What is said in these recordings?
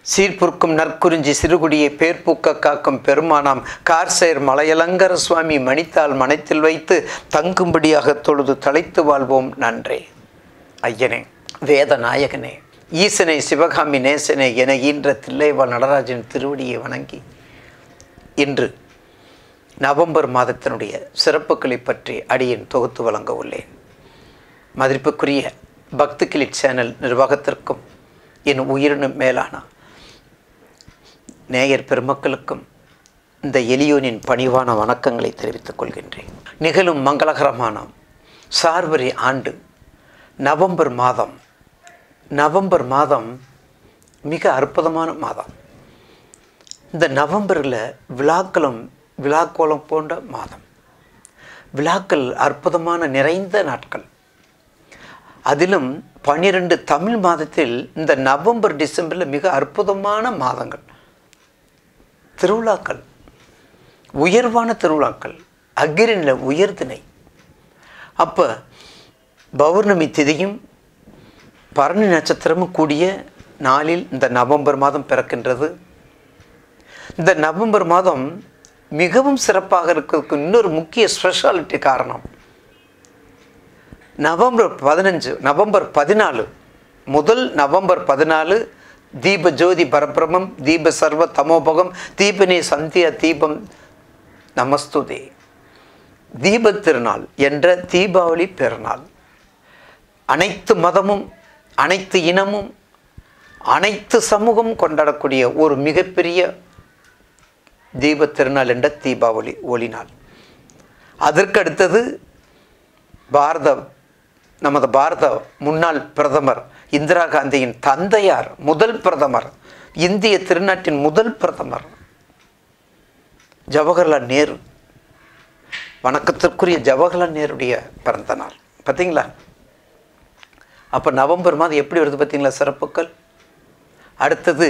சீர்புர்க்கும் நற்குறிஞ்சி சிறுகுடியை பேர்பூக்க காக்கும் பெருமானாம் கார்சேர் மலையலங்கர சுவாமி மணித்தால் மனத்தில் வைத்து தங்கும்படியாக தொழுது தலைத்து வாழ்வோம் நன்றே ஐயனே வேத நாயகனே ஈசனை சிவகாமி நேசனே என ஈன்ற தில்லைவா நடராஜன் திருவடியை வணங்கி இன்று நவம்பர் மாதத்தினுடைய சிறப்புகளை பற்றி அடியேன் தொகுத்து வழங்க உள்ளேன் மதிப்புக்குரிய பக்தி கிளிக் சேனல் நிர்வாகத்திற்கும் என் உயிரினும் மேலான நேயர் பெருமக்களுக்கும் இந்த எளியோனின் பணிவான வணக்கங்களை தெரிவித்துக் கொள்கின்றேன் நிகழும் மங்களகரமான சார்வரி ஆண்டு நவம்பர் மாதம் நவம்பர் மாதம் மிக அற்புதமான மாதம் இந்த நவம்பரில் விழாக்களும் விழாக்கோலம் போன்ற மாதம் விழாக்கள் அற்புதமான நிறைந்த நாட்கள் அதிலும் பன்னிரெண்டு தமிழ் மாதத்தில் இந்த நவம்பர் டிசம்பரில் மிக அற்புதமான மாதங்கள் திருவிழாக்கள் உயர்வான திருவிழாக்கள் அக்கிரினில் உயர்திணை அப்போ பௌர்ணமி திதியும் பரணி நட்சத்திரமும் கூடிய நாளில் இந்த நவம்பர் மாதம் பிறக்கின்றது இந்த நவம்பர் மாதம் மிகவும் சிறப்பாக இருக்கிறதுக்கு இன்னொரு முக்கிய ஸ்பெஷாலிட்டி காரணம் நவம்பர் பதினஞ்சு நவம்பர் பதினாலு முதல் நவம்பர் பதினாலு தீப ஜோதி பரபிரமம் தீப சர்வ தமோபகம் தீபனே சந்தியா தீபம் நமஸ்துதே தீப திருநாள் என்ற தீபாவளி பெருநாள் அனைத்து மதமும் அனைத்து இனமும் அனைத்து சமூகம் கொண்டாடக்கூடிய ஒரு மிகப்பெரிய தீப திருநாள் என்ற தீபாவளி ஒளி நாள் அதற்கு அடுத்தது பாரத நமது பாரத முன்னாள் பிரதமர் இந்திரா காந்தியின் தந்தையார் முதல் பிரதமர் இந்திய திருநாட்டின் முதல் பிரதமர் ஜவஹர்லால் நேரு வணக்கத்திற்குரிய ஜவஹர்லால் நேருடைய பிறந்த நாள் பார்த்தீங்களா அப்போ நவம்பர் மாதம் எப்படி வருது பார்த்தீங்களா சிறப்புகள் அடுத்தது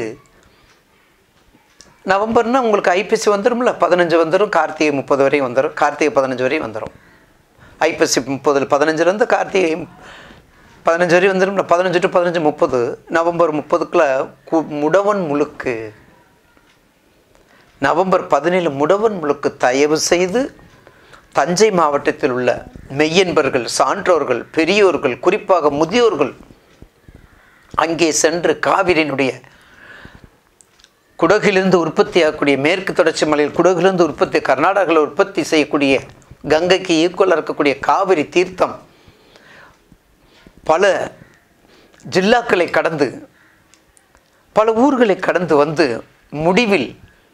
நவம்பர்னா உங்களுக்கு ஐபிசி வந்துடும்ல பதினஞ்சு வந்துடும் கார்த்திகை முப்பது வரையும் வந்துடும் கார்த்திகை பதினஞ்சு வரையும் வந்துடும் ஐப்பசி முப்பதில் பதினஞ்சுலேருந்து கார்த்திகை பதினஞ்சு வரையும் வந்துடும்ல பதினஞ்சு டு பதினஞ்சு முப்பது நவம்பர் முப்பதுக்குள்ள கு முடவன் முழுக்கு நவம்பர் பதினேழு முடவன் முழுக்கு தயவு செய்து தஞ்சை மாவட்டத்தில் உள்ள மெய்யன்பர்கள் சான்றோர்கள் பெரியோர்கள் குறிப்பாக முதியோர்கள் அங்கே சென்று காவிரியினுடைய குடகிலிருந்து உற்பத்தி ஆகக்கூடிய மேற்கு தொடர்ச்சி மலையில் குடகிலிருந்து உற்பத்தி கர்நாடகாவில் உற்பத்தி செய்யக்கூடிய கங்கைக்கு ஈக்குவலாக இருக்கக்கூடிய காவிரி தீர்த்தம் பல ஜில்லாக்களை கடந்து பல ஊர்களை கடந்து வந்து முடிவில்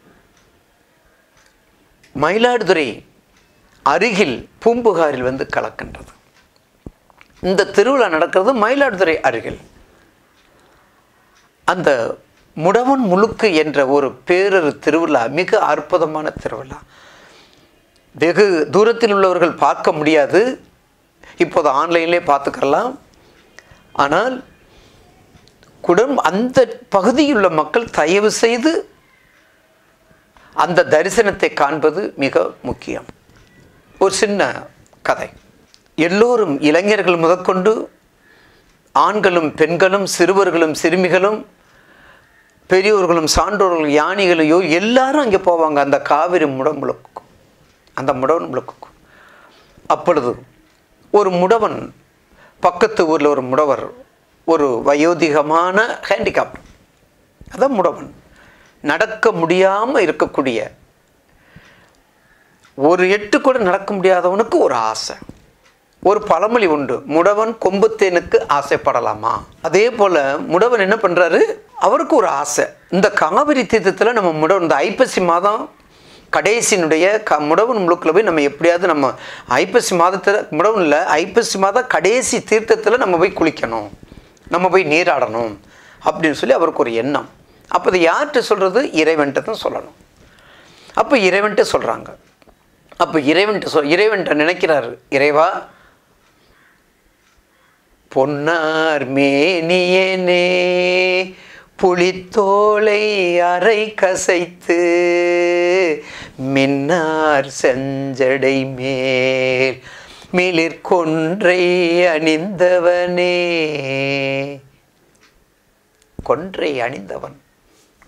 மயிலாடுதுறை அருகில் பூம்புகாரில் வந்து கலக்கின்றது இந்த திருவிழா நடக்கிறது மயிலாடுதுறை அருகில் அந்த முடவன் முழுக்கு என்ற ஒரு பேரொரு திருவிழா மிக அற்புதமான திருவிழா வெகு தூரத்தில் உள்ளவர்கள் பார்க்க முடியாது இப்போது ஆன்லைன்லேயே பார்த்துக்கலாம் ஆனால் குடம் அந்த பகுதியில் உள்ள மக்கள் தயவு செய்து அந்த தரிசனத்தை காண்பது மிக முக்கியம் ஒரு சின்ன கதை எல்லோரும் இளைஞர்கள் முதற்கொண்டு ஆண்களும் பெண்களும் சிறுவர்களும் சிறுமிகளும் பெரியோர்களும் சான்றோர்களும் யானைகளையோ எல்லாரும் அங்கே போவாங்க அந்த காவிரி முடம்புழுக்கும் அந்த முடவன் முழுக்கும் அப்பொழுது ஒரு முடவன் பக்கத்து ஊரில் ஒரு முடவர் ஒரு வயோதிகமான ஹேண்டிகாப்ட் அதான் முடவன் நடக்க முடியாமல் இருக்கக்கூடிய ஒரு எட்டு கூட நடக்க முடியாதவனுக்கு ஒரு ஆசை ஒரு பழமொழி உண்டு முடவன் கொம்புத்தேனுக்கு ஆசைப்படலாமா அதே போல் முடவன் என்ன பண்ணுறாரு அவருக்கு ஒரு ஆசை இந்த காவிரி தீர்த்தத்தில் நம்ம முடவன் இந்த ஐப்பசி மாதம் கடைசியினுடைய க முடவன் முழுக்கில் போய் நம்ம எப்படியாவது நம்ம ஐப்பசி மாதத்தில் முடவன் இல்லை ஐப்பசி மாதம் கடைசி தீர்த்தத்தில் நம்ம போய் குளிக்கணும் நம்ம போய் நீராடணும் அப்படின்னு சொல்லி அவருக்கு ஒரு எண்ணம் அப்போ அதை யார்கிட்ட சொல்கிறது இறைவன்ட்டு தான் சொல்லணும் அப்போ இறைவன்ட்டு சொல்கிறாங்க அப்போ இறைவன்ட்டு சொல் இறைவன்ட்ட நினைக்கிறாரு இறைவா பொன்னார் மேனியனே புலித்தோலை அரை கசைத்து மின்னார் செஞ்சடை மேல் மிளிர் கொன்றை அணிந்தவனே கொன்றை அணிந்தவன்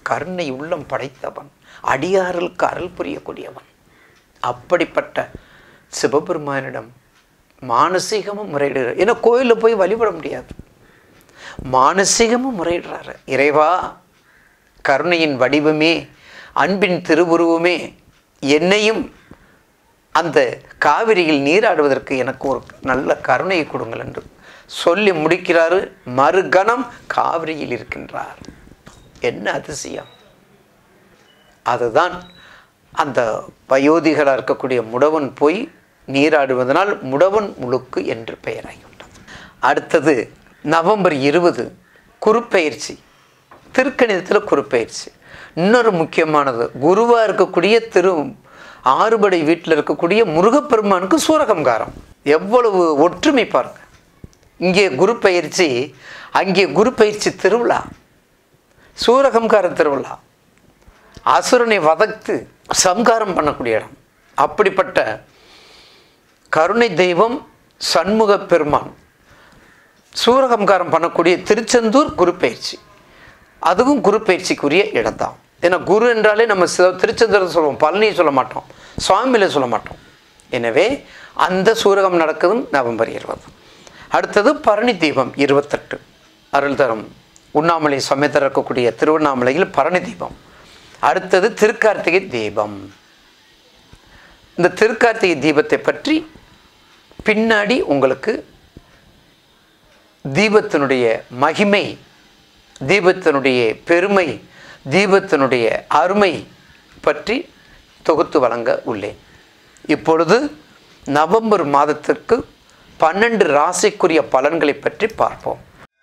கருணை உள்ளம் படைத்தவன் அடியார்களுக்கு அருள் புரியக்கூடியவன் அப்படிப்பட்ட சிவபெருமானிடம் மானசீகமும் முறையிடுறார் ஏன்னா கோயிலில் போய் வழிபட முடியாது மானசீகமும் முறையிடுறாரு இறைவா கருணையின் வடிவமே அன்பின் திருவுருவமே என்னையும் அந்த காவிரியில் நீராடுவதற்கு எனக்கு ஒரு நல்ல கருணையை கொடுங்கள் என்று சொல்லி முடிக்கிறாரு மறுகணம் காவிரியில் இருக்கின்றார் என்ன அதிசயம் அதுதான் அந்த வயோதிகளாக இருக்கக்கூடிய முடவன் போய் நீராடுவதனால் முடவன் முழுக்கு என்று பெயராகிவிட்டது அடுத்தது நவம்பர் இருபது குருப்பெயர்ச்சி திருக்கணிதத்தில் குருப்பெயர்ச்சி இன்னொரு முக்கியமானது குருவாக இருக்கக்கூடிய திரு ஆறுபடை வீட்டில் இருக்கக்கூடிய முருகப்பெருமானுக்கு சூரகம்காரம் எவ்வளவு ஒற்றுமை பாருங்க இங்கே குரு பயிற்சி அங்கே குரு பயிற்சி திருவிழா சூரகம்கார திருவிழா அசுரனை வதக்கு சம்காரம் பண்ணக்கூடிய இடம் அப்படிப்பட்ட கருணை தெய்வம் சண்முக பெருமான் சூரகம்காரம் பண்ணக்கூடிய திருச்செந்தூர் குரு பயிற்சி அதுவும் குரு பயிற்சிக்குரிய இடம்தான் ஏன்னா குரு என்றாலே நம்ம சிவ- திருச்செந்தூரை சொல்லுவோம் பழனியை சொல்ல மாட்டோம் சுவாமியில சொல்ல மாட்டோம் எனவே அந்த சூரகம் நடக்குதும் நவம்பர் இருபது அடுத்தது பரணி தீபம் இருபத்தெட்டு அருள் தரும் உண்ணாமலை சமயத்தில் இருக்கக்கூடிய திருவண்ணாமலையில் பரணி தீபம் அடுத்தது திருக்கார்த்திகை தீபம் இந்த திருக்கார்த்திகை தீபத்தை பற்றி பின்னாடி உங்களுக்கு தீபத்தினுடைய மகிமை தீபத்தினுடைய பெருமை தீபத்தினுடைய அருமை பற்றி தொகுத்து வழங்க உள்ளேன் இப்பொழுது நவம்பர் மாதத்திற்கு பன்னெண்டு ராசிக்குரிய பலன்களை பற்றி பார்ப்போம்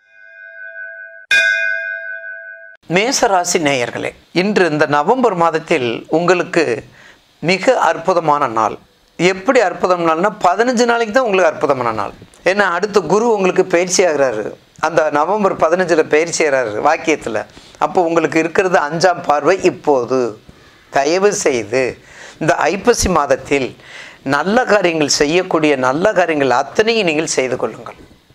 மேச ராசி நேயர்களே இன்று இந்த நவம்பர் மாதத்தில் உங்களுக்கு மிக அற்புதமான நாள் எப்படி அற்புதம் நாள்னா பதினஞ்சு நாளைக்கு தான் உங்களுக்கு அற்புதமான நாள் ஏன்னா அடுத்து குரு உங்களுக்கு பயிற்சி ஆகிறாரு அந்த நவம்பர் பதினஞ்சில் பயிற்சி ஆகிறாரு வாக்கியத்தில் அப்போ உங்களுக்கு இருக்கிறது அஞ்சாம் பார்வை இப்போது தயவு செய்து இந்த ஐப்பசி மாதத்தில் நல்ல காரியங்கள் செய்யக்கூடிய நல்ல காரியங்கள் அத்தனையும் நீங்கள் செய்து கொள்ளுங்கள்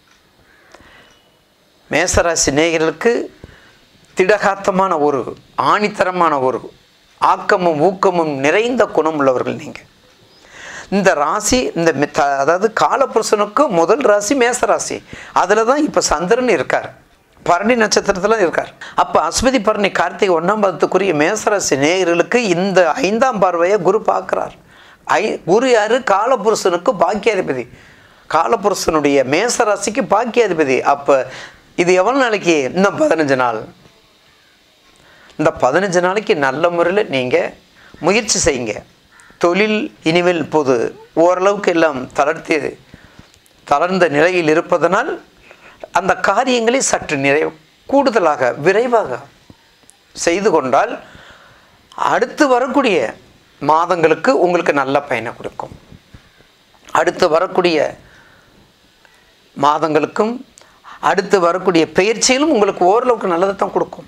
மேசராசி நேயர்களுக்கு திடகாத்தமான ஒரு ஆணித்தரமான ஒரு ஆக்கமும் ஊக்கமும் நிறைந்த குணம் உள்ளவர்கள் நீங்கள் இந்த ராசி இந்த மி- த- அதாவது காலபுருஷனுக்கு முதல் ராசி மேச ராசி அதில் தான் இப்போ சந்திரன் இருக்கார் பரணி நட்சத்திரத்தில் இருக்கார் அப்போ அஸ்வதி பரணி கார்த்திகை ஒன்றாம் பாதத்துக்குரிய மேசராசி நேயர்களுக்கு இந்த ஐந்தாம் பார்வையை குரு பார்க்குறார் ஐ குரு யார் காலபுருஷனுக்கு பாக்கியாதிபதி காலபுருஷனுடைய மேசராசிக்கு பாக்கியாதிபதி அப்போ இது எவ்வளோ நாளைக்கு இன்னும் பதினஞ்சு நாள் இந்த பதினஞ்சு நாளைக்கு நல்ல முறையில் நீங்கள் முயற்சி செய்யுங்க தொழில் இனிமேல் இப்போது ஓரளவுக்கு எல்லாம் தளர்த்தி தளர்ந்த நிலையில் இருப்பதனால் அந்த காரியங்களை சற்று நிறை கூடுதலாக விரைவாக செய்து கொண்டால் அடுத்து வரக்கூடிய மாதங்களுக்கு உங்களுக்கு நல்ல பயனை கொடுக்கும் அடுத்து வரக்கூடிய மாதங்களுக்கும் அடுத்து வரக்கூடிய பயிற்சியிலும் உங்களுக்கு ஓரளவுக்கு நல்லதை தான் கொடுக்கும்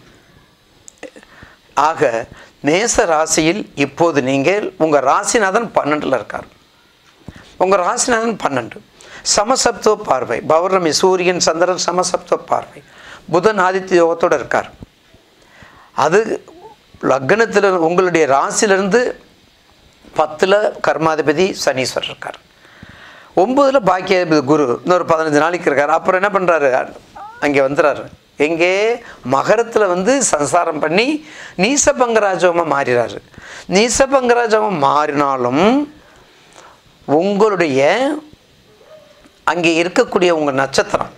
ஆக மேச ராசியில் இப்போது நீங்கள் உங்கள் ராசிநாதன் பன்னெண்டில் இருக்கார் உங்கள் ராசிநாதன் பன்னெண்டு சமசப்துவ பார்வை பௌர்ணமி சூரியன் சந்திரன் சமசப்துவ பார்வை புதன் ஆதித்ய யோகத்தோடு இருக்கார் அது லக்னத்தில் உங்களுடைய ராசியிலிருந்து பத்தில் கர்மாதிபதி சனீஸ்வரர் இருக்கார் ஒம்பதில் பாக்கியாதிபதி குரு இன்னொரு பதினஞ்சு நாளைக்கு இருக்கார் அப்புறம் என்ன பண்ணுறாரு அங்கே வந்துடுறாரு எங்கே மகரத்தில் வந்து சம்சாரம் பண்ணி நீசபங்கராஜவமாக மாறிறாரு நீசபங்கராஜவம் மாறினாலும் உங்களுடைய அங்கே இருக்கக்கூடிய உங்கள் நட்சத்திரம்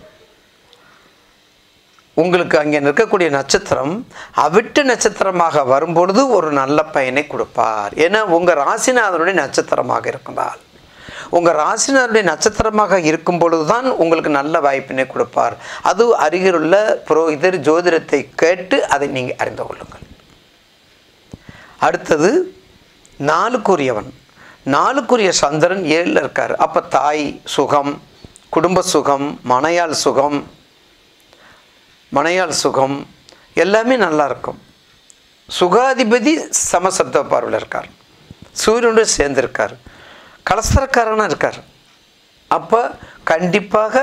உங்களுக்கு அங்கே நிற்கக்கூடிய நட்சத்திரம் அவிட்டு நட்சத்திரமாக வரும்பொழுது ஒரு நல்ல பயனை கொடுப்பார் ஏன்னா உங்கள் ராசிநாதனுடைய நட்சத்திரமாக இருக்கிறார் உங்கள் ராசிநாதனுடைய நட்சத்திரமாக இருக்கும் பொழுது தான் உங்களுக்கு நல்ல வாய்ப்பினை கொடுப்பார் அது அருகிலுள்ள புரோகிதர் ஜோதிடத்தை கேட்டு அதை நீங்கள் அறிந்து கொள்ளுங்கள் அடுத்தது நாலுக்குரியவன் நாலுக்குரிய சந்திரன் ஏழில் இருக்கார் அப்போ தாய் சுகம் குடும்ப சுகம் மனையாள் சுகம் மனையாள் சுகம் எல்லாமே நல்லா இருக்கும் சுகாதிபதி சமசப்த பார்வையில் இருக்கார் சூரியனோடு சேர்ந்திருக்கார் கலசரக்காரனாக இருக்கார் அப்போ கண்டிப்பாக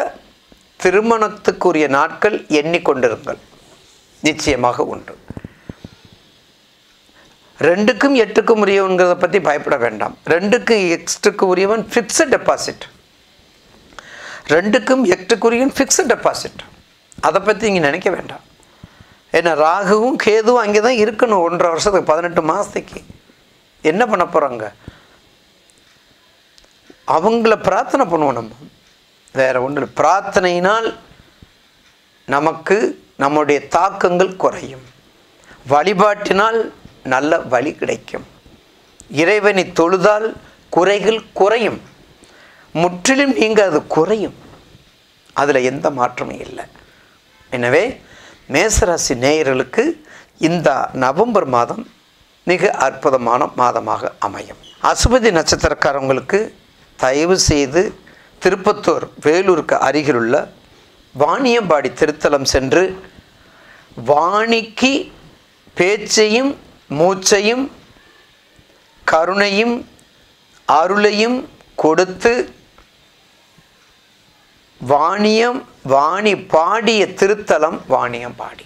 திருமணத்துக்குரிய நாட்கள் எண்ணிக்கொண்டிருங்கள் நிச்சயமாக உண்டு ரெண்டுக்கும் எட்டுக்கும் உரியவன்கிறத பற்றி பயப்பட வேண்டாம் ரெண்டுக்கு எக்ஸ்ட்டுக்கு உரியவன் ஃபிக்ஸட் டெபாசிட் ரெண்டுக்கும் எட்டுக்குரியவன் ஃபிக்ஸட் டெபாசிட் அதை பற்றி இங்கே நினைக்க வேண்டாம் ஏன்னா ராகுவும் கேதுவும் அங்கே தான் இருக்கணும் ஒன்றரை வருஷத்துக்கு பதினெட்டு மாதத்துக்கு என்ன பண்ண போகிறாங்க அவங்கள பிரார்த்தனை பண்ணுவோம் நம்ம வேற ஒன்றும் இல்லை பிரார்த்தனையினால் நமக்கு நம்முடைய தாக்கங்கள் குறையும் வழிபாட்டினால் நல்ல வழி கிடைக்கும் இறைவனை தொழுதால் குறைகள் குறையும் முற்றிலும் நீங்க அது குறையும் அதில் எந்த மாற்றமும் இல்லை எனவே மேசராசி நேயர்களுக்கு இந்த நவம்பர் மாதம் மிக அற்புதமான மாதமாக அமையும் அசுபதி நட்சத்திரக்காரங்களுக்கு தயவு செய்து திருப்பத்தூர் வேலூருக்கு அருகிலுள்ள வாணியம்பாடி திருத்தலம் சென்று வாணிக்கு பேச்சையும் மூச்சையும் கருணையும் அருளையும் கொடுத்து வாணியம் வாணி பாடிய திருத்தலம் வாணியம்பாடி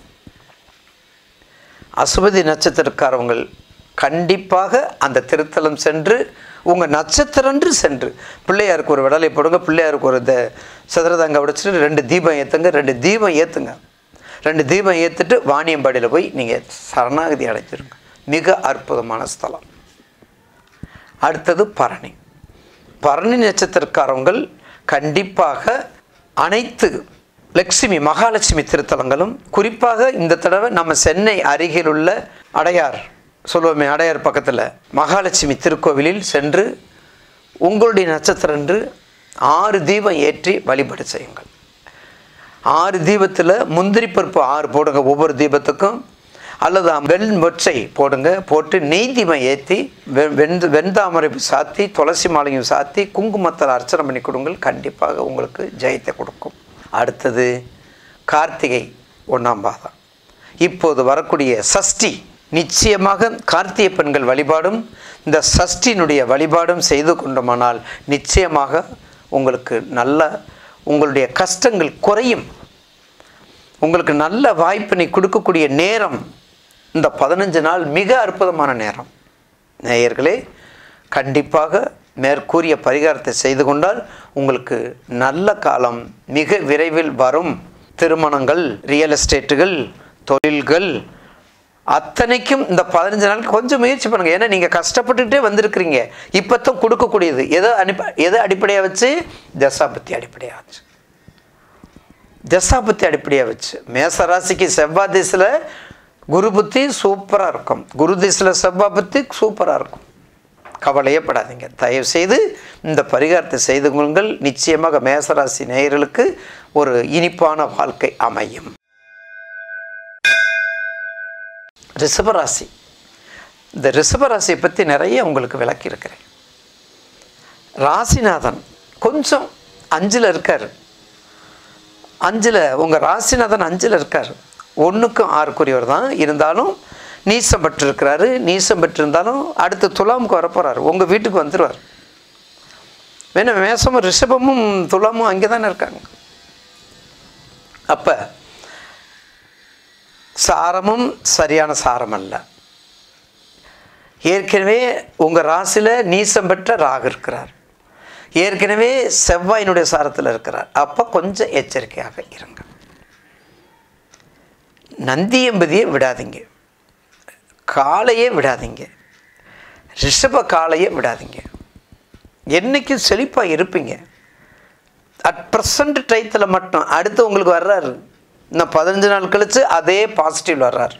அசுபதி நட்சத்திரக்காரவங்கள் கண்டிப்பாக அந்த திருத்தலம் சென்று உங்கள் நட்சத்திரன்று சென்று பிள்ளையாருக்கு ஒரு விடலை போடுங்க பிள்ளையாருக்கு ஒரு த சதுரதங்க உடைச்சிட்டு ரெண்டு தீபம் ஏற்றுங்க ரெண்டு தீபம் ஏற்றுங்க ரெண்டு தீபம் ஏற்றுட்டு வாணியம்பாடியில் போய் நீங்கள் சரணாகதி அடைஞ்சிருங்க மிக அற்புதமான ஸ்தலம் அடுத்தது பரணி பரணி நட்சத்திரக்காரவங்கள் கண்டிப்பாக அனைத்து லட்சுமி மகாலட்சுமி திருத்தலங்களும் குறிப்பாக இந்த தடவை நம்ம சென்னை அருகில் உள்ள அடையார் சொல்லுவோமே அடையார் பக்கத்தில் மகாலட்சுமி திருக்கோவிலில் சென்று உங்களுடைய நட்சத்திரன்று ஆறு தீபம் ஏற்றி வழிபாடு செய்யுங்கள் ஆறு தீபத்தில் முந்திரி பருப்பு ஆறு போடுங்க ஒவ்வொரு தீபத்துக்கும் அல்லது வெண் மொச்சை போடுங்க போட்டு நெய் தீபம் ஏற்றி வெ வெந்து வெண்தாமரை சாத்தி துளசி மாலையும் சாத்தி குங்குமத்தில் அர்ச்சனை பண்ணி கொடுங்கள் கண்டிப்பாக உங்களுக்கு ஜெயத்தை கொடுக்கும் அடுத்தது கார்த்திகை ஒன்றாம் பாதம் இப்போது வரக்கூடிய சஷ்டி நிச்சயமாக கார்த்திகை பெண்கள் வழிபாடும் இந்த சஷ்டியினுடைய வழிபாடும் செய்து கொண்டோமானால் நிச்சயமாக உங்களுக்கு நல்ல உங்களுடைய கஷ்டங்கள் குறையும் உங்களுக்கு நல்ல வாய்ப்பினை கொடுக்கக்கூடிய நேரம் இந்த பதினஞ்சு நாள் மிக அற்புதமான நேரம் நேயர்களே கண்டிப்பாக மேற்கூறிய பரிகாரத்தை செய்து கொண்டால் உங்களுக்கு நல்ல காலம் மிக விரைவில் வரும் திருமணங்கள் ரியல் எஸ்டேட்டுகள் தொழில்கள் அத்தனைக்கும் இந்த பதினஞ்சு நாள் கொஞ்சம் முயற்சி பண்ணுங்கள் ஏன்னா நீங்கள் கஷ்டப்பட்டுக்கிட்டே வந்திருக்கிறீங்க இப்போத்தான் கொடுக்கக்கூடியது எதை அனுப்ப எதை அடிப்படையாக வச்சு தசாபத்தி அடிப்படையாக வச்சு தசாபத்தி அடிப்படையாக வச்சு மேச ராசிக்கு செவ்வாய் திசையில் குரு புத்தி சூப்பராக இருக்கும் குரு திசையில் செவ்வாய் புத்தி சூப்பராக இருக்கும் கவலையே படாதீங்க தயவு செய்து இந்த பரிகாரத்தை செய்து கொள்ளுங்கள் நிச்சயமாக மேசராசி நேயர்களுக்கு ஒரு இனிப்பான வாழ்க்கை அமையும் ரிஷபராசி இந்த ரிஷபராசியை பற்றி நிறைய உங்களுக்கு விளக்கியிருக்கிறேன் ராசிநாதன் கொஞ்சம் அஞ்சில் இருக்கார் அஞ்சில் உங்கள் ராசிநாதன் அஞ்சில் இருக்கார் ஒன்றுக்கும் ஆறுக்குரியவர் தான் இருந்தாலும் நீசம் பெற்றிருக்கிறாரு நீசம் பெற்றிருந்தாலும் அடுத்து துலாமுக்கு வரப்போகிறார் உங்கள் வீட்டுக்கு வந்துடுவார் வேணா மேசமும் ரிஷபமும் துலாமும் அங்கே தானே இருக்காங்க அப்போ சாரமும் சரியான சாரம் அல்ல ஏற்கனவே உங்கள் ராசியில் நீசம் பெற்ற ராகு இருக்கிறார் ஏற்கனவே செவ்வாயினுடைய சாரத்தில் இருக்கிறார் அப்போ கொஞ்சம் எச்சரிக்கையாக இருங்க நந்தி எம்பதியை விடாதீங்க காளையே விடாதீங்க ரிஷப காளையே விடாதீங்க என்றைக்கும் செழிப்பாக இருப்பீங்க அட் ப்ரெசண்ட் டயத்தில் மட்டும் அடுத்து உங்களுக்கு வர்றாரு இன்னும் பதினஞ்சு நாள் கழித்து அதே பாசிட்டிவ் வர்றார்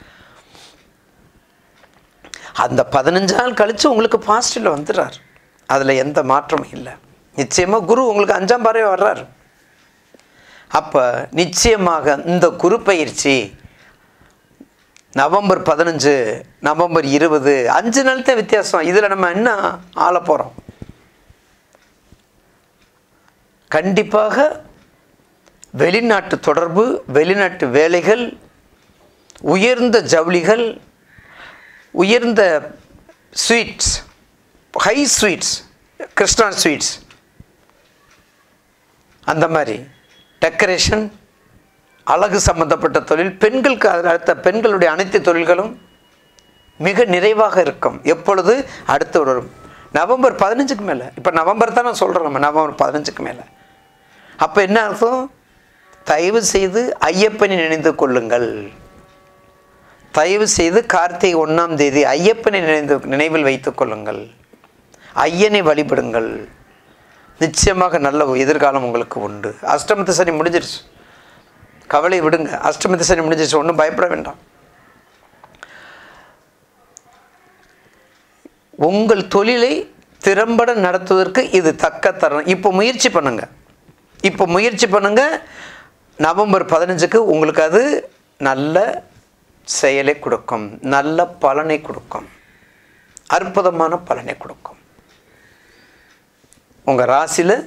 அந்த பதினஞ்சு நாள் கழித்து உங்களுக்கு பாசிட்டிவில் வந்துடுறார் அதில் எந்த மாற்றமும் இல்லை நிச்சயமாக குரு உங்களுக்கு அஞ்சாம் பறவை வர்றார் அப்போ நிச்சயமாக இந்த குரு பயிற்சி நவம்பர் பதினஞ்சு நவம்பர் இருபது அஞ்சு நாள் தான் வித்தியாசம் இதில் நம்ம என்ன ஆள போகிறோம் கண்டிப்பாக வெளிநாட்டு தொடர்பு வெளிநாட்டு வேலைகள் உயர்ந்த ஜவுளிகள் உயர்ந்த sweets high sweets Krishna sweets அந்த மாதிரி டெக்கரேஷன் அழகு சம்பந்தப்பட்ட தொழில் பெண்களுக்கு அதில் அடுத்த பெண்களுடைய அனைத்து தொழில்களும் மிக நிறைவாக இருக்கும் எப்பொழுது அடுத்த ஒரு நவம்பர் பதினஞ்சுக்கு மேலே இப்போ நவம்பர் தான் நான் சொல்கிறேன் நம்ம நவம்பர் பதினஞ்சுக்கு மேலே அப்போ என்ன அர்த்தம் தயவு செய்து ஐயப்பனை நினைந்து கொள்ளுங்கள் தயவு செய்து கார்த்திகை ஒன்றாம் தேதி ஐயப்பனை நினைந்து நினைவில் வைத்துக் கொள்ளுங்கள் ஐயனை வழிபடுங்கள் நிச்சயமாக நல்ல எதிர்காலம் உங்களுக்கு உண்டு அஷ்டமத்து சனி முடிஞ்சிருச்சு கவலை விடுங்க அஷ்டமத்து சனி முடிஞ்சிருச்சு ஒன்றும் பயப்பட வேண்டாம் உங்கள் தொழிலை திறம்பட நடத்துவதற்கு இது தக்க தருணம் இப்போ முயற்சி பண்ணுங்க இப்போ முயற்சி பண்ணுங்க நவம்பர் பதினஞ்சுக்கு உங்களுக்கு அது நல்ல செயலை கொடுக்கும் நல்ல பலனை கொடுக்கும் அற்புதமான பலனை கொடுக்கும் உங்கள் ராசியில்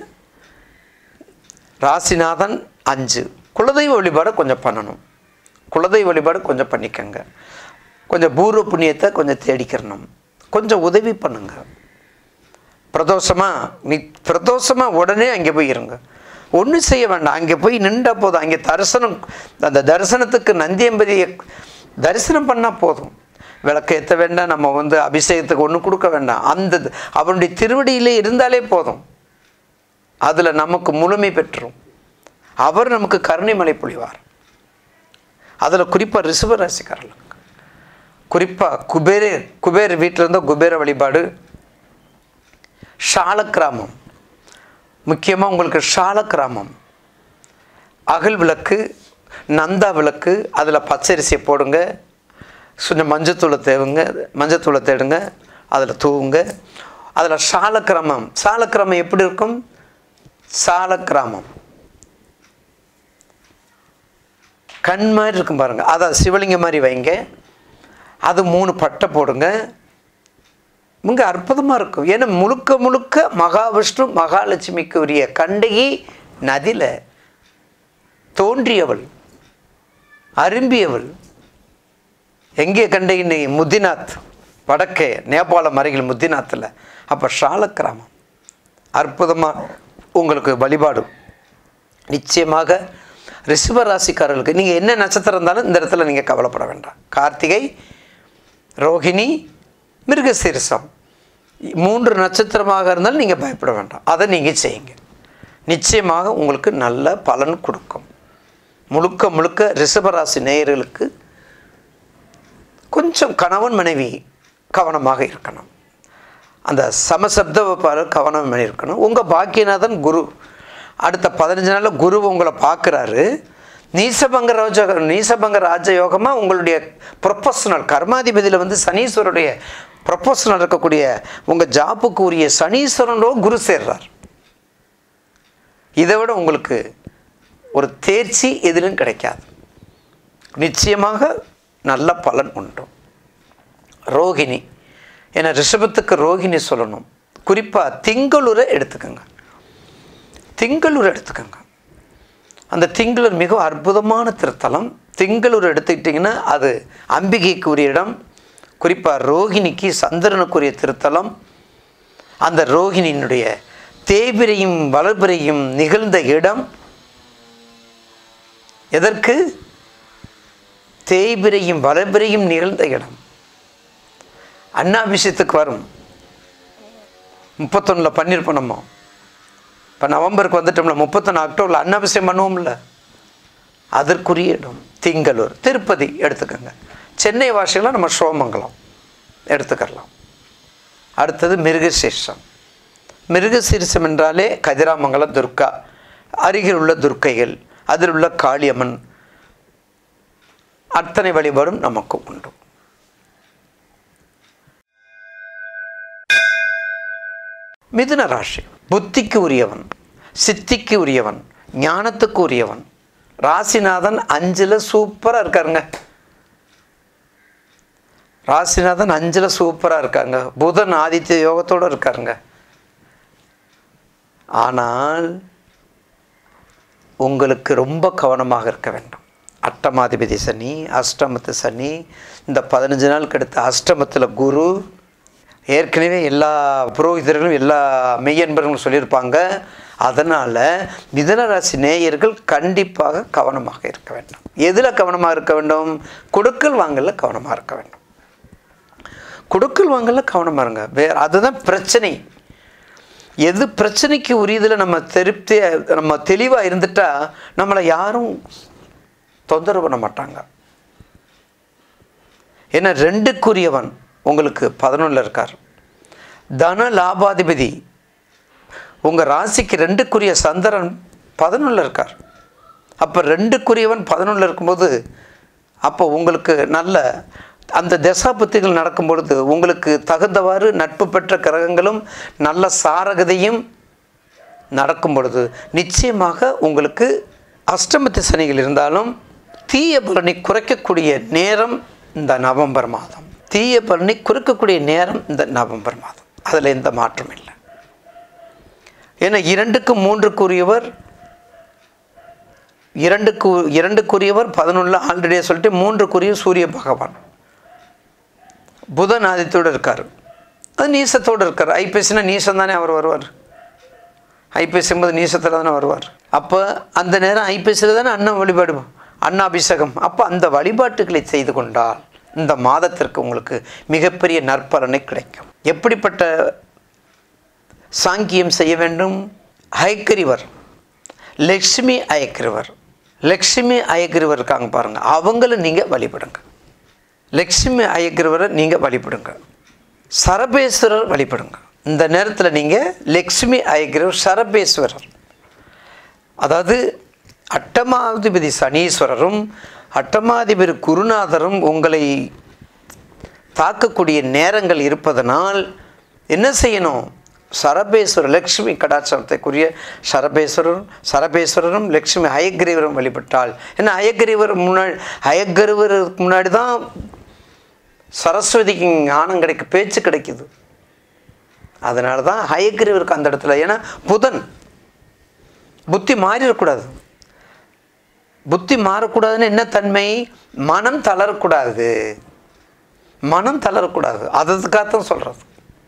ராசிநாதன் அஞ்சு குலதெய்வ வழிபாடு கொஞ்சம் பண்ணணும் குலதெய்வ வழிபாடு கொஞ்சம் பண்ணிக்கங்க கொஞ்சம் பூர்வ புண்ணியத்தை கொஞ்சம் தேடிக்கிறணும் கொஞ்சம் உதவி பண்ணுங்க பிரதோஷமாக நீ பிரதோஷமாக உடனே அங்கே போய் இருங்க ஒன்றும் செய்ய வேண்டாம் அங்கே போய் நின்றா போதும் அங்கே தரிசனம் அந்த தரிசனத்துக்கு நந்தியம்பதியை தரிசனம் பண்ணால் போதும் விளக்கு ஏற்ற வேண்டாம் நம்ம வந்து அபிஷேகத்துக்கு ஒன்றும் கொடுக்க வேண்டாம் அந்த அவனுடைய திருவடியிலே இருந்தாலே போதும் அதில் நமக்கு முழுமை பெற்றுரும் அவர் நமக்கு கருணை மலை பொழிவார் அதில் குறிப்பாக ரிஷப ராசிக்காரர்களுக்கு குறிப்பாக குபேர குபேர் வீட்டில் இருந்த குபேர வழிபாடு ஷால கிராமம் முக்கியமாக உங்களுக்கு ஷால கிராமம் அகல் விளக்கு நந்தா விளக்கு அதில் பச்சரிசியை போடுங்க சின்ன மஞ்சத்தூளை தேவுங்க மஞ்சத்தூளை தேடுங்க அதில் தூவுங்க அதில் ஷால கிராமம் சால கிராமம் எப்படி இருக்கும் சால கிராமம் கண் மாதிரி இருக்கும் பாருங்க அதை சிவலிங்கம் மாதிரி வைங்க அது மூணு பட்டை போடுங்க மிக அற்புதமாக இருக்கும் ஏன்னா முழுக்க முழுக்க மகாவிஷ்ணு மகாலட்சுமிக்கு உரிய கண்டகி நதியில் தோன்றியவள் அரும்பியவள் எங்கே கண்டகி முத்திநாத் வடக்கே நேபாளம் அருகில் முத்திநாத்தில் அப்போ ஷால கிராமம் அற்புதமாக உங்களுக்கு வழிபாடு நிச்சயமாக ரிஷப ராசிக்காரர்களுக்கு நீங்கள் என்ன நட்சத்திரம் இருந்தாலும் இந்த இடத்துல நீங்கள் கவலைப்பட வேண்டாம் கார்த்திகை ரோகிணி மிருகசீரிசம் மூன்று நட்சத்திரமாக இருந்தாலும் நீங்கள் பயப்பட வேண்டாம் அதை நீங்கள் செய்யுங்க நிச்சயமாக உங்களுக்கு நல்ல பலன் கொடுக்கும் முழுக்க முழுக்க ரிஷபராசி நேயர்களுக்கு கொஞ்சம் கணவன் மனைவி கவனமாக இருக்கணும் அந்த சமசப்த பாடல் கவனம் இருக்கணும் உங்கள் பாக்கியநாதன் குரு அடுத்த பதினஞ்சு நாளில் குரு உங்களை பார்க்குறாரு நீசபங்க ராஜ நீசபங்க ராஜயோகமாக உங்களுடைய ப்ரொஃபஷனல் கர்மாதிபதியில் வந்து சனீஸ்வருடைய ப்ரொஃபஷனல் இருக்கக்கூடிய உங்கள் ஜாப்புக்கு உரிய சனீஸ்வரனோ குரு சேர்றார் இதை விட உங்களுக்கு ஒரு தேர்ச்சி எதிலும் கிடைக்காது நிச்சயமாக நல்ல பலன் உண்டு ரோகிணி ஏன்னா ரிஷபத்துக்கு ரோகிணி சொல்லணும் குறிப்பாக திங்களூரை எடுத்துக்கோங்க திங்களூர் எடுத்துக்கோங்க அந்த திங்களூர் மிக அற்புதமான திருத்தலம் திங்களூர் எடுத்துக்கிட்டிங்கன்னா அது அம்பிகைக்கு உரிய இடம் குறிப்பாக ரோகிணிக்கு சந்திரனுக்குரிய திருத்தலம் அந்த ரோகிணியினுடைய தேய்பிரையும் வளர்பிரையும் நிகழ்ந்த இடம் எதற்கு தேய்பிரையும் வளர்பிரையும் நிகழ்ந்த இடம் அண்ணாபிஷேகத்துக்கு வரும் முப்பத்தொன்னில் பண்ணியிருப்போம் நம்ம இப்போ நவம்பருக்கு வந்துட்டோம்ல முப்பத்தொன்று அக்டோபரில் அன்னாபிஷேகம் பண்ணுவோம்ல அதற்குரிய இடம் திங்களூர் திருப்பதி எடுத்துக்கோங்க சென்னை வாசிகளை நம்ம சோமங்கலம் எடுத்துக்கலாம் அடுத்தது மிருகசீர்ஷம் மிருகசீர்ஷம் என்றாலே கதிராமங்கலம் துர்கா அருகில் உள்ள துர்க்கைகள் அதில் உள்ள காளியம்மன் அத்தனை வழிபாடும் நமக்கு உண்டு மிதுன ராசி புத்திக்கு உரியவன் சித்திக்கு உரியவன் ஞானத்துக்கு உரியவன் ராசிநாதன் அஞ்சில் சூப்பராக இருக்காருங்க ராசிநாதன் அஞ்சில் சூப்பராக இருக்காங்க புதன் ஆதித்ய யோகத்தோடு இருக்காருங்க ஆனால் உங்களுக்கு ரொம்ப கவனமாக இருக்க வேண்டும் அட்டமாதிபதி சனி அஷ்டமத்து சனி இந்த பதினஞ்சு நாளுக்கு அடுத்த அஷ்டமத்தில் குரு ஏற்கனவே எல்லா புரோகிதர்களும் எல்லா மெய்யன்பர்களும் சொல்லியிருப்பாங்க அதனால் மிதனராசி நேயர்கள் கண்டிப்பாக கவனமாக இருக்க வேண்டும் எதில் கவனமாக இருக்க வேண்டும் கொடுக்கல் வாங்கல கவனமாக இருக்க வேண்டும் கொடுக்கல் வாங்கல கவனமாக இருங்க வேற அதுதான் பிரச்சனை எது பிரச்சனைக்கு உரியதில் நம்ம திருப்தி நம்ம தெளிவாக இருந்துட்டா நம்மளை யாரும் தொந்தரவு பண்ண மாட்டாங்க ஏன்னா ரெண்டுக்குரியவன் உங்களுக்கு பதினொன்றில் இருக்கார் தன லாபாதிபதி உங்கள் ராசிக்கு ரெண்டுக்குரிய சந்திரன் பதினொன்றில் இருக்கார் அப்போ ரெண்டுக்குரியவன் பதினொன்றில் இருக்கும்போது அப்போ உங்களுக்கு நல்ல அந்த தசாபுத்திகள் நடக்கும் பொழுது உங்களுக்கு தகுந்தவாறு நட்பு பெற்ற கிரகங்களும் நல்ல சாரகதையும் நடக்கும் பொழுது நிச்சயமாக உங்களுக்கு அஷ்டமத்து சனிகள் இருந்தாலும் தீய பலனை குறைக்கக்கூடிய நேரம் இந்த நவம்பர் மாதம் தீய பலனை குறைக்கக்கூடிய நேரம் இந்த நவம்பர் மாதம் அதில் எந்த மாற்றம் இல்லை ஏன்னா இரண்டுக்கு மூன்றுக்குரியவர் இரண்டுக்கு இரண்டுக்குரியவர் பதினொன்றில் ஆல்ரெடியே சொல்லிட்டு மூன்றுக்குரிய சூரிய பகவான் புதன் ஆதித்தோடு இருக்கார் அது நீசத்தோடு இருக்கார் ஐப்பசினா நீசம் தானே அவர் வருவார் ஐப்பசி என்பது நீசத்தில் தானே வருவார் அப்போ அந்த நேரம் ஐப்பசியில் தானே அண்ணன் வழிபாடு அன்னாபிஷேகம் அப்போ அந்த வழிபாட்டுகளை செய்து கொண்டால் இந்த மாதத்திற்கு உங்களுக்கு மிகப்பெரிய நற்பலனை கிடைக்கும் எப்படிப்பட்ட சாங்கியம் செய்ய வேண்டும் ஹயக்கிரிவர் லக்ஷ்மி அயக்கிரிவர் லக்ஷ்மி அயக்கிரிவர் இருக்காங்க பாருங்கள் அவங்கள நீங்கள் வழிபடுங்க லக்ஷ்மி அயக்கிரிவரை நீங்கள் வழிபடுங்க சரபேஸ்வரர் வழிபடுங்க இந்த நேரத்தில் நீங்கள் லக்ஷ்மி அயக்கிரிவர் சரபேஸ்வரர் அதாவது அட்டமாதிபதி சனீஸ்வரரும் அட்டமாதிபதி குருநாதரும் உங்களை தாக்கக்கூடிய நேரங்கள் இருப்பதனால் என்ன செய்யணும் சரபேஸ்வரர் லக்ஷ்மி கடாட்சமத்தைக்குரிய சரபேஸ்வரரும் சரபேஸ்வரரும் லக்ஷ்மி அயக்கிரிவரும் வழிபட்டால் ஏன்னா அயக்கிரிவர் முன்னாடி அயக்கிரிவருக்கு முன்னாடி தான் சரஸ்வதிக்கு ஞானம் கிடைக்கு பேச்சு கிடைக்குது அதனால தான் ஹயக்கிரிவருக்கு அந்த இடத்துல ஏன்னா புதன் புத்தி மாறிடக்கூடாது புத்தி மாறக்கூடாதுன்னு என்ன தன்மை மனம் தளரக்கூடாது மனம் தளரக்கூடாது அதுக்காகத்தான் சொல்கிறது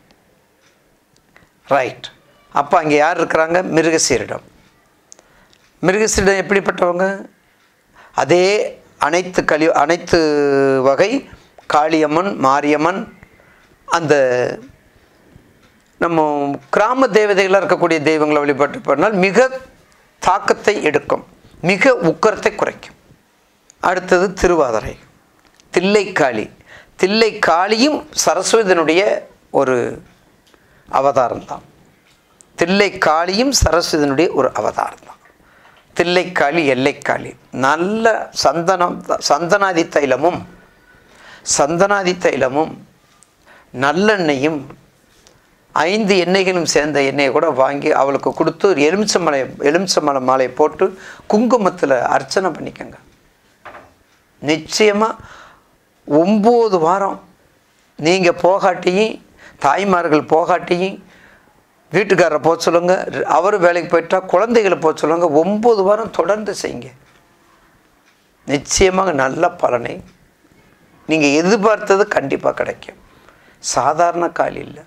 ரைட் அப்போ அங்கே யார் இருக்கிறாங்க மிருகசீரிடம் மிருகசீரிடம் எப்படிப்பட்டவங்க அதே அனைத்து கழி அனைத்து வகை காளியம்மன் மாரியம்மன் அந்த நம்ம கிராம தேவதைகளாக இருக்கக்கூடிய தெய்வங்களை வழிபாட்டு பண்ணால் மிக தாக்கத்தை எடுக்கும் மிக உக்கரத்தை குறைக்கும் அடுத்தது திருவாதிரை தில்லைக்காளி தில்லைக்காளியும் சரஸ்வதியினுடைய ஒரு அவதாரம் தான் தில்லைக்காளியும் சரஸ்வதியினுடைய ஒரு அவதாரம் தான் தில்லைக்காளி எல்லைக்காளி நல்ல சந்தனம் சந்தனாதி தைலமும் சந்தனாதி தைலமும் நல்லெண்ணெயும் ஐந்து எண்ணெய்களும் சேர்ந்த எண்ணெயை கூட வாங்கி அவளுக்கு கொடுத்து ஒரு எலுமிச்சமலை எலுமிச்சமலை மாலை போட்டு குங்குமத்தில் அர்ச்சனை பண்ணிக்கோங்க நிச்சயமாக ஒம்பது வாரம் நீங்கள் போகாட்டியும் தாய்மார்கள் போகாட்டியும் வீட்டுக்காரரை போக சொல்லுங்க அவர் வேலைக்கு போயிட்டா குழந்தைகளை போக சொல்லுங்க ஒம்பது வாரம் தொடர்ந்து செய்யுங்க நிச்சயமாக நல்ல பலனை நீங்கள் எதிர்பார்த்தது கண்டிப்பாக கிடைக்கும் சாதாரண கால் இல்லை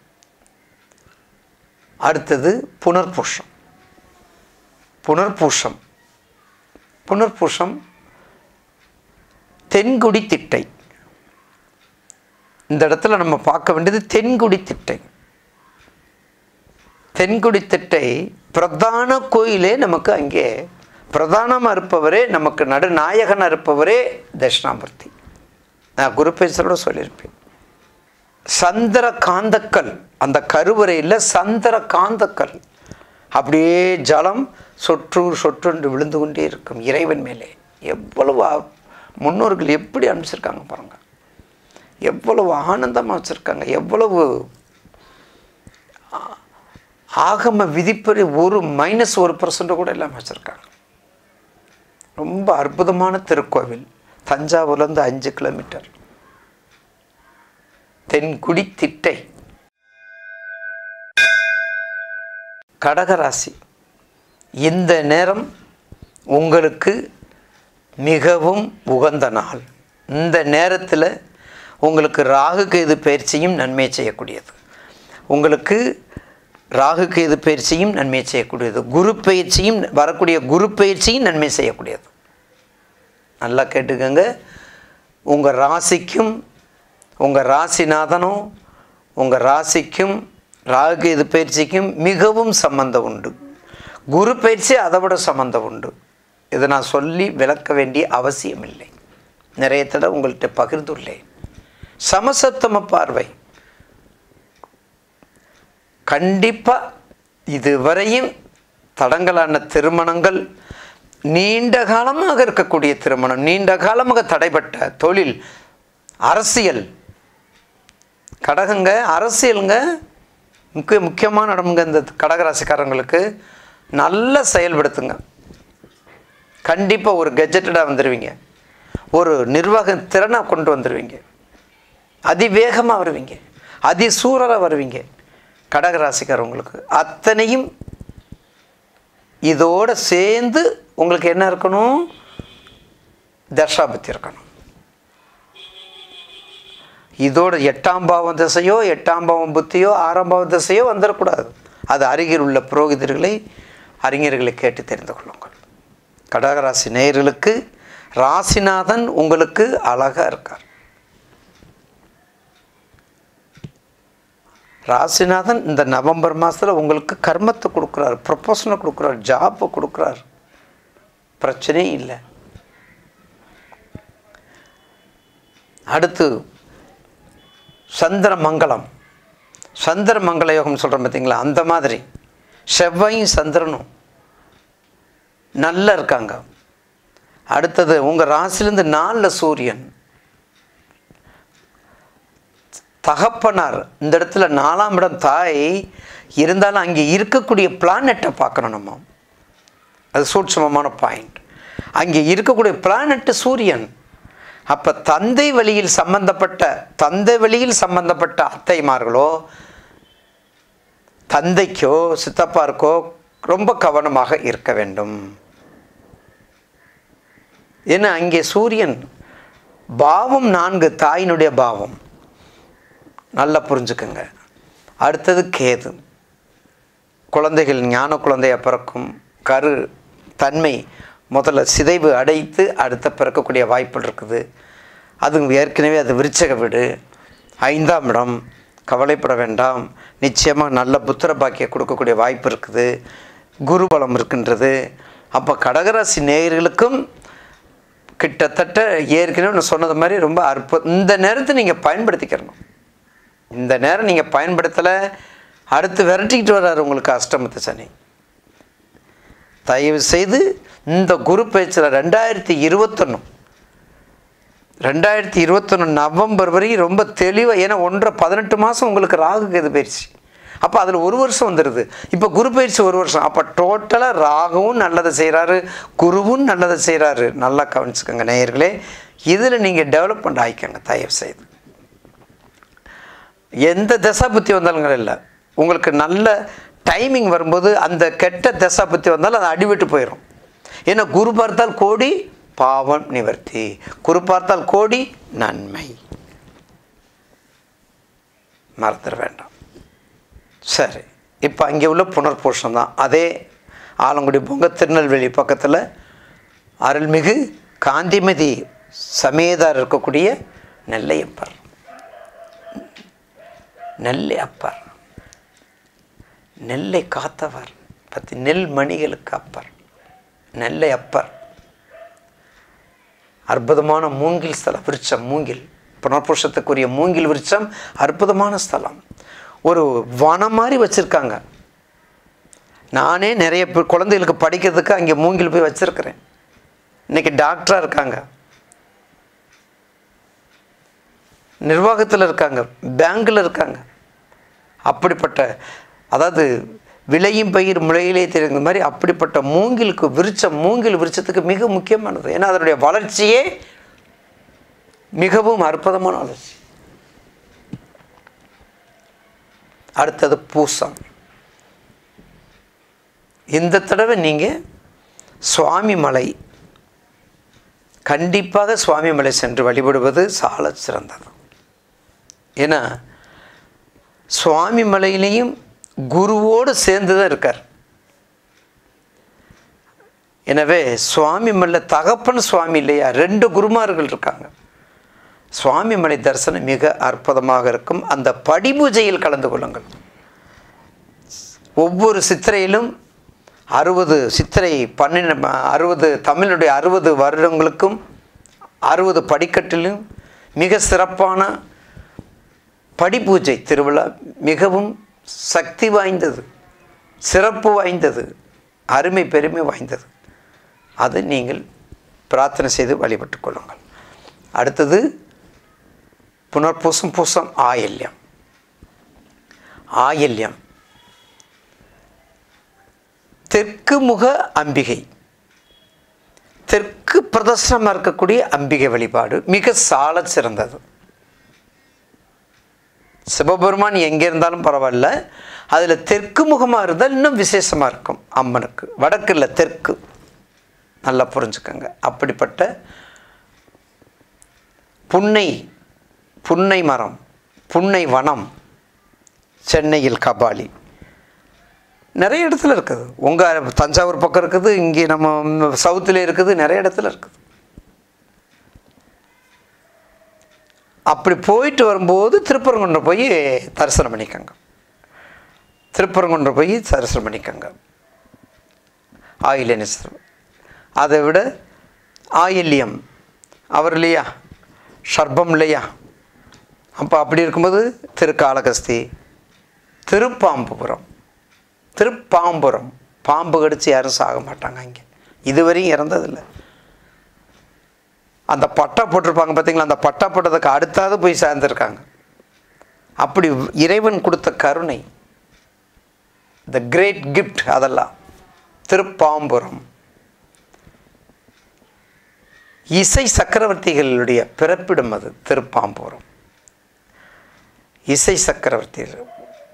அடுத்தது புனர்பூஷம் புனர்பூஷம் புனர்பூஷம் தென்குடி திட்டை இந்த இடத்துல நம்ம பார்க்க வேண்டியது தென்குடி திட்டை தென்குடி திட்டை பிரதான கோயிலே நமக்கு அங்கே பிரதானமாக இருப்பவரே நமக்கு நடுநாயகனாக இருப்பவரே தட்சிணாமூர்த்தி நான் குரு பேசலோட சொல்லியிருப்பேன் சந்திர காந்தக்கல் அந்த கருவறையில் சந்திர காந்தக்கல் அப்படியே ஜலம் சொற்று சொற்றுண்டு விழுந்து கொண்டே இருக்கும் இறைவன் மேலே எவ்வளவு ஆ- முன்னோர்கள் எப்படி அனுப்பிச்சிருக்காங்க பாருங்க எவ்வளவு ஆனந்தமாக வச்சுருக்காங்க எவ்வளவு ஆ- ஆகம விதிப்படி ஒரு மைனஸ் ஒரு பர்சன்ட் கூட இல்லாமல் வச்சுருக்காங்க ரொம்ப அற்புதமான திருக்கோவில் தஞ்சாவூர்லேருந்து அஞ்சு கிலோமீட்டர் தென்குடி திட்டை கடகராசி இந்த நேரம் உங்களுக்கு மிகவும் உகந்த நாள் இந்த நேரத்தில் உங்களுக்கு ராகு கேது பயிற்சியும் நன்மை செய்யக்கூடியது உங்களுக்கு ராகு கேது பயிற்சியும் நன்மை செய்யக்கூடியது குரு பயிற்சியும் வரக்கூடிய குரு பயிற்சியும் நன்மை செய்யக்கூடியது நல்லா கேட்டுக்கோங்க உங்கள் ராசிக்கும் உங்கள் ராசிநாதனும் உங்கள் ராசிக்கும் ராகு இது பயிற்சிக்கும் மிகவும் சம்பந்தம் உண்டு குரு பயிற்சி அதை விட சம்பந்தம் உண்டு இதை நான் சொல்லி விளக்க வேண்டிய அவசியம் இல்லை நிறைய தடவை உங்கள்கிட்ட பகிர்ந்துள்ளேன் சமசத்தம பார்வை கண்டிப்பாக இதுவரையும் தடங்கலான திருமணங்கள் நீண்ட காலமாக இருக்கக்கூடிய திருமணம் நீண்ட காலமாக தடைப்பட்ட தொழில் அரசியல் கடகங்க அரசியலுங்க முக்கிய முக்கியமான இடமுங்க இந்த கடகராசிக்காரங்களுக்கு நல்லா செயல்படுத்துங்க கண்டிப்பாக ஒரு கெஜெட்டடாக வந்துடுவீங்க ஒரு நிர்வாக திறனாக கொண்டு வந்துடுவீங்க அதிவேகமாக வருவீங்க அதிசூரராக வருவீங்க கடகராசிக்காரவங்களுக்கு அத்தனையும் இதோட சேர்ந்து உங்களுக்கு என்ன இருக்கணும் தர்ஷாபத்தி இருக்கணும் இதோட எட்டாம் பாவம் திசையோ எட்டாம் பாவம் புத்தியோ ஆறாம் பாவம் திசையோ வந்துடக்கூடாது அது அருகில் உள்ள புரோகிதர்களை அறிஞர்களை கேட்டு தெரிந்து கொள்ளுங்கள் கடகராசி நேயர்களுக்கு ராசிநாதன் உங்களுக்கு அழகாக இருக்கார் ராசிநாதன் இந்த நவம்பர் மாதத்தில் உங்களுக்கு கர்மத்தை கொடுக்குறார் ப்ரொப்போஷனை கொடுக்குறார் ஜாப்பை கொடுக்குறார் பிரச்சனையே இல்லை அடுத்து சந்திர மங்களம் சந்திர மங்கள யோகம் சொல்கிறோம் பார்த்தீங்களா அந்த மாதிரி செவ்வாயும் சந்திரனும் நல்லா இருக்காங்க அடுத்தது உங்கள் ராசிலேருந்து நாலில் சூரியன் தகப்பனார் இந்த இடத்துல நாலாம் இடம் தாய் இருந்தாலும் அங்கே இருக்கக்கூடிய பிளானெட்டை பார்க்கணும் நம்ம அது சூட்சமமான பாயிண்ட் அங்கே இருக்கக்கூடிய பிளானெட்டு சூரியன் அப்போ தந்தை வழியில் சம்பந்தப்பட்ட தந்தை வழியில் சம்பந்தப்பட்ட அத்தைமார்களோ தந்தைக்கோ சித்தப்பாருக்கோ ரொம்ப கவனமாக இருக்க வேண்டும் ஏன்னா அங்கே சூரியன் பாவம் நான்கு தாயினுடைய பாவம் நல்லா புரிஞ்சுக்குங்க அடுத்தது கேது குழந்தைகள் ஞான குழந்தைய பிறக்கும் கரு தன்மை முதல்ல சிதைவு அடைத்து அடுத்த பிறக்கக்கூடிய வாய்ப்புகள் இருக்குது அது ஏற்கனவே அது விருச்சக வீடு ஐந்தாம் இடம் கவலைப்பட வேண்டாம் நிச்சயமாக நல்ல புத்திர பாக்கிய கொடுக்கக்கூடிய வாய்ப்பு இருக்குது குரு பலம் இருக்கின்றது அப்போ கடகராசி நேயர்களுக்கும் கிட்டத்தட்ட ஏற்கனவே நான் சொன்னது மாதிரி ரொம்ப அற்பு இந்த நேரத்தை நீங்கள் பயன்படுத்திக்கிறணும் இந்த நேரம் நீங்கள் பயன்படுத்தலை அடுத்து விரட்டிக்கிட்டு வர்றாரு உங்களுக்கு அஷ்டமத்து சனி தயவு செய்து இந்த குரு பயிற்சியில் ரெண்டாயிரத்தி இருபத்தொன்று ரெண்டாயிரத்தி இருபத்தொன்று நவம்பர் வரைக்கும் ரொம்ப தெளிவாக ஏன்னா ஒன்றரை பதினெட்டு மாதம் உங்களுக்கு ராகு கேது பயிற்சி அப்போ அதில் ஒரு வருஷம் வந்துடுது இப்போ குரு பயிற்சி ஒரு வருஷம் அப்போ டோட்டலாக ராகுவும் நல்லதை செய்கிறாரு குருவும் நல்லதை செய்கிறாரு நல்லா கவனிச்சுக்கோங்க நேயர்களே இதில் நீங்கள் டெவலப்மெண்ட் ஆகிக்கோங்க தயவு செய்து எந்த தசா புத்தி வந்தாலும் இல்லை உங்களுக்கு நல்ல டைமிங் வரும்போது அந்த கெட்ட தசா புத்தி வந்தாலும் அது அடிவிட்டு போயிடும் ஏன்னா குரு பார்த்தால் கோடி பாவம் நிவர்த்தி குரு பார்த்தால் கோடி நன்மை மறந்துட வேண்டாம் சரி இப்போ அங்கே உள்ள புனர்பூஷம் தான் அதே ஆலங்குடி பொங்க திருநெல்வேலி பக்கத்தில் அருள்மிகு காந்திமதி சமேதார் இருக்கக்கூடிய நெல்லையப்பர் நெல்லை அப்பர் நெல்லை காத்தவர் பற்றி நெல் மணிகளுக்கு அப்பர் நெல்லை அப்பர் அற்புதமான மூங்கில் ஸ்தலம் விருட்சம் மூங்கில் புனர்புருஷத்துக்குரிய மூங்கில் விருட்சம் அற்புதமான ஸ்தலம் ஒரு வனம் மாதிரி வச்சுருக்காங்க நானே நிறைய பேர் குழந்தைகளுக்கு படிக்கிறதுக்கு அங்கே மூங்கில் போய் வச்சுருக்கிறேன் இன்றைக்கி டாக்டராக இருக்காங்க நிர்வாகத்தில் இருக்காங்க பேங்கில் இருக்காங்க அப்படிப்பட்ட அதாவது விளையும் பயிர் முளையிலே தெரிந்த மாதிரி அப்படிப்பட்ட மூங்கிலுக்கு விருச்சம் மூங்கில் விருச்சத்துக்கு மிக முக்கியமானது ஏன்னா அதனுடைய வளர்ச்சியே மிகவும் அற்புதமான வளர்ச்சி அடுத்தது பூசம் இந்த தடவை நீங்கள் சுவாமி மலை கண்டிப்பாக சுவாமி மலை சென்று வழிபடுவது சால சிறந்தது ஏன்னா சுவாமி மலையிலையும் குருவோடு சேர்ந்து தான் இருக்கார் எனவே சுவாமி மல்ல தகப்பன் சுவாமி இல்லையா ரெண்டு குருமார்கள் இருக்காங்க சுவாமி மலை தரிசனம் மிக அற்புதமாக இருக்கும் அந்த படிபூஜையில் கலந்து கொள்ளுங்கள் ஒவ்வொரு சித்திரையிலும் அறுபது சித்திரை பன்னெண்டு அறுபது தமிழுடைய அறுபது வருடங்களுக்கும் அறுபது படிக்கட்டிலும் மிக சிறப்பான படிபூஜை திருவிழா மிகவும் சக்தி வாய்ந்தது சிறப்பு வாய்ந்தது அருமை பெருமை வாய்ந்தது அதை நீங்கள் பிரார்த்தனை செய்து வழிபட்டுக் கொள்ளுங்கள் அடுத்தது புனர்பூசம் பூசம் ஆயில்யம் ஆயில்யம் தெற்கு முக அம்பிகை தெற்கு பிரதர்சனமாக இருக்கக்கூடிய அம்பிகை வழிபாடு மிக சால சிறந்தது சிவபெருமான் எங்கே இருந்தாலும் பரவாயில்ல அதில் தெற்கு முகமாக இருந்தால் இன்னும் விசேஷமாக இருக்கும் அம்மனுக்கு வடக்கு இல்லை தெற்கு நல்லா புரிஞ்சுக்கோங்க அப்படிப்பட்ட புன்னை புன்னை மரம் புன்னை வனம் சென்னையில் கபாலி நிறைய இடத்துல இருக்குது உங்கள் தஞ்சாவூர் பக்கம் இருக்குது இங்கே நம்ம சவுத்தில் இருக்குது நிறைய இடத்துல இருக்குது அப்படி போயிட்டு வரும்போது திருப்பரங்குன்றம் போய் தரிசனம் பண்ணிக்கோங்க திருப்பரங்குன்றம் போய் தரிசனம் பண்ணிக்கோங்க ஆயில்யனேஸ்வரர் அதை விட ஆயில்யம் அவர் இல்லையா ஷர்பம் இல்லையா அப்போ அப்படி இருக்கும்போது திருக்காளகஸ்தி திருப்பாம்புபுரம் திருப்பாம்புரம் பாம்பு கடிச்சு யாரும் சாக மாட்டாங்க இங்கே இதுவரையும் இறந்ததில்லை அந்த பட்டா போட்டிருப்பாங்க பார்த்தீங்களா அந்த பட்டா போட்டதுக்கு அடுத்தாவது போய் சேர்ந்துருக்காங்க அப்படி இறைவன் கொடுத்த கருணை த கிரேட் கிஃப்ட் அதெல்லாம் திருப்பாம்புரம் இசை சக்கரவர்த்திகளுடைய பிறப்பிடம் அது திருப்பாம்புரம் இசை சக்கரவர்த்திகள்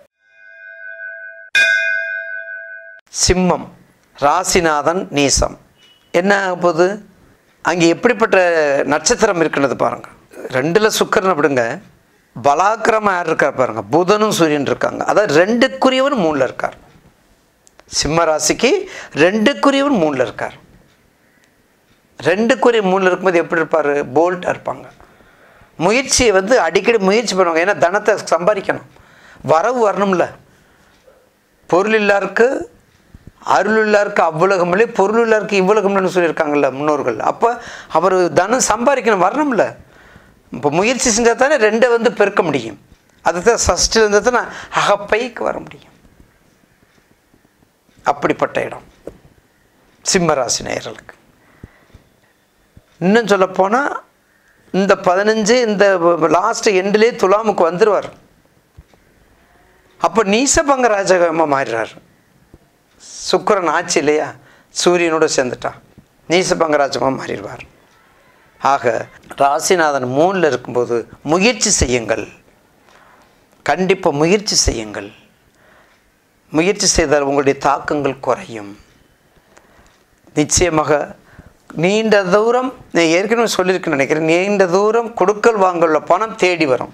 சிம்மம் ராசிநாதன் நீசம் என்ன ஆக போகுது அங்கே எப்படிப்பட்ட நட்சத்திரம் இருக்குன்றது பாருங்கள் ரெண்டில் சுக்கரன் அப்படிங்க பலாக்கிரமம் யார் இருக்கார் பாருங்க புதனும் சூரியன் இருக்காங்க அதாவது ரெண்டுக்குரியவன் மூணில் இருக்கார் சிம்ம ராசிக்கு ரெண்டுக்குரியவன் மூணில் இருக்கார் ரெண்டுக்குரிய மூணில் இருக்கும்போது எப்படி இருப்பார் போல்ட்டாக இருப்பாங்க முயற்சியை வந்து அடிக்கடி முயற்சி பண்ணுவாங்க ஏன்னா தனத்தை சம்பாதிக்கணும் வரவு வரணும்ல பொருள் இல்லாருக்கு அருள் இல்லாருக்கு அவ்வுலகமில்லை பொருள் இல்லாருக்கு இவ்வுலகம்னு சொல்லியிருக்காங்கல்ல முன்னோர்கள் அப்போ அவர் தனம் சம்பாதிக்கணும் வரணும்ல இப்போ முயற்சி செஞ்சால் தானே ரெண்டை வந்து பெருக்க முடியும் அதுதான் ஃபஸ்ட்டு இருந்தால் தான் அகப்பைக்கு வர முடியும் அப்படிப்பட்ட இடம் சிம்மராசி நேயர்களுக்கு இன்னும் சொல்லப்போனால் இந்த பதினஞ்சு இந்த லாஸ்ட் எண்ட்லேயே துலாமுக்கு வந்துடுவார் அப்போ நீசபங்க ராஜகமாக மாறிறார் சுக்கரன் ஆச்சு இல்லையா சூரியனோட சேர்ந்துட்டா நீசபங்க ராஜமாக மாறிடுவார் ஆக ராசிநாதன் மூணில் இருக்கும்போது முயற்சி செய்யுங்கள் கண்டிப்பாக முயற்சி செய்யுங்கள் முயற்சி செய்தால் உங்களுடைய தாக்கங்கள் குறையும் நிச்சயமாக நீண்ட தூரம் நான் ஏற்கனவே சொல்லியிருக்கேன்னு நினைக்கிறேன் நீண்ட தூரம் கொடுக்கல் வாங்குள்ள பணம் தேடி வரும்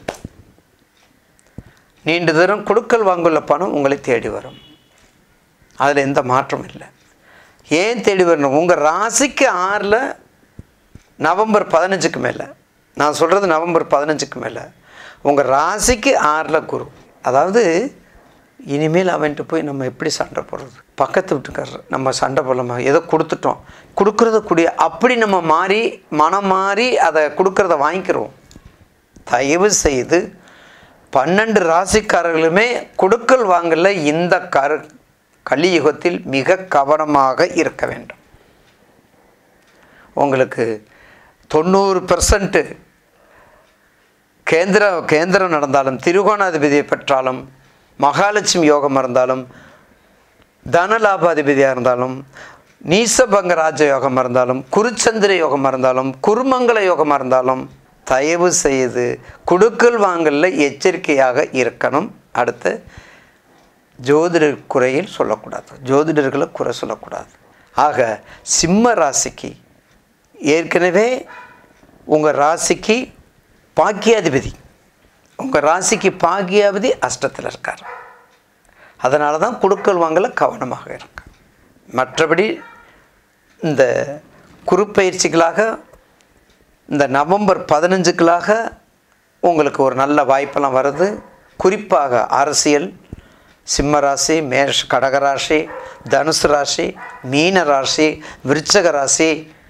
நீண்ட தூரம் கொடுக்கல் வாங்குள்ள பணம் உங்களை தேடி வரும் அதில் எந்த மாற்றமும் இல்லை ஏன் தேடி வரணும் உங்கள் ராசிக்கு ஆறில் நவம்பர் பதினஞ்சுக்கு மேலே நான் சொல்கிறது நவம்பர் பதினஞ்சுக்கு மேலே உங்கள் ராசிக்கு ஆறில் குரு அதாவது இனிமேல் அவன்கிட்ட போய் நம்ம எப்படி சண்டை போடுறது பக்கத்து வீட்டுக்காரர் நம்ம சண்டை போடலாமா ஏதோ கொடுத்துட்டோம் கொடுக்குறத கூடிய அப்படி நம்ம மாறி மனம் மாறி அதை கொடுக்குறத வாங்கிக்கிறோம் தயவு செய்து பன்னெண்டு ராசிக்காரர்களுமே கொடுக்கல் வாங்கல இந்த கரு கலியுகத்தில் மிக கவனமாக இருக்க வேண்டும் உங்களுக்கு தொண்ணூறு பெர்சன்ட்டு கேந்திர கேந்திரம் நடந்தாலும் திருகோணாதிபதியை பெற்றாலும் மகாலட்சுமி யோகம் இருந்தாலும் தனலாபாதிபதியாக இருந்தாலும் நீசபங்க ராஜ யோகமாக இருந்தாலும் குருச்சந்திர யோகமாக இருந்தாலும் குருமங்கல யோகமாக இருந்தாலும் தயவு செய்து குடுக்கல் வாங்கலில் எச்சரிக்கையாக இருக்கணும் அடுத்து ஜோதிடர் குறையில் சொல்லக்கூடாது ஜோதிடர்களை குறை சொல்லக்கூடாது ஆக சிம்ம ராசிக்கு ஏற்கனவே உங்கள் ராசிக்கு பாக்கியாதிபதி உங்கள் ராசிக்கு பாக்கியாதிபதி அஷ்டத்தில் இருக்கார் அதனால தான் குடுக்கல் வாங்கல கவனமாக இருக்கு மற்றபடி இந்த குறுப்பயிற்சிகளாக இந்த நவம்பர் பதினஞ்சுக்களாக உங்களுக்கு ஒரு நல்ல வாய்ப்பெல்லாம் வருது குறிப்பாக அரசியல் சிம்ம ராசி மேஷ கடகராசி தனுசு ராசி மீன ராசி விருச்சக ராசி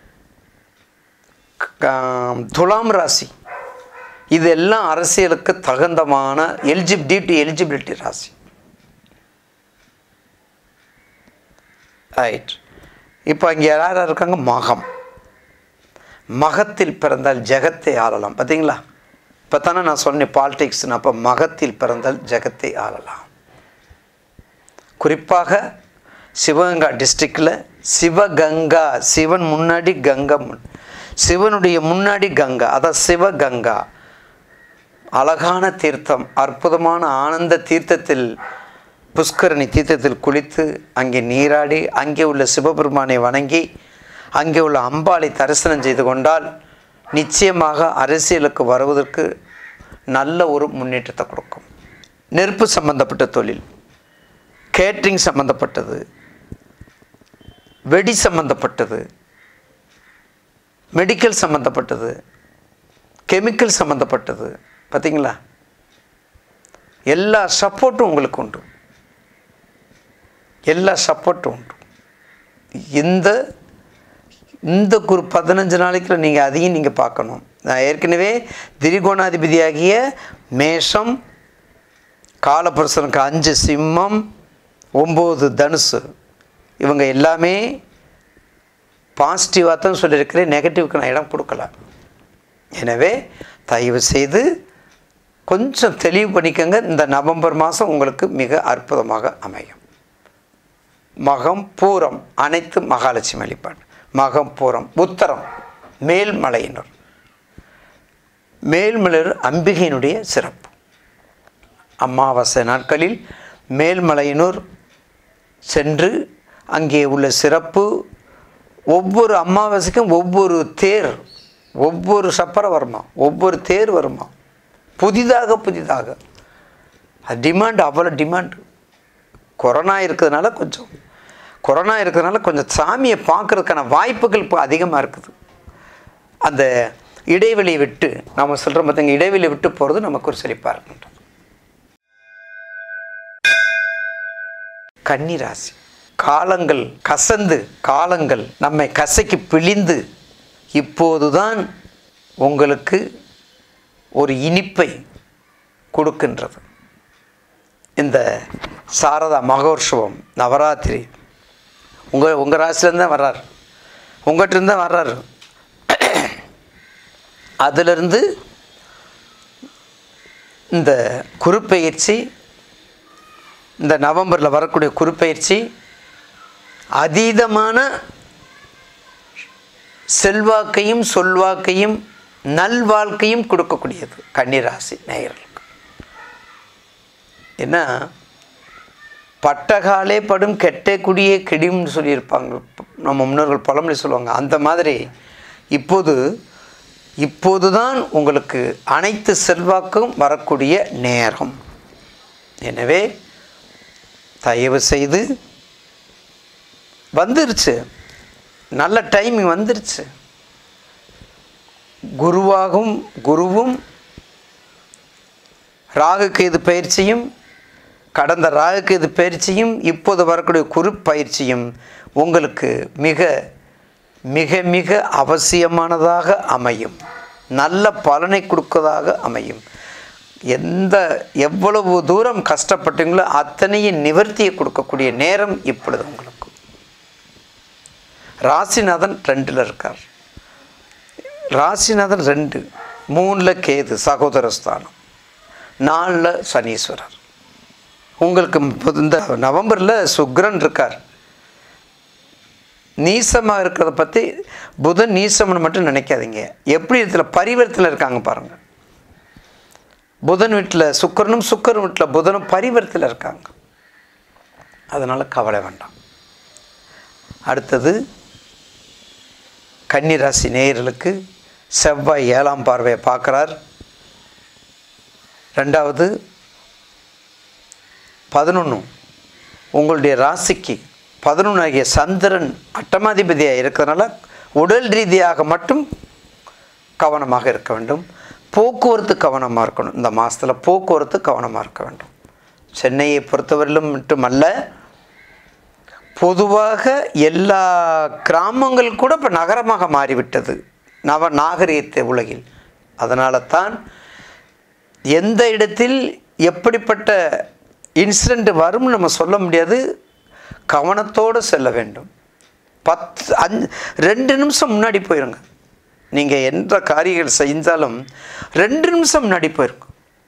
க- துலாம் ராசி இதெல்லாம் அரசியலுக்கு தகுந்தமான எலிஜிபிலிட்டி டு எலிஜிபிலிட்டி ராசி ரைட் இப்போ இங்கே யார் யார் இருக்காங்க மகம் மகத்தில் பிறந்தால் ஜெகத்தை ஆளலாம் பார்த்தீங்களா இப்போ தானே நான் சொன்னேன் பாலிடிக்ஸ்னு அப்போ மகத்தில் பிறந்தால் ஜெகத்தை ஆளலாம் குறிப்பாக சிவகங்கா டிஸ்ட்ரிக்டில் சிவகங்கா சிவன் முன்னாடி கங்கா முன் சிவனுடைய முன்னாடி கங்கா அதான் சிவகங்கா அழகான தீர்த்தம் அற்புதமான ஆனந்த தீர்த்தத்தில் புஷ்கரணி தீர்த்தத்தில் குளித்து அங்கே நீராடி அங்கே உள்ள சிவபெருமானை வணங்கி அங்கே உள்ள அம்பாளை தரிசனம் செய்து கொண்டால் நிச்சயமாக அரசியலுக்கு வருவதற்கு நல்ல ஒரு முன்னேற்றத்தை கொடுக்கும் நெருப்பு சம்பந்தப்பட்ட தொழில் கேட்ரிங் சம்பந்தப்பட்டது வெடி சம்பந்தப்பட்டது மெடிக்கல் சம்பந்தப்பட்டது கெமிக்கல் சம்பந்தப்பட்டது பார்த்தீங்களா எல்லா சப்போர்ட்டும் உங்களுக்கு உண்டு எல்லா சப்போர்ட்டும் உண்டு இந்த இந்த குரு பதினஞ்சு நாளைக்குள்ள நீங்கள் அதையும் நீங்கள் பார்க்கணும் நான் ஏற்கனவே திரிகோணாதிபதியாகிய மேஷம் காலபுருஷனுக்கு அஞ்சு சிம்மம் ஒம்பது தனுசு இவங்க எல்லாமே பாசிட்டிவாக தான் சொல்லியிருக்கிறேன் நெகட்டிவ்க்கு நான் இடம் கொடுக்கல எனவே தயவு செய்து கொஞ்சம் தெளிவு பண்ணிக்கோங்க இந்த நவம்பர் மாதம் உங்களுக்கு மிக அற்புதமாக அமையும் மகம் பூரம் அனைத்து மகாலட்சுமி வழிபாடு மகம் பூரம் உத்தரம் மேல்மலையினர் மேல்மலையர் அம்பிகையினுடைய சிறப்பு அமாவாசை நாட்களில் மேல்மலையினூர் சென்று அங்கே உள்ள சிறப்பு ஒவ்வொரு அமாவாசைக்கும் ஒவ்வொரு தேர் ஒவ்வொரு சப்பரம் வருமா ஒவ்வொரு தேர் வருமா புதிதாக புதிதாக அது டிமாண்ட் அவ்வளோ டிமாண்டு கொரோனா இருக்கிறதுனால கொஞ்சம் கொரோனா இருக்கிறதுனால கொஞ்சம் சாமியை பார்க்கறதுக்கான வாய்ப்புகள் இப்போ அதிகமாக இருக்குது அந்த இடைவெளியை விட்டு நம்ம சொல்கிறோம் பார்த்தீங்க இடைவெளி விட்டு போகிறது நமக்கு ஒரு செழிப்பாக இருக்குன்றது கன்னிராசி காலங்கள் கசந்து காலங்கள் நம்மை கசக்கி பிழிந்து இப்போதுதான் உங்களுக்கு ஒரு இனிப்பை கொடுக்கின்றது இந்த சாரதா மகோற்சவம் நவராத்திரி உங்கள் உங்கள் ராசிலேருந்து தான் வர்றார் உங்கள்கிட்ட இருந்து தான் வர்றாரு அதிலிருந்து இந்த குருப்பெயர்ச்சி இந்த நவம்பரில் வரக்கூடிய குருப்பெயர்ச்சி அதீதமான செல்வாக்கையும் சொல்வாக்கையும் நல்வாழ்க்கையும் கொடுக்கக்கூடியது கன்னிராசி நேயர்களுக்கு ஏன்னா பட்டகாலே படும் கெட்ட குடியே கெடியும்னு சொல்லியிருப்பாங்க நம்ம முன்னோர்கள் பழமொழி சொல்லுவாங்க அந்த மாதிரி இப்போது இப்போதுதான் உங்களுக்கு அனைத்து செல்வாக்கும் வரக்கூடிய நேரம் எனவே தயவு செய்து வந்துருச்சு நல்ல டைமிங் வந்துருச்சு குருவாகும் குருவும் ராகு கேது பயிற்சியும் கடந்த ராகு கேது பயிற்சியும் இப்போது வரக்கூடிய குரு பயிற்சியும் உங்களுக்கு மிக மிக மிக அவசியமானதாக அமையும் நல்ல பலனை கொடுக்கதாக அமையும் எந்த எவ்வளவு தூரம் கஷ்டப்பட்டீங்களோ அத்தனையும் நிவர்த்தியை கொடுக்கக்கூடிய நேரம் இப்பொழுது உங்களுக்கு ராசிநாதன் ரெண்டில் இருக்கார் ராசிநாதன் ரெண்டு மூணில் கேது சகோதரஸ்தானம் நாலில் சனீஸ்வரர் உங்களுக்கு இப்போது இந்த நவம்பரில் சுக்ரன் இருக்கார் நீசமாக இருக்கிறத பற்றி புதன் நீசம்னு மட்டும் நினைக்காதீங்க எப்படி இதில் பரிவர்த்தனை இருக்காங்க பாருங்கள் புதன் வீட்டில் சுக்கரனும் சுக்கரன் வீட்டில் புதனும் பரிவர்த்தில் இருக்காங்க அதனால் கவலை வேண்டாம் அடுத்தது கன்னிராசி நேயர்களுக்கு செவ்வாய் ஏழாம் பார்வையை பார்க்குறார் ரெண்டாவது பதினொன்று உங்களுடைய ராசிக்கு பதினொன்று ஆகிய சந்திரன் அட்டமாதிபதியாக இருக்கிறதுனால உடல் ரீதியாக மட்டும் கவனமாக இருக்க வேண்டும் போக்குவரத்து கவனமாக இருக்கணும் இந்த மாதத்தில் போக்குவரத்து கவனமாக இருக்க வேண்டும் சென்னையை பொறுத்தவரையிலும் மட்டுமல்ல பொதுவாக எல்லா கிராமங்கள் கூட இப்போ நகரமாக மாறிவிட்டது நவ நாகரிகத்தை உலகில் அதனால தான் எந்த இடத்தில் எப்படிப்பட்ட இன்சிடெண்ட் வரும்னு நம்ம சொல்ல முடியாது கவனத்தோடு செல்ல வேண்டும் பத்து அஞ்சு ரெண்டு நிமிஷம் முன்னாடி போயிருங்க நீங்கள் எந்த காரியங்கள் செஞ்சாலும் ரெண்டு நிமிஷம் முன்னாடி போயிருங்க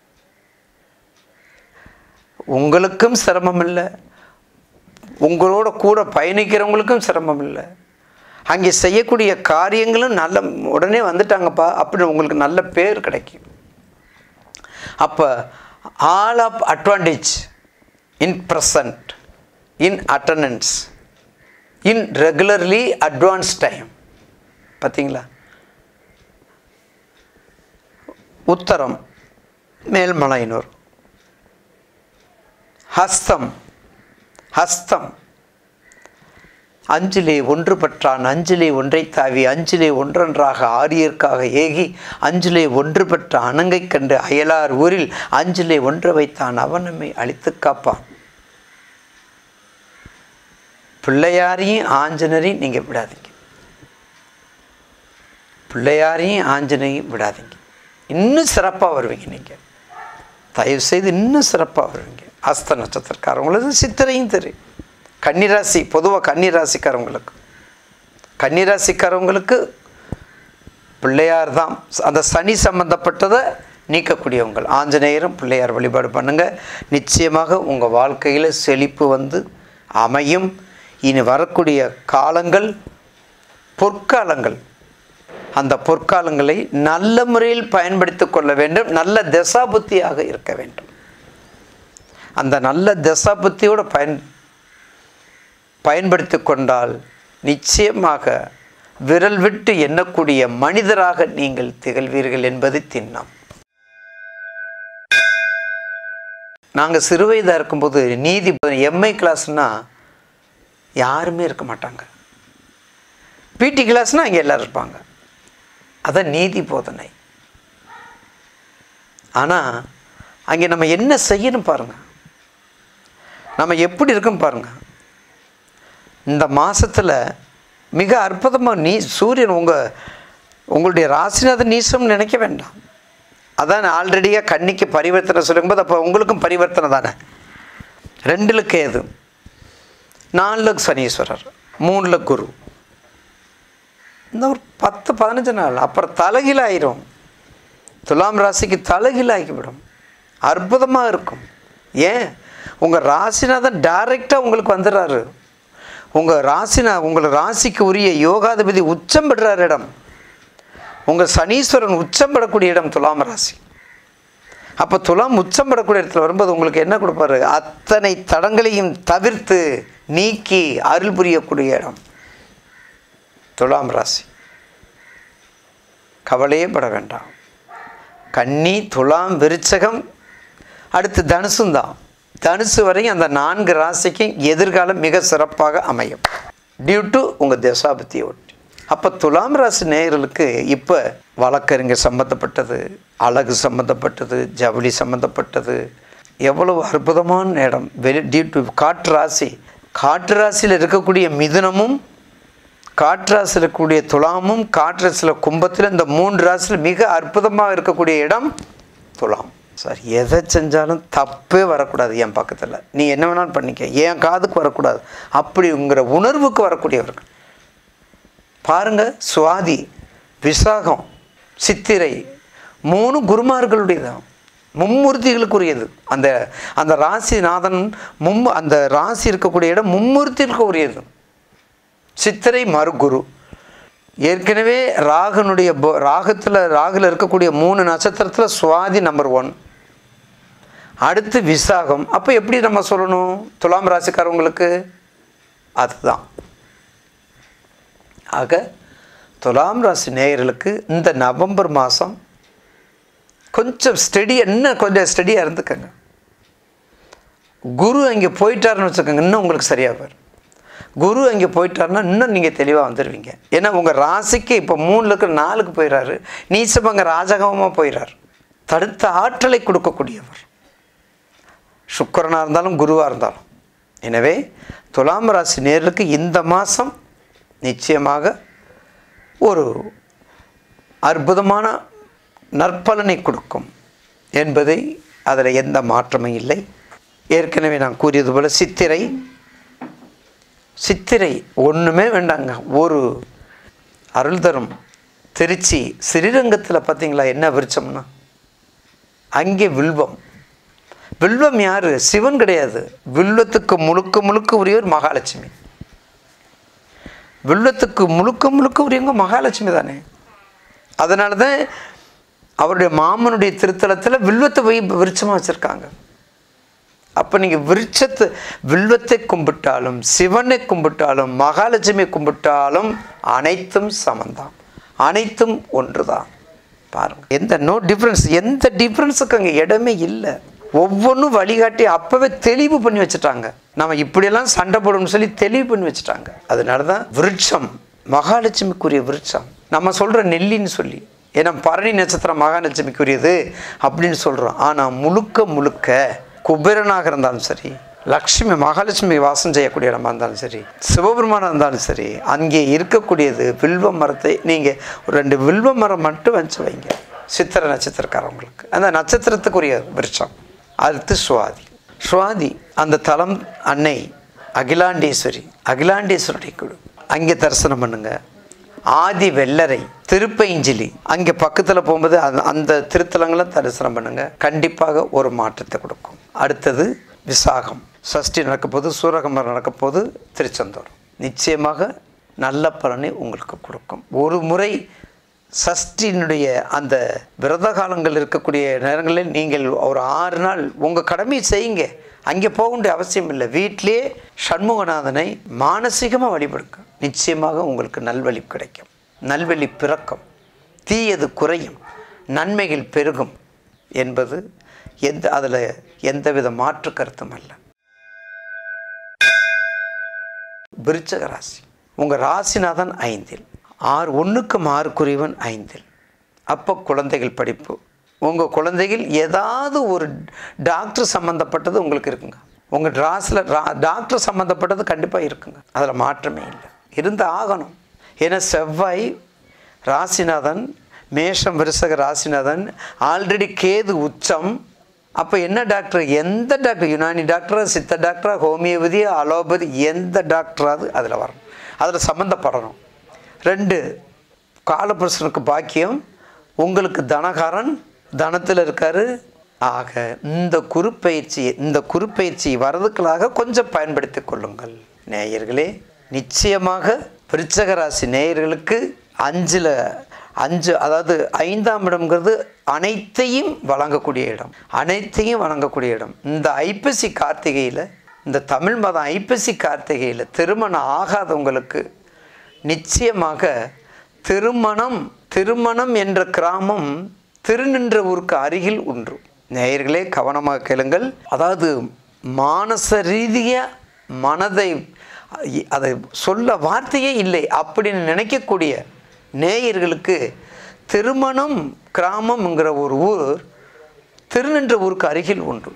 உங்களுக்கும் சிரமம் இல்லை உங்களோட கூட பயணிக்கிறவங்களுக்கும் சிரமம் இல்லை அங்கே செய்யக்கூடிய காரியங்களும் நல்ல உடனே வந்துட்டாங்கப்பா அப்படின்னு உங்களுக்கு நல்ல பேர் கிடைக்கும் அப்போ all of advantage in present in attendance in regularly advance time பார்த்தீங்களா உத்தரம் மேல்மலையனூர் ஹஸ்தம் ஹஸ்தம் அஞ்சிலே ஒன்று பெற்றான் அஞ்சிலே ஒன்றை தாவி அஞ்சிலே ஒன்றொன்றாக ஆரியர்க்காக ஏகி அஞ்சிலே ஒன்று பெற்ற அணங்கை கண்டு அயலார் ஊரில் அஞ்சிலே ஒன்று வைத்தான் அவன் நம்மை அழித்து காப்பான் பிள்ளையாரையும் ஆஞ்சனரையும் நீங்கள் விடாதீங்க பிள்ளையாரையும் ஆஞ்சனையும் விடாதீங்க இன்னும் சிறப்பாக வருவீங்க நீங்கள் தயவு செய்து இன்னும் சிறப்பாக வருவீங்க அஸ்த நட்சத்திரக்காரவங்களுக்கு சித்திரையும் தெரியும் கன்னிராசி பொதுவாக கன்னிராசிக்காரவங்களுக்கு கன்னிராசிக்காரவங்களுக்கு பிள்ளையார் தான் அந்த சனி சம்பந்தப்பட்டதை நீக்கக்கூடியவங்க ஆஞ்சநேயரும் பிள்ளையார் வழிபாடு பண்ணுங்கள் நிச்சயமாக உங்கள் வாழ்க்கையில் செழிப்பு வந்து அமையும் இனி வரக்கூடிய காலங்கள் பொற்காலங்கள் அந்த பொற்காலங்களை நல்ல முறையில் பயன்படுத்தி கொள்ள வேண்டும் நல்ல தசாபுத்தியாக இருக்க வேண்டும் அந்த நல்ல தசாபுத்தியோடு பயன் பயன்படுத்தி கொண்டால் நிச்சயமாக விரல் விட்டு எண்ணக்கூடிய மனிதராக நீங்கள் திகழ்வீர்கள் என்பது திண்ணம் நாங்கள் சிறுவயதாக இருக்கும்போது நீதி எம்ஐ கிளாஸ்னால் யாருமே இருக்க மாட்டாங்க பிடி கிளாஸ்னால் அங்கே எல்லோரும் இருப்பாங்க அதான் நீதி போதனை ஆனால் அங்கே நம்ம என்ன செய்யணும் பாருங்கள் நம்ம எப்படி இருக்கும் பாருங்கள் இந்த மாதத்தில் மிக அற்புதமாக நீ சூரியன் உங்கள் உங்களுடைய ராசிநாதன் நீசம்னு நினைக்க வேண்டாம் அதான் ஆல்ரெடியாக கன்னிக்கு பரிவர்த்தனை சொல்லும்போது அப்போ உங்களுக்கும் பரிவர்த்தனை தானே ரெண்டில் கேது நாலில் சனீஸ்வரர் மூணில் குரு இந்த ஒரு பத்து பதினஞ்சு நாள் அப்புறம் தலைகீழ் ஆயிரும் துலாம் ராசிக்கு தலைகீழ் ஆகிவிடும் அற்புதமாக இருக்கும் ஏன் உங்கள் ராசிநாதன் டைரெக்டாக உங்களுக்கு வந்துடுறாரு உங்கள் ராசினா உங்கள் ராசிக்கு உரிய யோகாதிபதி உச்சம் பெறுறார் இடம் உங்கள் சனீஸ்வரன் உச்சம் பெறக்கூடிய இடம் துலாம் ராசி அப்போ துலாம் உச்சம் பெறக்கூடிய இடத்துல வரும்போது உங்களுக்கு என்ன கொடுப்பாரு அத்தனை தடங்களையும் தவிர்த்து நீக்கி அருள் புரியக்கூடிய இடம் துலாம் ராசி கவலையே பட வேண்டாம் கன்னி துலாம் விருச்சகம் அடுத்து தனுசும் தான் தனுசு வரையும் அந்த நான்கு ராசிக்கும் எதிர்காலம் மிக சிறப்பாக அமையும் டியூ டு உங்கள் தசாபத்தியை ஒட்டி அப்போ துலாம் ராசி நேயர்களுக்கு இப்போ வழக்கறிஞர் சம்மந்தப்பட்டது அழகு சம்மந்தப்பட்டது ஜவுளி சம்மந்தப்பட்டது எவ்வளவு அற்புதமான இடம் வெளி டியூ டு காற்று ராசி காற்று ராசியில் இருக்கக்கூடிய மிதுனமும் காற்று ராசியில் இருக்கக்கூடிய துலாமும் காற்று ராசியில் கும்பத்தில் இந்த மூன்று ராசியில் மிக அற்புதமாக இருக்கக்கூடிய இடம் துலாம் சார் எதை செஞ்சாலும் தப்பே வரக்கூடாது என் பக்கத்தில் நீ என்ன வேணாலும் பண்ணிக்க என் காதுக்கு வரக்கூடாது அப்படிங்கிற உணர்வுக்கு வரக்கூடியவர்கள் பாருங்க சுவாதி விசாகம் சித்திரை மூணு குருமார்களுடையதான் மும்மூர்த்திகளுக்குரியது அந்த அந்த ராசிநாதன் மும் அந்த ராசி இருக்கக்கூடிய இடம் மும்மூர்த்திகளுக்கு உரியது சித்திரை மறுகுரு ஏற்கனவே ராகனுடைய பொ- ராகத்தில் ராகுல இருக்கக்கூடிய மூணு நட்சத்திரத்தில் சுவாதி நம்பர் ஒன் அடுத்து விசாகம் அப்போ எப்படி நம்ம சொல்லணும் துலாம் ராசிக்காரவங்களுக்கு அதுதான் ஆக துலாம் ராசி நேயர்களுக்கு இந்த நவம்பர் மாதம் கொஞ்சம் ஸ்டடி இன்னும் கொஞ்சம் ஸ்டடியாக இருந்துக்கங்க குரு அங்கே போயிட்டாருன்னு வச்சுக்கோங்க இன்னும் உங்களுக்கு சரியாக வரும் குரு அங்கே போயிட்டாருன்னா இன்னும் நீங்கள் தெளிவாக வந்துடுவீங்க ஏன்னா உங்கள் ராசிக்கு இப்போ மூணில் இருக்கிற நாலுக்கு போயிடுறாரு நீசபங்க ராஜகமாக போயிடுறாரு தடுத்த ஆற்றலை கொடுக்கக்கூடியவர் சுக்கரனாக இருந்தாலும் குருவாக இருந்தாலும் எனவே துலாம் ராசி நேர்களுக்கு இந்த மாதம் நிச்சயமாக ஒரு அற்புதமான நற்பலனை கொடுக்கும் என்பதை அதில் எந்த மாற்றமும் இல்லை ஏற்கனவே நான் கூறியது போல் சித்திரை சித்திரை ஒன்றுமே வேண்டாங்க ஒரு அருள் தரும் திருச்சி ஸ்ரீரங்கத்தில் பார்த்தீங்களா என்ன விருச்சம்னா அங்கே வில்வம் வில்வம் யார் சிவன் கிடையாது வில்வத்துக்கு முழுக்க முழுக்க உரியவர் மகாலட்சுமி வில்வத்துக்கு முழுக்க முழுக்க உரியவங்க மகாலட்சுமி தானே அதனால தான் அவருடைய மாமனுடைய திருத்தலத்தில் வில்வத்தை போய் விருட்சமாக வச்சுருக்காங்க அப்போ நீங்கள் விருட்சத்தை வில்வத்தை கும்பிட்டாலும் சிவனை கும்பிட்டாலும் மகாலட்சுமி கும்பிட்டாலும் அனைத்தும் சமந்தான் அனைத்தும் ஒன்று தான் பாருங்க எந்த நோ டிஃப்ரென்ஸ் எந்த டிஃப்ரென்ஸுக்கு அங்கே இடமே இல்லை ஒவ்வொன்றும் வழிகாட்டி அப்போவே தெளிவு பண்ணி வச்சுட்டாங்க நம்ம இப்படியெல்லாம் சண்டை போடணும்னு சொல்லி தெளிவு பண்ணி வச்சுட்டாங்க அதனால தான் விருட்சம் மகாலட்சுமிக்குரிய விருட்சம் நம்ம சொல்கிற நெல்லின்னு சொல்லி ஏன்னா பரணி நட்சத்திரம் மகாலட்சுமிக்குரியது அப்படின்னு சொல்கிறோம் ஆனால் முழுக்க முழுக்க குபேரனாக இருந்தாலும் சரி லக்ஷ்மி மகாலட்சுமி வாசம் செய்யக்கூடிய இடமா இருந்தாலும் சரி சிவபெருமானாக இருந்தாலும் சரி அங்கே இருக்கக்கூடியது வில்வ மரத்தை நீங்கள் ஒரு ரெண்டு வில்வ மரம் மட்டும் வச்சு வைங்க சித்திர நட்சத்திரக்காரவங்களுக்கு அந்த நட்சத்திரத்துக்குரிய விருட்சம் அடுத்து சுவாதி சுவாதி அந்த தலம் அன்னை அகிலாண்டேஸ்வரி அகிலாண்டேஸ்வருடைய குழு அங்கே தரிசனம் பண்ணுங்க ஆதி வெள்ளரை திருப்பைஞ்சிலி அங்கே பக்கத்தில் போகும்போது அந்த அந்த திருத்தலங்களை தரிசனம் பண்ணுங்க கண்டிப்பாக ஒரு மாற்றத்தை கொடுக்கும் அடுத்தது விசாகம் சஷ்டி நடக்க போது சூரகமரம் நடக்க போது திருச்செந்தூர் நிச்சயமாக நல்ல பலனை உங்களுக்கு கொடுக்கும் ஒரு முறை சஷ்டியினுடைய அந்த விரத காலங்கள் இருக்கக்கூடிய நேரங்களில் நீங்கள் ஒரு ஆறு நாள் உங்கள் கடமையை செய்யுங்க அங்கே போக வேண்டிய அவசியம் இல்லை வீட்டிலே சண்முகநாதனை மானசீகமாக வழிபடுங்க நிச்சயமாக உங்களுக்கு நல்வழி கிடைக்கும் நல்வழி பிறக்கும் தீயது குறையும் நன்மைகள் பெருகும் என்பது எந்த அதில் எந்தவித மாற்று கருத்தும் அல்ல விருச்சக ராசி உங்கள் ராசிநாதன் ஐந்தில் ஆறு ஒன்றுக்கு ஆறுக்குரியவன் ஐந்தில் அப்போ குழந்தைகள் படிப்பு உங்கள் குழந்தைகள் ஏதாவது ஒரு டாக்டர் சம்மந்தப்பட்டது உங்களுக்கு இருக்குங்க உங்கள் ராசில் டாக்டர் சம்மந்தப்பட்டது கண்டிப்பாக இருக்குங்க அதில் மாற்றமே இல்லை இருந்து ஆகணும் ஏன்னா செவ்வாய் ராசிநாதன் மேஷம் விருசக ராசிநாதன் ஆல்ரெடி கேது உச்சம் அப்போ என்ன டாக்டர் எந்த டாக்டர் யுனானி டாக்டரா சித்த டாக்டரா ஹோமியோபதி அலோபதி எந்த டாக்டராவது அதில் வரணும் அதில் சம்மந்தப்படணும் ரெண்டு காலபுருஷனுக்கு பாக்கியம் உங்களுக்கு தனகாரன் தனத்தில் இருக்காரு ஆக இந்த குறுப்பயிற்சி இந்த குறுப்பயிற்சி வரதுக்களாக கொஞ்சம் பயன்படுத்தி கொள்ளுங்கள் நேயர்களே நிச்சயமாக விருச்சக ராசி நேயர்களுக்கு அஞ்சில் அஞ்சு அதாவது ஐந்தாம் இடம்ங்கிறது அனைத்தையும் வழங்கக்கூடிய இடம் அனைத்தையும் வழங்கக்கூடிய இடம் இந்த ஐப்பசி கார்த்திகையில் இந்த தமிழ் மதம் ஐப்பசி கார்த்திகையில் திருமணம் ஆகாதவங்களுக்கு நிச்சயமாக திருமணம் திருமணம் என்ற கிராமம் திருநின்ற ஊருக்கு அருகில் உண்டு நேயர்களே கவனமாக கேளுங்கள் அதாவது மானச ரீதியாக மனதை அதை சொல்ல வார்த்தையே இல்லை அப்படின்னு நினைக்கக்கூடிய நேயர்களுக்கு திருமணம் கிராமம்ங்கிற ஒரு ஊர் திருநின்ற ஊருக்கு அருகில் உண்டு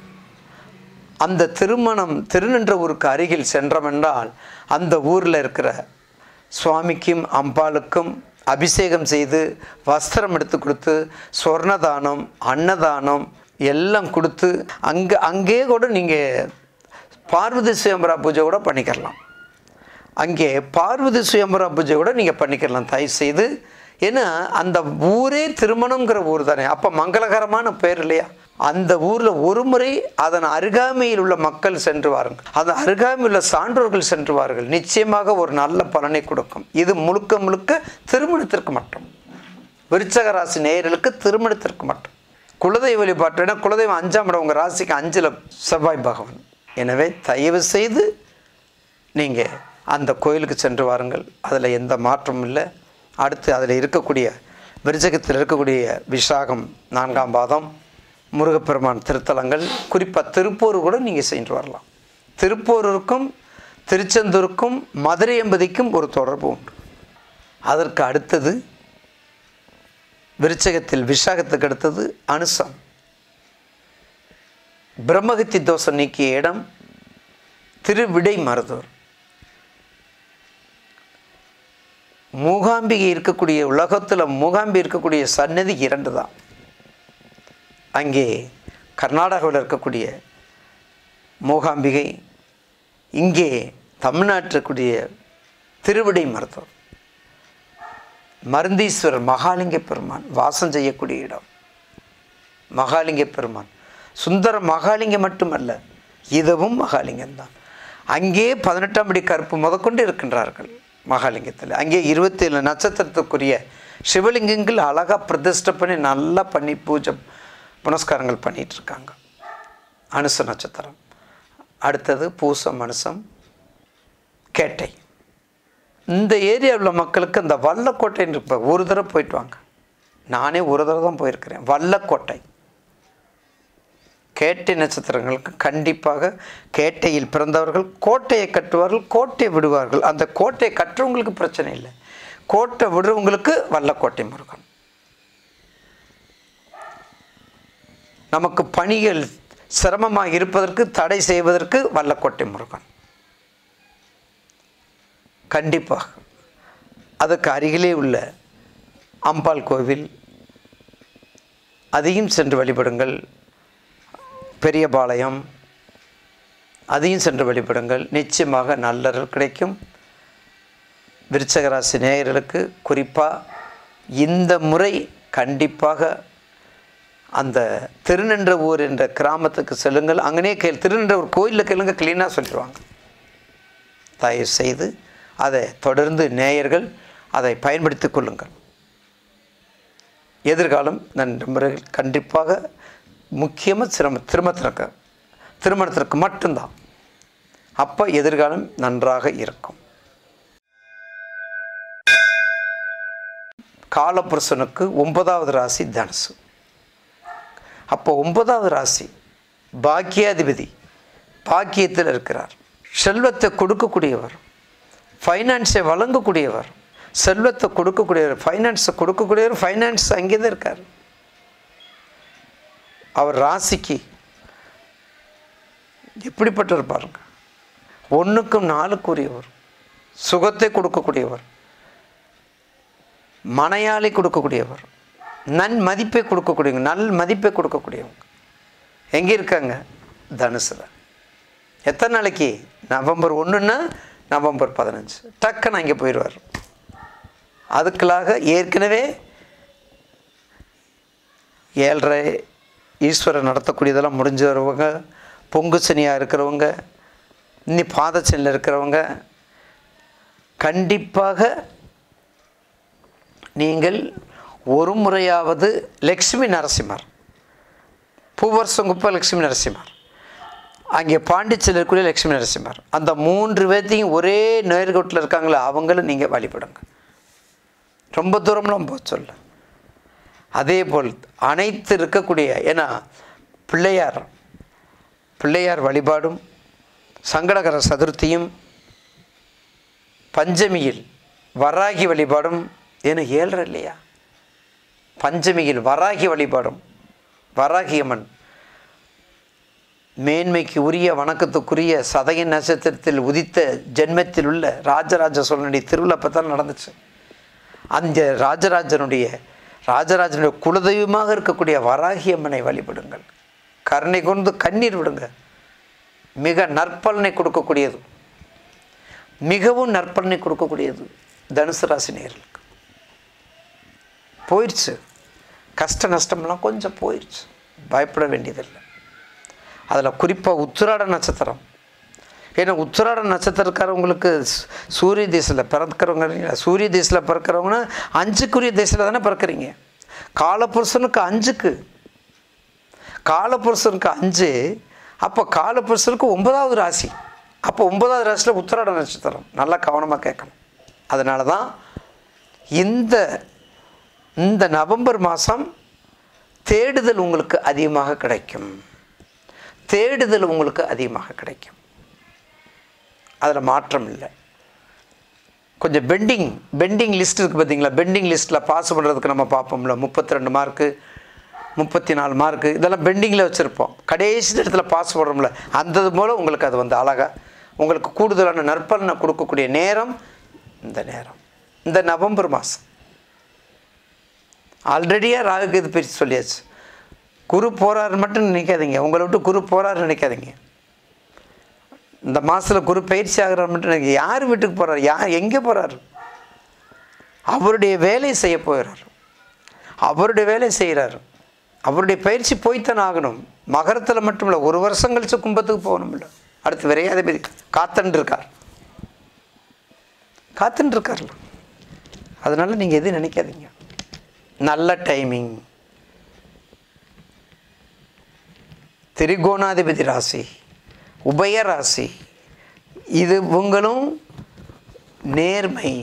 அந்த திருமணம் திருநின்ற ஊருக்கு அருகில் சென்றமென்றால் அந்த ஊரில் இருக்கிற சுவாமிக்கும் அம்பாளுக்கும் அபிஷேகம் செய்து வஸ்திரம் எடுத்து கொடுத்து சொர்ணதானம் அன்னதானம் எல்லாம் கொடுத்து அங்கே அங்கே கூட நீங்கள் பார்வதி சுயம்பரா பூஜை கூட பண்ணிக்கலாம் அங்கே பார்வதி சுயம்பரா பூஜை கூட நீங்கள் பண்ணிக்கலாம் தயவு செய்து ஏன்னா அந்த ஊரே திருமணங்கிற ஊர் தானே அப்போ மங்களகரமான பேர் இல்லையா அந்த ஊரில் ஒரு முறை அதன் அருகாமையில் உள்ள மக்கள் சென்று வாருங்கள் அந்த அருகாமையில் உள்ள சான்றோர்கள் சென்று வாருங்கள் நிச்சயமாக ஒரு நல்ல பலனை கொடுக்கும் இது முழுக்க முழுக்க திருமணத்திற்கு மட்டும் விருச்சக ராசி நேயர்களுக்கு திருமணத்திற்கு மட்டும் குலதெய்வ வழிபாட்டு ஏன்னா குலதெய்வம் அஞ்சாம் இடம் உங்கள் ராசிக்கு அஞ்சில் செவ்வாய் பகவான் எனவே தயவு செய்து நீங்கள் அந்த கோயிலுக்கு சென்று வாருங்கள் அதில் எந்த மாற்றமும் இல்லை அடுத்து அதில் இருக்கக்கூடிய விருச்சகத்தில் இருக்கக்கூடிய விசாகம் நான்காம் பாதம் முருகப்பெருமான் திருத்தலங்கள் குறிப்பாக திருப்பூர் கூட நீங்கள் சென்று வரலாம் திருப்பூருக்கும் திருச்செந்தூருக்கும் மதுரை எம்பதிக்கும் ஒரு தொடர்பு உண்டு அதற்கு அடுத்தது விருச்சகத்தில் விசாகத்துக்கு அடுத்தது அனுசம் பிரம்மகத்தி தோஷம் நீக்கிய இடம் திருவிடை மருதூர் மூகாம்பிகை இருக்கக்கூடிய உலகத்தில் மூகாம்பி இருக்கக்கூடிய சன்னதி இரண்டு தான் அங்கே கர்நாடகாவில் இருக்கக்கூடிய மூகாம்பிகை இங்கே தமிழ்நாட்டில் இருக்கக்கூடிய திருவிடை மருத்துவர் மருந்தீஸ்வரர் மகாலிங்க பெருமான் வாசம் செய்யக்கூடிய இடம் மகாலிங்க பெருமான் சுந்தர மகாலிங்கம் மட்டுமல்ல இதுவும் மகாலிங்கம்தான் அங்கே பதினெட்டாம் படி கருப்பு முதற்கொண்டு இருக்கின்றார்கள் மகாலிங்கத்தில் அங்கே இருபத்தேழு நட்சத்திரத்துக்குரிய சிவலிங்கங்கள் அழகாக பிரதிஷ்டை பண்ணி நல்லா பண்ணி பூஜை புனஸ்காரங்கள் பண்ணிட்டு இருக்காங்க அனுச நட்சத்திரம் அடுத்தது பூசம் அனுசம் கேட்டை இந்த ஏரியாவில் மக்களுக்கு அந்த வல்லக்கோட்டைன்னு இருப்ப ஒரு தடவை போயிட்டு வாங்க நானே ஒரு தடவை தான் போயிருக்கிறேன் வல்லக்கோட்டை கேட்டை நட்சத்திரங்களுக்கு கண்டிப்பாக கேட்டையில் பிறந்தவர்கள் கோட்டையை கட்டுவார்கள் கோட்டையை விடுவார்கள் அந்த கோட்டையை கட்டுறவங்களுக்கு பிரச்சனை இல்லை கோட்டை விடுறவங்களுக்கு வல்லக்கோட்டை முருகன் நமக்கு பணிகள் சிரமமாக இருப்பதற்கு தடை செய்வதற்கு வல்லக்கோட்டை முருகன் கண்டிப்பாக அதுக்கு அருகிலே உள்ள அம்பாள் கோவில் அதையும் சென்று வழிபடுங்கள் பெரியபாளையம் அதையும் சென்று வழிபடுங்கள் நிச்சயமாக நல்லர்கள் கிடைக்கும் விருச்சகராசி நேயர்களுக்கு குறிப்பாக இந்த முறை கண்டிப்பாக அந்த திருநின்ற ஊர் என்ற கிராமத்துக்கு செல்லுங்கள் அங்கனே கே திருநின்ற ஒரு கோயிலில் கேளுங்க க்ளீனாக சொல்லிடுவாங்க தயவு செய்து அதை தொடர்ந்து நேயர்கள் அதை பயன்படுத்தி கொள்ளுங்கள் எதிர்காலம் நன்ற முறையில் கண்டிப்பாக முக்கியமாக சிரம திருமணத்திற்கு திருமணத்திற்கு மட்டும்தான் அப்போ எதிர்காலம் நன்றாக இருக்கும் காலபுருஷனுக்கு ஒன்பதாவது ராசி தனுசு அப்போ ஒன்பதாவது ராசி பாக்கியாதிபதி பாக்கியத்தில் இருக்கிறார் செல்வத்தை கொடுக்கக்கூடியவர் ஃபைனான்ஸை வழங்கக்கூடியவர் செல்வத்தை கொடுக்கக்கூடியவர் ஃபைனான்ஸை கொடுக்கக்கூடியவர் ஃபைனான்ஸ் அங்கே தான் இருக்கார் அவர் ராசிக்கு எப்படிப்பட்டவர் பாருங்க ஒன்றுக்கும் நாலுக்குரியவர் சுகத்தை கொடுக்கக்கூடியவர் மனையாளி கொடுக்கக்கூடியவர் நன் மதிப்பை கொடுக்கக்கூடியவங்க நல் மதிப்பை கொடுக்கக்கூடியவங்க எங்கே இருக்காங்க தனுசில் எத்தனை நாளைக்கு நவம்பர் ஒன்றுன்னா நவம்பர் பதினஞ்சு டக்குன்னு அங்கே போயிடுவார் அதுக்களாக ஏற்கனவே ஏழரை ஈஸ்வரன் நடத்தக்கூடியதெல்லாம் முடிஞ்சு வரவங்க பொங்கு சனியாக இருக்கிறவங்க இன்னி பாதச்சனியில் இருக்கிறவங்க கண்டிப்பாக நீங்கள் ஒரு முறையாவது லக்ஷ்மி நரசிம்மர் பூவரசங்குப்ப லக்ஷ்மி நரசிம்மர் அங்கே பாண்டிச்சேரியில் இருக்கக்கூடிய லக்ஷ்மி நரசிம்மர் அந்த மூன்று பேர்த்தையும் ஒரே நேர்கோட்டில் இருக்காங்களே அவங்களும் நீங்கள் வழிபடுங்க ரொம்ப தூரம்லாம் போக சொல்ல அதே போல் அனைத்து இருக்கக்கூடிய ஏன்னா பிள்ளையார் பிள்ளையார் வழிபாடும் சங்கடகர சதுர்த்தியும் பஞ்சமியில் வராகி வழிபாடும் என ஏழ்ற இல்லையா பஞ்சமியில் வராகி வழிபாடும் வராகியம்மன் மேன்மைக்கு உரிய வணக்கத்துக்குரிய சதய நட்சத்திரத்தில் உதித்த ஜென்மத்தில் உள்ள ராஜராஜ சோழனுடைய திருவிழா அப்போ தான் நடந்துச்சு அந்த ராஜராஜனுடைய ராஜராஜனுடைய குலதெய்வமாக இருக்கக்கூடிய வராகி அம்மனை வழிபடுங்கள் கருணை கொண்டு கண்ணீர் விடுங்க மிக நற்பலனை கொடுக்கக்கூடியது மிகவும் நற்பலனை கொடுக்கக்கூடியது தனுசு ராசி நேர்களுக்கு போயிடுச்சு கஷ்ட நஷ்டம்லாம் கொஞ்சம் போயிடுச்சு பயப்பட வேண்டியதில்லை அதில் குறிப்பாக உத்திராட நட்சத்திரம் ஏன்னா உத்திராட நட்சத்திரக்காரவங்களுக்கு சு- சூரிய தேசத்தில் பிறக்கிறவங்க இல்லைங்களா? சூரிய தேசத்தில் பிறக்கிறவங்கன்னா அஞ்சுக்குரிய தேசத்தில் தானே பிறக்கிறீங்க காலபுருஷனுக்கு அஞ்சுக்கு காலபுருஷனுக்கு அஞ்சு அப்போ காலபுருஷனுக்கு ஒன்பதாவது ராசி அப்போ ஒன்பதாவது ராசியில் உத்திராட நட்சத்திரம் நல்லா கவனமாக கேட்கணும் அதனால தான் இந்த இந்த நவம்பர் மாதம் தேடுதல் உங்களுக்கு அதிகமாக கிடைக்கும் தேடுதல் உங்களுக்கு அதிகமாக கிடைக்கும் அதில் மாற்றம் இல்லை கொஞ்சம் பெண்டிங் பெண்டிங் லிஸ்ட் இருக்குது பார்த்தீங்களா பெண்டிங் லிஸ்ட்டில் பாஸ் பண்ணுறதுக்கு நம்ம பார்ப்போம்ல முப்பத்தி ரெண்டு மார்க்கு முப்பத்தி நாலு மார்க்கு இதெல்லாம் பெண்டிங்கில் வச்சுருப்போம் கடைசி இடத்துல பாஸ் பண்ணுறோம்ல அந்த இது மூலம் உங்களுக்கு அது வந்து அழகாக உங்களுக்கு கூடுதலான நற்பலனை கொடுக்கக்கூடிய நேரம் இந்த நேரம் இந்த நவம்பர் மாதம் ஆல்ரெடியாக ராகுக்கு இது பிரித்து சொல்லியாச்சு குரு போகிறாரு மட்டும் நினைக்காதீங்க உங்களை விட்டு குரு போகிறாரு நினைக்காதீங்க இந்த மாதத்தில் குரு பயிற்சி ஆகிறார் மட்டும் நினைக்க யார் வீட்டுக்கு போகிறார் யார் எங்கே போகிறாரு அவருடைய வேலையை செய்ய போகிறார் அவருடைய வேலையை செய்கிறாரு அவருடைய பயிற்சி போய்த்தான் ஆகணும் மகரத்தில் மட்டும் இல்லை ஒரு வருஷம் கழிச்சு கும்பத்துக்கு போகணும்ல அடுத்து விரையாதிபதி காத்துன்னு இருக்கார் காத்துன்னு இருக்கார்ல அதனால நீங்கள் எதுவும் நினைக்காதீங்க நல்ல டைமிங் திரிகோணாதிபதி ராசி உபய ராசி இது உங்களும் நேர்மை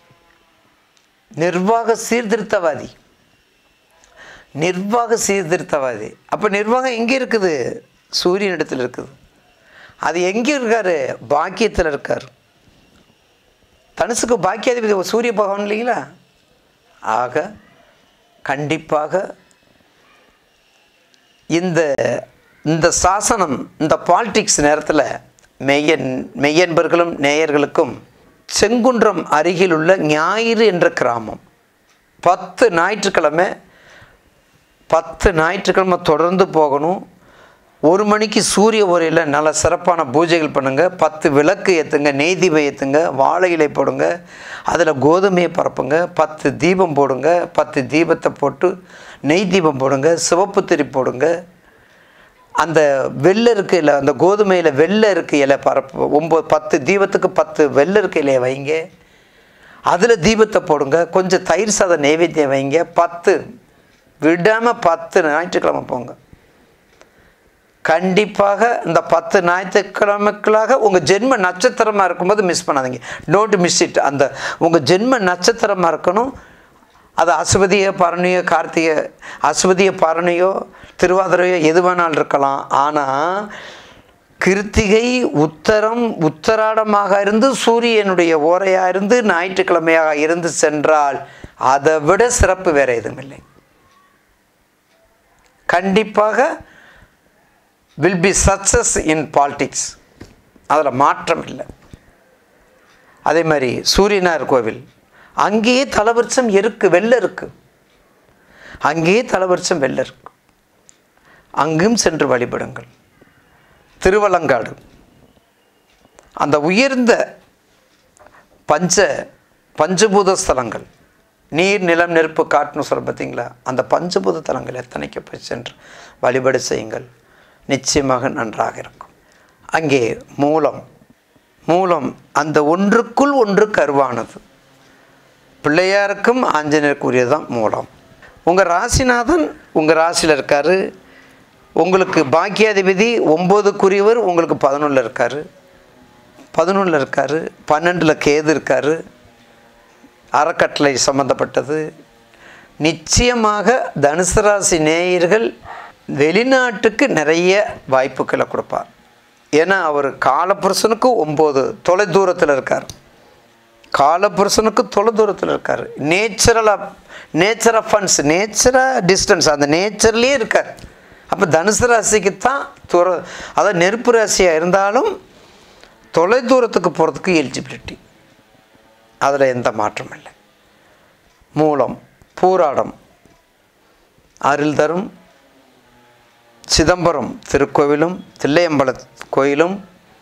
நிர்வாக சீர்திருத்தவாதி நிர்வாக சீர்திருத்தவாதி அப்போ நிர்வாகம் எங்கே இருக்குது சூரியன் இடத்துல இருக்குது அது எங்கே இருக்காரு பாக்கியத்தில் இருக்கார் தனுசுக்கு பாக்கியாதிபதி சூரிய பகவான் இல்லைங்களா ஆக கண்டிப்பாக இந்த இந்த சாசனம் இந்த பாலிடிக்ஸ் நேரத்தில் மெய்யன் மெய்யன்பர்களும் நேயர்களுக்கும் செங்குன்றம் அருகில் உள்ள ஞாயிறு என்ற கிராமம் பத்து ஞாயிற்றுக்கிழமை பத்து ஞாயிற்றுக்கிழமை தொடர்ந்து போகணும் ஒரு மணிக்கு சூரிய உரையில் நல்ல சிறப்பான பூஜைகள் பண்ணுங்கள் பத்து விளக்கு ஏற்றுங்க நெய் தீபம் ஏற்றுங்க வாழை இலை போடுங்க அதில் கோதுமையை பரப்புங்க பத்து தீபம் போடுங்க பத்து தீபத்தை போட்டு நெய் தீபம் போடுங்க சிவப்பு திரி போடுங்க அந்த வெள்ளை இருக்க இலை அந்த கோதுமையில் வெள்ளை இருக்க இலை பரப்பு ஒம்பது பத்து தீபத்துக்கு பத்து வெள்ளை இருக்க இலையை வைங்க அதில் தீபத்தை போடுங்க கொஞ்சம் தயிர் சாதம் நைவேத்தியம் வைங்க பத்து விடாமல் பத்து ஞாயிற்றுக்கிழமை போங்க கண்டிப்பாக இந்த பத்து ஞாயிற்றுக்கிழமைகளாக உங்கள் ஜென்ம நட்சத்திரமாக இருக்கும்போது மிஸ் பண்ணாதீங்க டோன்ட் மிஸ் இட் அந்த உங்கள் ஜென்ம நட்சத்திரமாக இருக்கணும் அது அசுவதிய பரணியோ கார்த்திகை அசுவதிய பரணியோ திருவாதிரையோ எது வேணாலும் இருக்கலாம் ஆனால் கிருத்திகை உத்தரம் உத்தராடமாக இருந்து சூரியனுடைய ஓரையாக இருந்து ஞாயிற்றுக்கிழமையாக இருந்து சென்றால் அதை விட சிறப்பு வேறு எதுவும் இல்லை கண்டிப்பாக will be success in politics அதில் மாற்றம் இல்லை அதே மாதிரி சூரியனார் கோவில் அங்கேயே தலவருஷம் இருக்கு வெள்ளை இருக்கு அங்கேயே தலவருஷம் வெள்ளை இருக்கு அங்கும் சென்று வழிபடுங்கள் திருவலங்காடு அந்த உயர்ந்த பஞ்ச பஞ்சபூத ஸ்தலங்கள் நீர் நிலம் நெருப்பு காட்டுன்னு சொல்ல பார்த்தீங்களா அந்த பஞ்சபூத தலங்கள் எத்தனைக்கு போய் சென்று வழிபாடு செய்யுங்கள் நிச்சயமாக நன்றாக இருக்கும் அங்கே மூலம் மூலம் அந்த ஒன்றுக்குள் ஒன்று கருவானது பிள்ளையாருக்கும் ஆஞ்சநேயருக்குரியதான் மூலம் உங்கள் ராசிநாதன் உங்கள் ராசியில் இருக்கார் உங்களுக்கு பாக்கியாதிபதி ஒம்போதுக்குரியவர் உங்களுக்கு பதினொன்றில் இருக்கார் பதினொன்றில் இருக்கார் பன்னெண்டில் கேது இருக்கார் அறக்கட்டளை சம்மந்தப்பட்டது நிச்சயமாக தனுசு ராசி நேயர்கள் வெளிநாட்டுக்கு நிறைய வாய்ப்புகளை கொடுப்பார் ஏன்னா அவர் காலப்புருஷனுக்கு ஒம்பது தொலை தூரத்தில் இருக்கார் காலப்புருஷனுக்கு தொலை தூரத்தில் இருக்கார் நேச்சுரலாக நேச்சர் ஆஃப் ஃபண்ட்ஸ் நேச்சராக டிஸ்டன்ஸ் அந்த நேச்சர்லேயே இருக்கார் அப்போ தனுசு ராசிக்கு தான் தூர அதாவது நெருப்பு ராசியாக இருந்தாலும் தொலை தூரத்துக்கு போகிறதுக்கு எலிஜிபிலிட்டி அதில் எந்த மாற்றமும் இல்லை மூலம் பூராடம் அருள் தரும் சிதம்பரம் திருக்கோவிலும் தில்லையம்பல கோயிலும்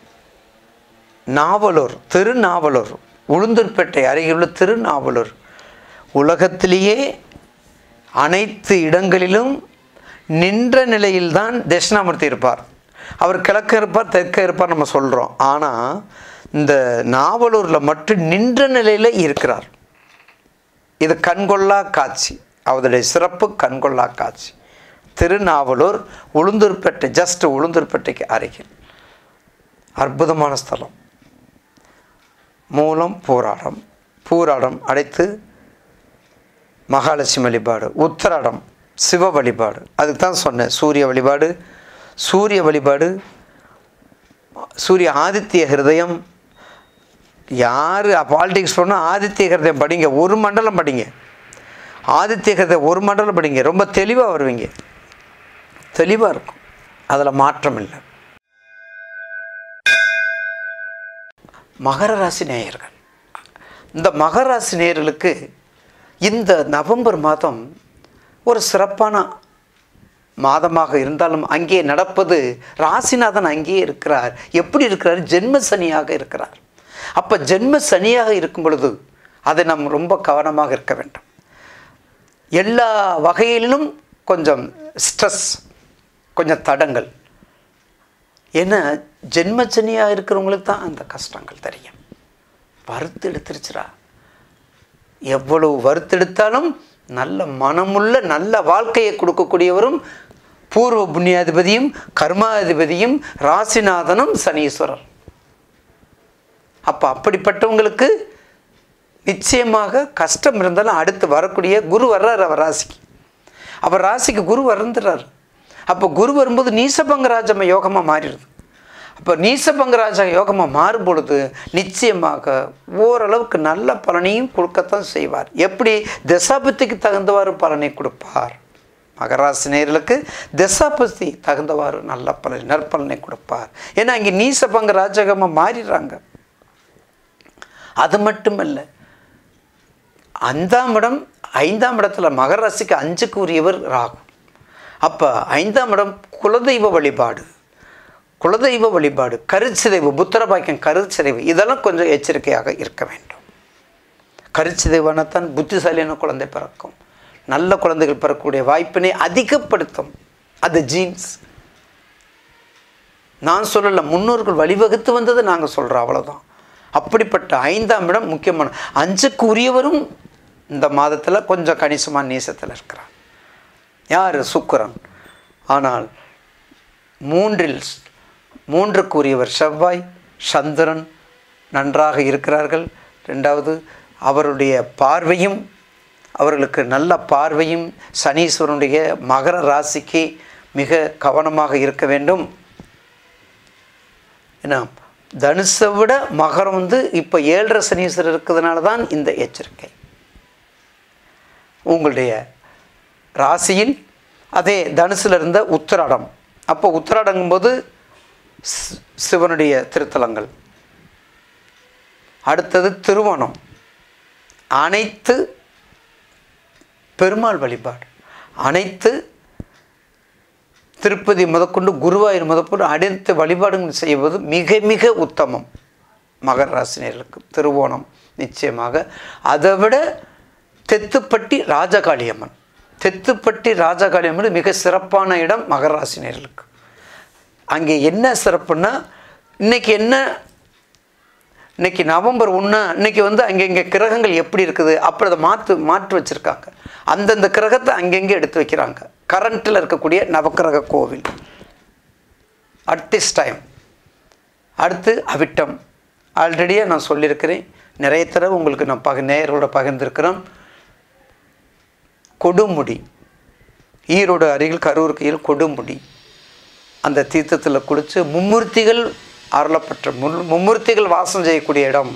நாவலூர் திருநாவலூர் உளுந்தூர்பேட்டை அருகிலுள்ள திருநாவலூர் உலகத்திலேயே அனைத்து இடங்களிலும் நின்ற நிலையில்தான் தட்சிணாமூர்த்தி இருப்பார் அவர் கிழக்க இருப்பார் தெற்க இருப்பார் நம்ம சொல்கிறோம் ஆனால் இந்த நாவலூரில் மட்டும் நின்ற நிலையில் இருக்கிறார் இது கண்கொள்ளா காட்சி அவருடைய சிறப்பு கண்கொள்ளா காட்சி திருநாவலூர் உளுந்தூர்பேட்டை ஜஸ்ட் உளுந்தூர்பேட்டைக்கு அருகில் அற்புதமான ஸ்தலம் மூலம் பூராடம் பூராடம் அடைத்து மகாலட்சுமி வழிபாடு உத்தராடம் சிவ வழிபாடு அதுக்கு தான் சொன்னேன் சூரிய வழிபாடு சூரிய வழிபாடு சூரிய ஆதித்ய ஹிருதயம் யார் பாலிடிக்ஸ் போனால் ஆதித்ய கிரதம் படிங்க ஒரு மண்டலம் படிங்க ஆதித்ய கிரதம் ஒரு மண்டலம் படிங்க ரொம்ப தெளிவாக வருவீங்க தெளிவாக இருக்கும் அதில் மாற்றம் இல்லை மகர ராசி நேயர்கள் இந்த மகர ராசி நேயர்களுக்கு இந்த நவம்பர் மாதம் ஒரு சிறப்பான மாதமாக இருந்தாலும் அங்கே நடப்பது ராசிநாதன் அங்கேயே இருக்கிறார் எப்படி இருக்கிறார் ஜென்ம சனியாக இருக்கிறார் அப்போ ஜென்ம சனியாக இருக்கும் பொழுது அதை நாம் ரொம்ப கவனமாக இருக்க வேண்டும் எல்லா வகையிலும் கொஞ்சம் ஸ்ட்ரெஸ் கொஞ்சம் தடங்கள் ஏன்னா ஜென்மச்சனியாக இருக்கிறவங்களுக்கு தான் அந்த கஷ்டங்கள் தெரியும் வறுத்து எடுத்துருச்சுரா எவ்வளவு வறுத்தெடுத்தாலும் நல்ல மனமுள்ள நல்ல வாழ்க்கையை கொடுக்கக்கூடியவரும் பூர்வ புண்ணியாதிபதியும் கர்மாதிபதியும் ராசிநாதனும் சனீஸ்வரர் அப்போ அப்படிப்பட்டவங்களுக்கு நிச்சயமாக கஷ்டம் இருந்தாலும் அடுத்து வரக்கூடிய குரு வர்றார் அவர் ராசிக்கு அவர் ராசிக்கு குரு வந்துடுறார் அப்போ குரு வரும்போது நீசபங்கராஜம யோகமாக மாறிடுது அப்போ நீசபங்கராஜ யோகமாக மாறும் பொழுது நிச்சயமாக ஓரளவுக்கு நல்ல பலனையும் கொடுக்கத்தான் செய்வார் எப்படி தசாபத்திக்கு தகுந்தவாறு பலனை கொடுப்பார் மகராசினியர்களுக்கு தசாபதி தகுந்தவாறு நல்ல பலன் நற்பலனை கொடுப்பார் ஏன்னா இங்கே நீசபங்க ராஜகமாக மாறிடுறாங்க அது மட்டுமல்ல ஐந்தாம் இடம் ஐந்தாம் இடத்துல மகர ராசிக்கு அஞ்சுக்கு உரியவர் ராகு அப்போ ஐந்தாம் இடம் குலதெய்வ வழிபாடு குலதெய்வ வழிபாடு கருச்சிதைவு புத்திரபாக்கியம் கருச்சிதைவு இதெல்லாம் கொஞ்சம் எச்சரிக்கையாக இருக்க வேண்டும் கருச்சிதைவானத்தான் புத்திசாலியான குழந்தை பிறக்கும் நல்ல குழந்தைகள் பிறக்கக்கூடிய வாய்ப்பினை அதிகப்படுத்தும் அது ஜீன்ஸ் நான் சொல்லலை முன்னோர்கள் வழிவகுத்து வந்தது நாங்கள் சொல்கிறோம் அவ்வளோதான் அப்படிப்பட்ட ஐந்தாம் இடம் முக்கியமான அஞ்சுக்கு உரியவரும் இந்த மாதத்தில் கொஞ்சம் கணிசமான நீசத்தில் இருக்கிறார் யார் சுக்கிரன் ஆனால் மூன்றில் மூன்றுக்கு உரியவர் செவ்வாய் சந்திரன் நன்றாக இருக்கிறார்கள் ரெண்டாவது அவருடைய பார்வையும் அவர்களுக்கு நல்ல பார்வையும் சனீஸ்வரனுடைய மகர ராசிக்கு மிக கவனமாக இருக்க வேண்டும் ஏன்னா தனுஷை விட மகரம் வந்து இப்போ ஏழரை சனீஸ்வரர் இருக்கிறதுனால தான் இந்த எச்சரிக்கை உங்களுடைய ராசியில் அதே தனுசில் இருந்த உத்திராடம் அப்போ உத்திராடங்கும்போது சி- சிவனுடைய திருத்தலங்கள் அடுத்தது திருவோணம் அனைத்து பெருமாள் வழிபாடு அனைத்து திருப்பதி முதற்கொண்டு குருவாயூர் முதற்கொண்டு அனைத்து வழிபாடுகள் செய்வது மிக மிக உத்தமம் மகர ராசினியர்களுக்கு திருவோணம் நிச்சயமாக அதை விட தெத்துப்பட்டி ராஜகாளியம்மன் தெத்துப்பட்டி ராஜகாளியம்மன் மிக சிறப்பான இடம் மகர ராசினியர்களுக்கு அங்கே என்ன சிறப்புன்னா இன்னைக்கு என்ன இன்னைக்கு நவம்பர் ஒன்று இன்னைக்கு வந்து அங்கே இங்கே கிரகங்கள் எப்படி இருக்குது அப்படி அதை மாற்று மாற்றி வச்சுருக்காங்க அந்தந்த கிரகத்தை அங்கங்கே எடுத்து வைக்கிறாங்க கரண்ட்டில் இருக்கக்கூடிய நவக்கிரக கோவில் அட் திஸ் டைம் அடுத்து அவிட்டம் ஆல்ரெடியாக நான் சொல்லியிருக்கிறேன் நிறைய தடவை உங்களுக்கு நான் பக நேயரோட பகிர்ந்திருக்கிறோம் கொடுமுடி ஈரோடு அருகில் கரூருக்கு ஈரோடு கொடுமுடி அந்த தீர்த்தத்தில் குளித்து மும்மூர்த்திகள் அருளப்பட்ட முன் மும்மூர்த்திகள் வாசம் செய்யக்கூடிய இடம்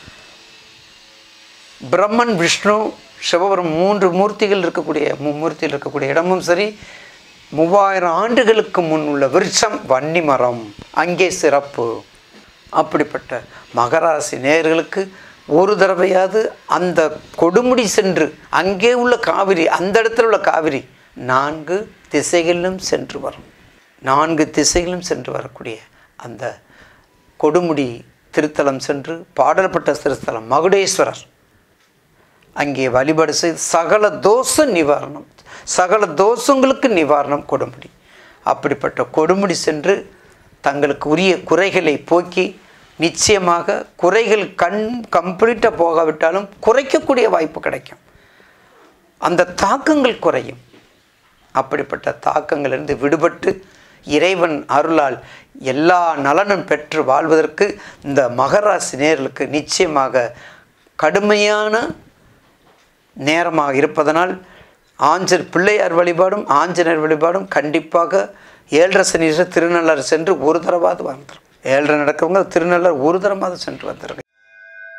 பிரம்மன் விஷ்ணு சிவபுரம் மூன்று மூர்த்திகள் இருக்கக்கூடிய மும்மூர்த்திகள் இருக்கக்கூடிய இடமும் சரி மூவாயிரம் ஆண்டுகளுக்கு முன் உள்ள விருட்சம் வன்னி மரம் அங்கே சிறப்பு அப்படிப்பட்ட மகராசி நேயர்களுக்கு ஒரு தடவையாவது அந்த கொடுமுடி சென்று அங்கே உள்ள காவிரி அந்த இடத்துல உள்ள காவிரி நான்கு திசைகளிலும் சென்று வரும் நான்கு திசைகளும் சென்று வரக்கூடிய அந்த கொடுமுடி திருத்தலம் சென்று பாடல்பட்ட திருத்தலம் மகுடேஸ்வரர் அங்கே வழிபாடு செய்து சகல தோஷ நிவாரணம் சகல தோஷங்களுக்கு நிவாரணம் கொடுமுடி அப்படிப்பட்ட கொடுமுடி சென்று தங்களுக்கு உரிய குறைகளை போக்கி நிச்சயமாக குறைகள் கண் கம்ப்ளீட்டாக போகாவிட்டாலும் குறைக்கக்கூடிய வாய்ப்பு கிடைக்கும் அந்த தாக்கங்கள் குறையும் அப்படிப்பட்ட தாக்கங்களிலிருந்து விடுபட்டு இறைவன் அருளால் எல்லா நலனும் பெற்று வாழ்வதற்கு இந்த மகராசி நேர்களுக்கு நிச்சயமாக கடுமையான நேரமாக இருப்பதனால் ஆஞ்சர் பிள்ளையார் வழிபாடும் ஆஞ்சநேயர் வழிபாடும் கண்டிப்பாக ஏழரை சனீஸ்வரர் திருநள்ளாறு சென்று ஒரு தடவாவது வந்துடும் ஏழரை நடக்கிறவங்க திருநள்ளாறு ஒரு தடவாவது சென்று வந்துருங்க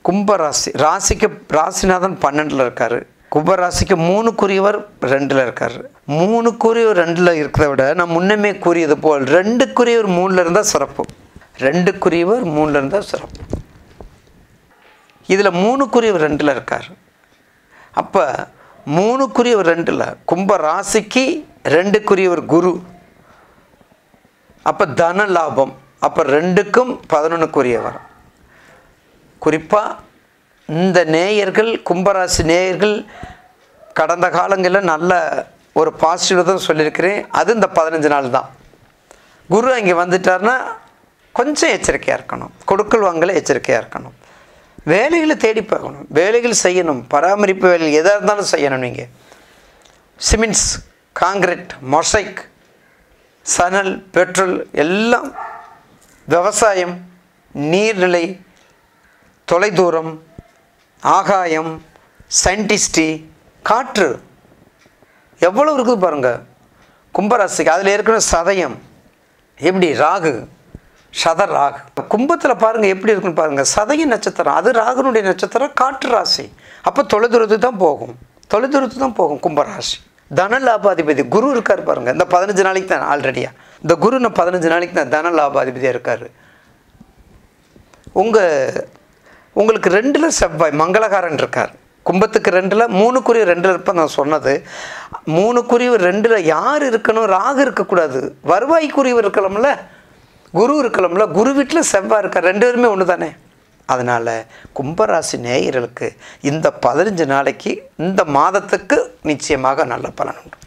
கும்பராசி ராசிக்கு ராசிநாதன் பன்னெண்டில் இருக்கார் கும்பராசிக்கு மூணுக்குரியவர் ரெண்டில் இருக்கார் மூணுக்குரியவர் ரெண்டில் இருக்கிறத விட நான் முன்னமே கூறியது போல் ரெண்டுக்குரியவர் மூணில் இருந்தால் சிறப்பு ரெண்டுக்குரியவர் மூணில் இருந்தால் சிறப்பு இதில் மூணுக்குரியவர் ரெண்டில் இருக்கார் அப்போ மூணுக்குரியவர் ரெண்டில் கும்ப ராசிக்கு ரெண்டுக்குரியவர் குரு அப்போ தன லாபம் அப்போ ரெண்டுக்கும் பதினொன்றுக்குரியவர் குறிப்பாக இந்த நேயர்கள் கும்பராசி நேயர்கள் கடந்த காலங்களில் நல்ல ஒரு பாசிட்டிவ் தான் சொல்லியிருக்கிறேன் அது இந்த பதினஞ்சு நாள் தான் குரு அங்கே வந்துட்டார்னா கொஞ்சம் எச்சரிக்கையாக இருக்கணும் கொடுக்கல் வாங்கல எச்சரிக்கையாக இருக்கணும் வேலைகளை தேடி பார்க்கணும் வேலைகள் செய்யணும் பராமரிப்பு வேலைகள் எதாக இருந்தாலும் செய்யணும் நீங்கள் சிமெண்ட்ஸ் காங்கிரீட் மொசைக் சணல் பெட்ரோல் எல்லாம் விவசாயம் நீர்நிலை தொலைதூரம் ஆகாயம் சயின்டிஸ்டி காற்று எவ்வளோ இருக்குது பாருங்கள் கும்பராசிக்கு அதில் ஏற்கனவே சதயம் எப்படி ராகு சத ராகு கும்பத்தில் பாருங்கள் எப்படி இருக்குன்னு பாருங்கள் சதய நட்சத்திரம் அது ராகுனுடைய நட்சத்திரம் காற்று ராசி அப்போ தொலைதூரத்துக்கு தான் போகும் தொலைதூரத்துக்கு தான் போகும் கும்பராசி தன லாபாதிபதி குரு இருக்கார் பாருங்கள் இந்த பதினஞ்சு நாளைக்கு தான் ஆல்ரெடியா இந்த குரு நான் பதினஞ்சு நாளைக்கு தான் தன லாபாதிபதியாக இருக்கார் உங்கள் உங்களுக்கு ரெண்டில் செவ்வாய் மங்களகாரன் இருக்கார் கும்பத்துக்கு ரெண்டில் மூணுக்குரிய ரெண்டில் இருப்ப நான் சொன்னது மூணுக்குரிய ரெண்டில் யார் இருக்கணும் ராகு இருக்கக்கூடாது வருவாய்க்குரியவர் இருக்கலாம்ல குரு இருக்கலாம்ல குரு வீட்டில் செவ்வாய் இருக்கார் ரெண்டு பேருமே ஒன்று தானே அதனால் கும்பராசி நேயர்களுக்கு இந்த பதினஞ்சு நாளைக்கு இந்த மாதத்துக்கு நிச்சயமாக நல்ல பலன் உண்டு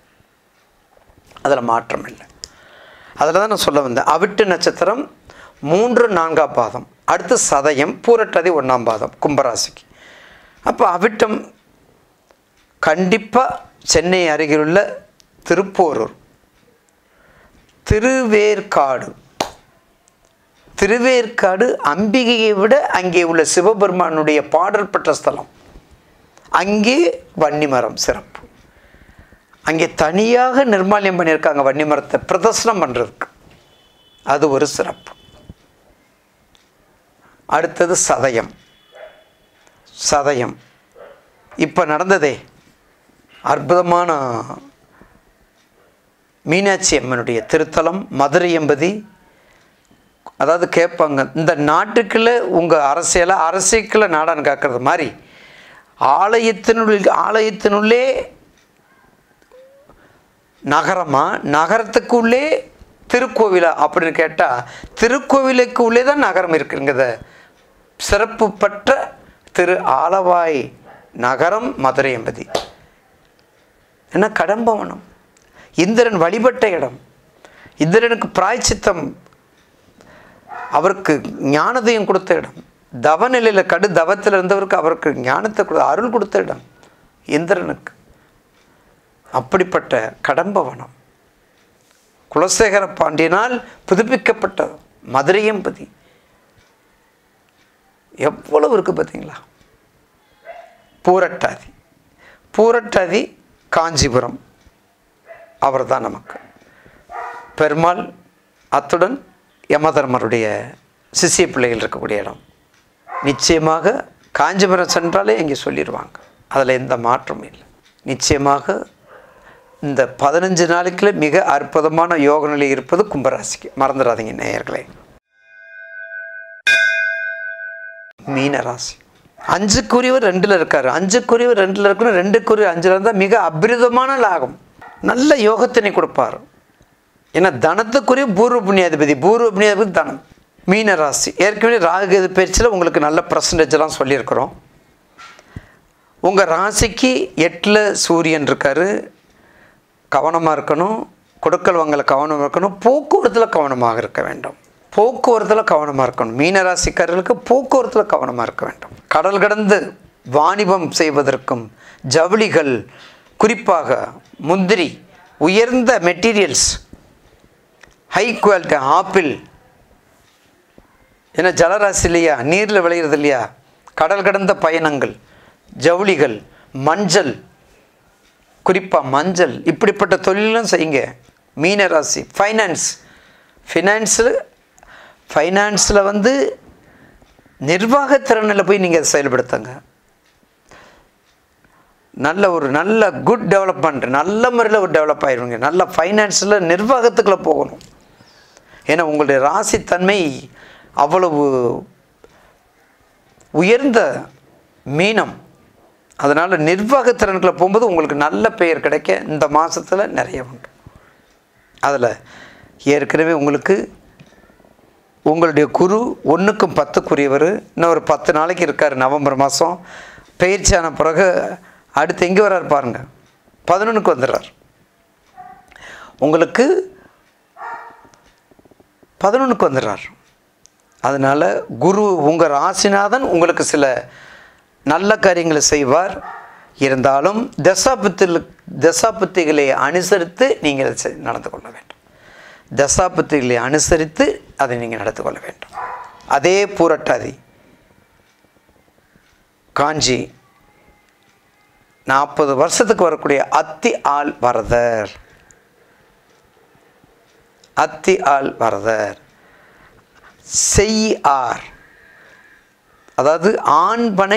அதில் மாற்றம் இல்லை அதில் தான் நான் சொல்ல வந்தேன் அவிட்டு நட்சத்திரம் மூன்று நான்காம் பாதம் அடுத்து சதயம் பூரட்டாதி ஒன்றாம் பாதம் கும்பராசிக்கு அப்போ அவிட்டம் கண்டிப்பாக சென்னை அருகிலுள்ள திருப்போரூர் திருவேற்காடு திருவேற்காடு அம்பிகையை விட அங்கே உள்ள சிவபெருமானுடைய பாடல் பெற்ற ஸ்தலம் அங்கே வன்னிமரம் சிறப்பு அங்கே தனியாக நிர்மாலியம் பண்ணியிருக்காங்க வன்னிமரத்தை பிரதர்சனம் பண்ணுறதுக்கு அது ஒரு சிறப்பு அடுத்தது சதயம் சதயம் இப்போ நடந்ததே அற்புதமான மீனாட்சி அம்மனுடைய திருத்தலம் மதுரை எம்பதி அதாவது கேட்பாங்க இந்த நாட்டுக்குள்ள உங்கள் அரசியலை அரசியலுக்குள்ள நாடான்னு கேட்குறது மாதிரி ஆலயத்தினுள் ஆலயத்தினுள்ளே நகரமா நகரத்துக்குள்ளே திருக்கோவிலா அப்படின்னு கேட்டால் திருக்கோவிலுக்கு உள்ளே தான் நகரம் இருக்குங்கிறத சிறப்பு பெற்ற திரு ஆலவாய் நகரம் மதுரை என்பதி என்ன கடம்பவனம் இந்திரன் வழிபட்ட இடம் இந்திரனுக்கு பிராய்ச்சித்தம் அவருக்கு ஞானதையும் கொடுத்த இடம் தவநிலையில் கடு தவத்தில் இருந்தவருக்கு அவருக்கு ஞானத்தை கொடு அருள் கொடுத்த இடம் இந்திரனுக்கு அப்படிப்பட்ட கடம்பவனம் குலசேகர பாண்டியனால் புதுப்பிக்கப்பட்ட மதுரையம்பதி எவ்வளவு இருக்குது பார்த்தீங்களா பூரட்டாதி பூரட்டாதி காஞ்சிபுரம் அவர் தான் நமக்கு பெருமாள் அத்துடன் யமதர்மருடைய சிசிய பிள்ளைகள் இருக்கக்கூடிய இடம் நிச்சயமாக காஞ்சிபுரம் சென்றாலே இங்கே சொல்லிடுவாங்க அதில் எந்த மாற்றமும் இல்லை நிச்சயமாக இந்த பதினஞ்சு நாளைக்குள்ள மிக அற்புதமான யோக நிலை இருப்பது கும்பராசிக்கு மறந்துடாதீங்க நேயர்களே மீனராசி அஞ்சுக்குரியவர் ரெண்டில் இருக்கார் அஞ்சுக்குரியவர் ரெண்டில் இருக்கணும் ரெண்டுக்குரிய அஞ்சில் இருந்தால் மிக அபிரிதமான லாகம் நல்ல யோகத்தினை கொடுப்பார் ஏன்னா தனத்துக்குரிய பூர்வ புண்ணியாதிபதி பூர்வ புண்ணியாதிபதி தனம் மீன ராசி ஏற்கனவே ராகு எது பயிற்சியில் உங்களுக்கு நல்ல பர்சன்டேஜெல்லாம் சொல்லியிருக்கிறோம் உங்கள் ராசிக்கு எட்டில் சூரியன் இருக்கார் கவனமாக இருக்கணும் கொடுக்கல் வாங்கல கவனமாக இருக்கணும் போக்குவரத்தில் கவனமாக இருக்க வேண்டும் போக்குவரத்தில் கவனமாக இருக்கணும் மீனராசிக்காரர்களுக்கு போக்குவரத்தில் கவனமாக இருக்க வேண்டும் கடல் கடந்து வாணிபம் செய்வதற்கும் ஜவுளிகள் குறிப்பாக முந்திரி உயர்ந்த மெட்டீரியல்ஸ் ஹை குவாலிட்டி ஆப்பிள் ஏன்னா ஜலராசி இல்லையா நீரில் விளையிறது இல்லையா கடல் கடந்த பயணங்கள் ஜவுளிகள் மஞ்சள் குறிப்பாக மஞ்சள் இப்படிப்பட்ட தொழிலும் செய்யுங்க மீனராசி ஃபைனான்ஸ் ஃபினான்ஸில் ஃபைனான்ஸில் வந்து நிர்வாகத்திறனில் போய் நீங்கள் செயல்படுத்துங்க நல்ல ஒரு நல்ல குட் டெவலப்மெண்ட் நல்ல முறையில் ஒரு டெவலப் ஆயிடுவீங்க நல்ல ஃபைனான்ஸில் நிர்வாகத்துக்குள்ளே போகணும் ஏன்னா உங்களுடைய ராசித்தன்மை அவ்வளவு உயர்ந்த மீனம் அதனால் நிர்வாகத்திறனுக்குள்ள போகும்போது உங்களுக்கு நல்ல பெயர் கிடைக்க இந்த மாதத்தில் நிறைய உண்டு அதில் ஏற்கனவே உங்களுக்கு உங்களுடைய குரு ஒன்றுக்கும் பத்துக்குரியவர் இன்னும் ஒரு பத்து நாளைக்கு இருக்கார் நவம்பர் மாதம் பயிற்சியான பிறகு அடுத்து எங்கே வர்றார் பாருங்க பதினொன்றுக்கு வந்துடுறார் உங்களுக்கு பதினொன்றுக்கு வந்துடுறார் அதனால் குரு உங்கள் ராசிநாதன் உங்களுக்கு சில நல்ல காரியங்களை செய்வார் இருந்தாலும் தசாபத்தில் தசாபத்திகளை அனுசரித்து நீங்கள் அதை செய்- நடந்து கொள்ள வேண்டும் தசாபத்திகளை அனுசரித்து அதை நீங்கள் நடந்து கொள்ள வேண்டும் அதே பூரட்டாதி காஞ்சி நாற்பது வருஷத்துக்கு வரக்கூடிய அத்தி ஆள் வரதர் அத்தி ஆள் வரதர் செய் ஆர் அதாவது ஆண்பனை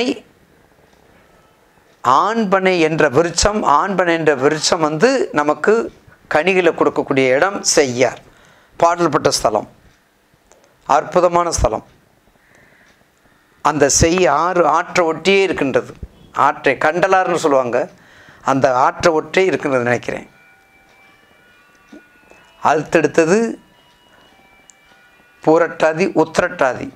ஆண்பனை என்ற விருட்சம் ஆண்பனை என்ற விருட்சம் வந்து நமக்கு கனிகளை கொடுக்கக்கூடிய இடம் செய்யார் பாடல்பட்ட ஸ்தலம் அற்புதமான ஸ்தலம் அந்த செய் ஆறு ஆற்றை ஒட்டியே இருக்கின்றது ஆற்றை கண்டலார்னு சொல்லுவாங்க அந்த ஆற்றை ஒட்டியே இருக்கின்றது நினைக்கிறேன் அடுத்தடுத்தது பூரட்டாதி உத்திரட்டாதி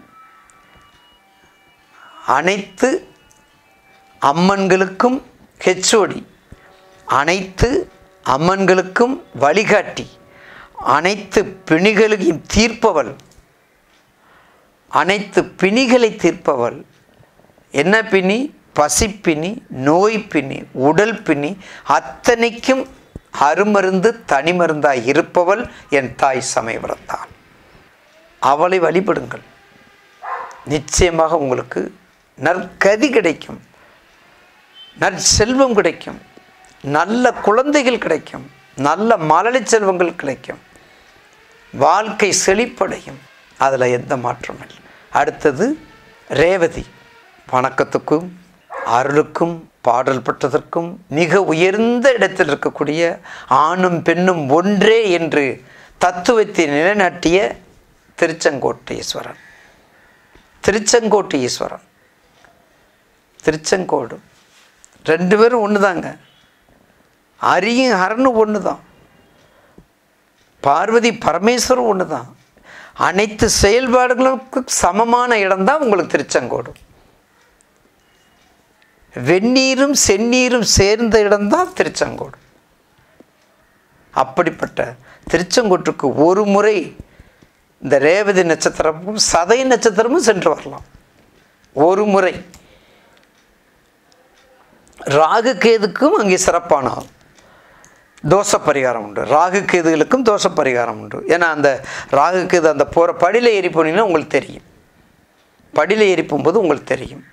அனைத்து அம்மன்களுக்கும் ஹெச்ஓடி அனைத்து அம்மன்களுக்கும் வழிகாட்டி அனைத்து பிணிகளையும் தீர்ப்பவள் அனைத்து பிணிகளை தீர்ப்பவள் என்ன பிணி பசிப்பிணி நோய் பிணி உடல் பிணி அத்தனைக்கும் அருமருந்து தனிமருந்தாய் இருப்பவள் என் தாய் சமயபுரத்தான் அவளை வழிபடுங்கள் நிச்சயமாக உங்களுக்கு நற்கதி கிடைக்கும் நற்செல்வம் கிடைக்கும் நல்ல குழந்தைகள் கிடைக்கும் நல்ல மழலை செல்வங்கள் கிடைக்கும் வாழ்க்கை செழிப்படையும் அதில் எந்த மாற்றமும் இல்லை அடுத்தது ரேவதி வணக்கத்துக்கும் அருளுக்கும் பாடல் பெற்றதற்கும் மிக உயர்ந்த இடத்தில் இருக்கக்கூடிய ஆணும் பெண்ணும் ஒன்றே என்று தத்துவத்தை நிலைநாட்டிய திருச்செங்கோட்டு ஈஸ்வரன் திருச்செங்கோட்டு ஈஸ்வரன் திருச்செங்கோடு ரெண்டு பேரும் ஒன்று தாங்க அரியும் ஹரனும் ஒன்று தான் பார்வதி பரமேஸ்வரம் ஒன்று தான் அனைத்து செயல்பாடுகளுக்கும் சமமான இடம்தான் உங்களுக்கு திருச்செங்கோடு வெந்நீரும் செந்நீரும் சேர்ந்த இடம்தான் திருச்செங்கோடு அப்படிப்பட்ட திருச்செங்கோட்டுக்கு ஒரு முறை இந்த ரேவதி நட்சத்திரமும் சதை நட்சத்திரமும் சென்று வரலாம் ஒரு முறை ராகு கேதுக்கும் அங்கே சிறப்பான தோஷ பரிகாரம் உண்டு ராகு கேதுகளுக்கும் தோஷ பரிகாரம் உண்டு ஏன்னா அந்த ராகு கேது அந்த போகிற படியில் ஏறி போனீங்கன்னா உங்களுக்கு தெரியும் படியில் ஏறி போகும்போது உங்களுக்கு தெரியும்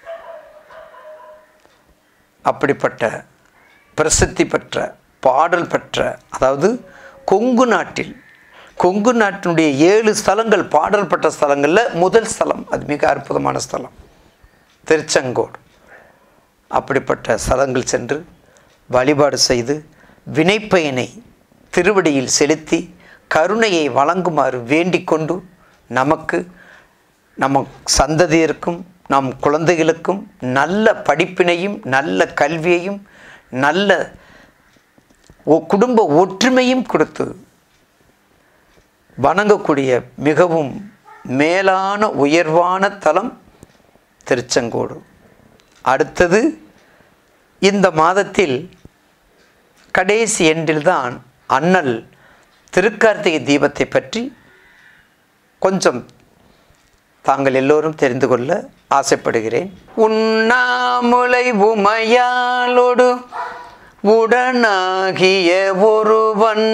அப்படிப்பட்ட பிரசித்தி பெற்ற பாடல் பெற்ற அதாவது கொங்கு நாட்டில் கொங்கு நாட்டினுடைய ஏழு ஸ்தலங்கள் பாடல் பெற்ற ஸ்தலங்களில் முதல் ஸ்தலம் அது மிக அற்புதமான ஸ்தலம் திருச்செங்கோடு அப்படிப்பட்ட ஸ்தலங்கள் சென்று வழிபாடு செய்து வினைப்பயனை திருவடியில் செலுத்தி கருணையை வழங்குமாறு வேண்டிக் கொண்டு நமக்கு நம்ம சந்ததியருக்கும் நம் குழந்தைகளுக்கும் நல்ல படிப்பினையும் நல்ல கல்வியையும் நல்ல ஒ- குடும்ப ஒற்றுமையும் கொடுத்து வணங்கக்கூடிய மிகவும் மேலான உயர்வான தலம் திருச்செங்கோடு அடுத்தது இந்த மாதத்தில் கடைசி எண்டில்தான் அண்ணல் திருக்கார்த்திகை தீபத்தை பற்றி கொஞ்சம் தாங்கள் எல்லோரும் தெரிந்து கொள்ள ஆசைப்படுகிறேன் உண்ணாமுலை உமையாலோடு உடனாகிய ஒருவன்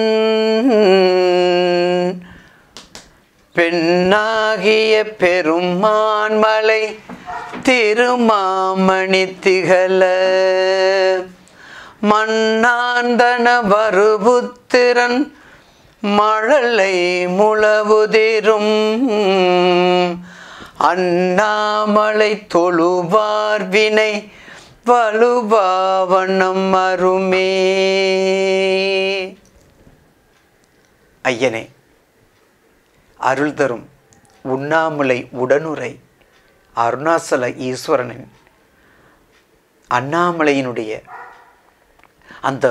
பெண்ணாகிய பெருமான்மலை திருமாமணி திகழ மண்ணாந்தன வருபுத்திரன் மழலை முழவுதிரும் அண்ணாமலை தொழுவார் வினை வலுபாவனம் அருமே ஐயனே அருள் தரும் உண்ணாமலை உடனுரை அருணாசல ஈஸ்வரனின் அண்ணாமலையினுடைய அந்த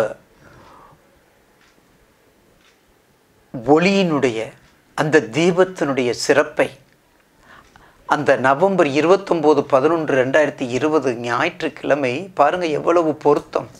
ஒளியினுடைய அந்த தீபத்தினுடைய சிறப்பை அந்த நவம்பர் இருபத்தொம்போது பதினொன்று ரெண்டாயிரத்தி இருபது ஞாயிற்றுக்கிழமை பாருங்க எவ்வளவு பொருத்தம்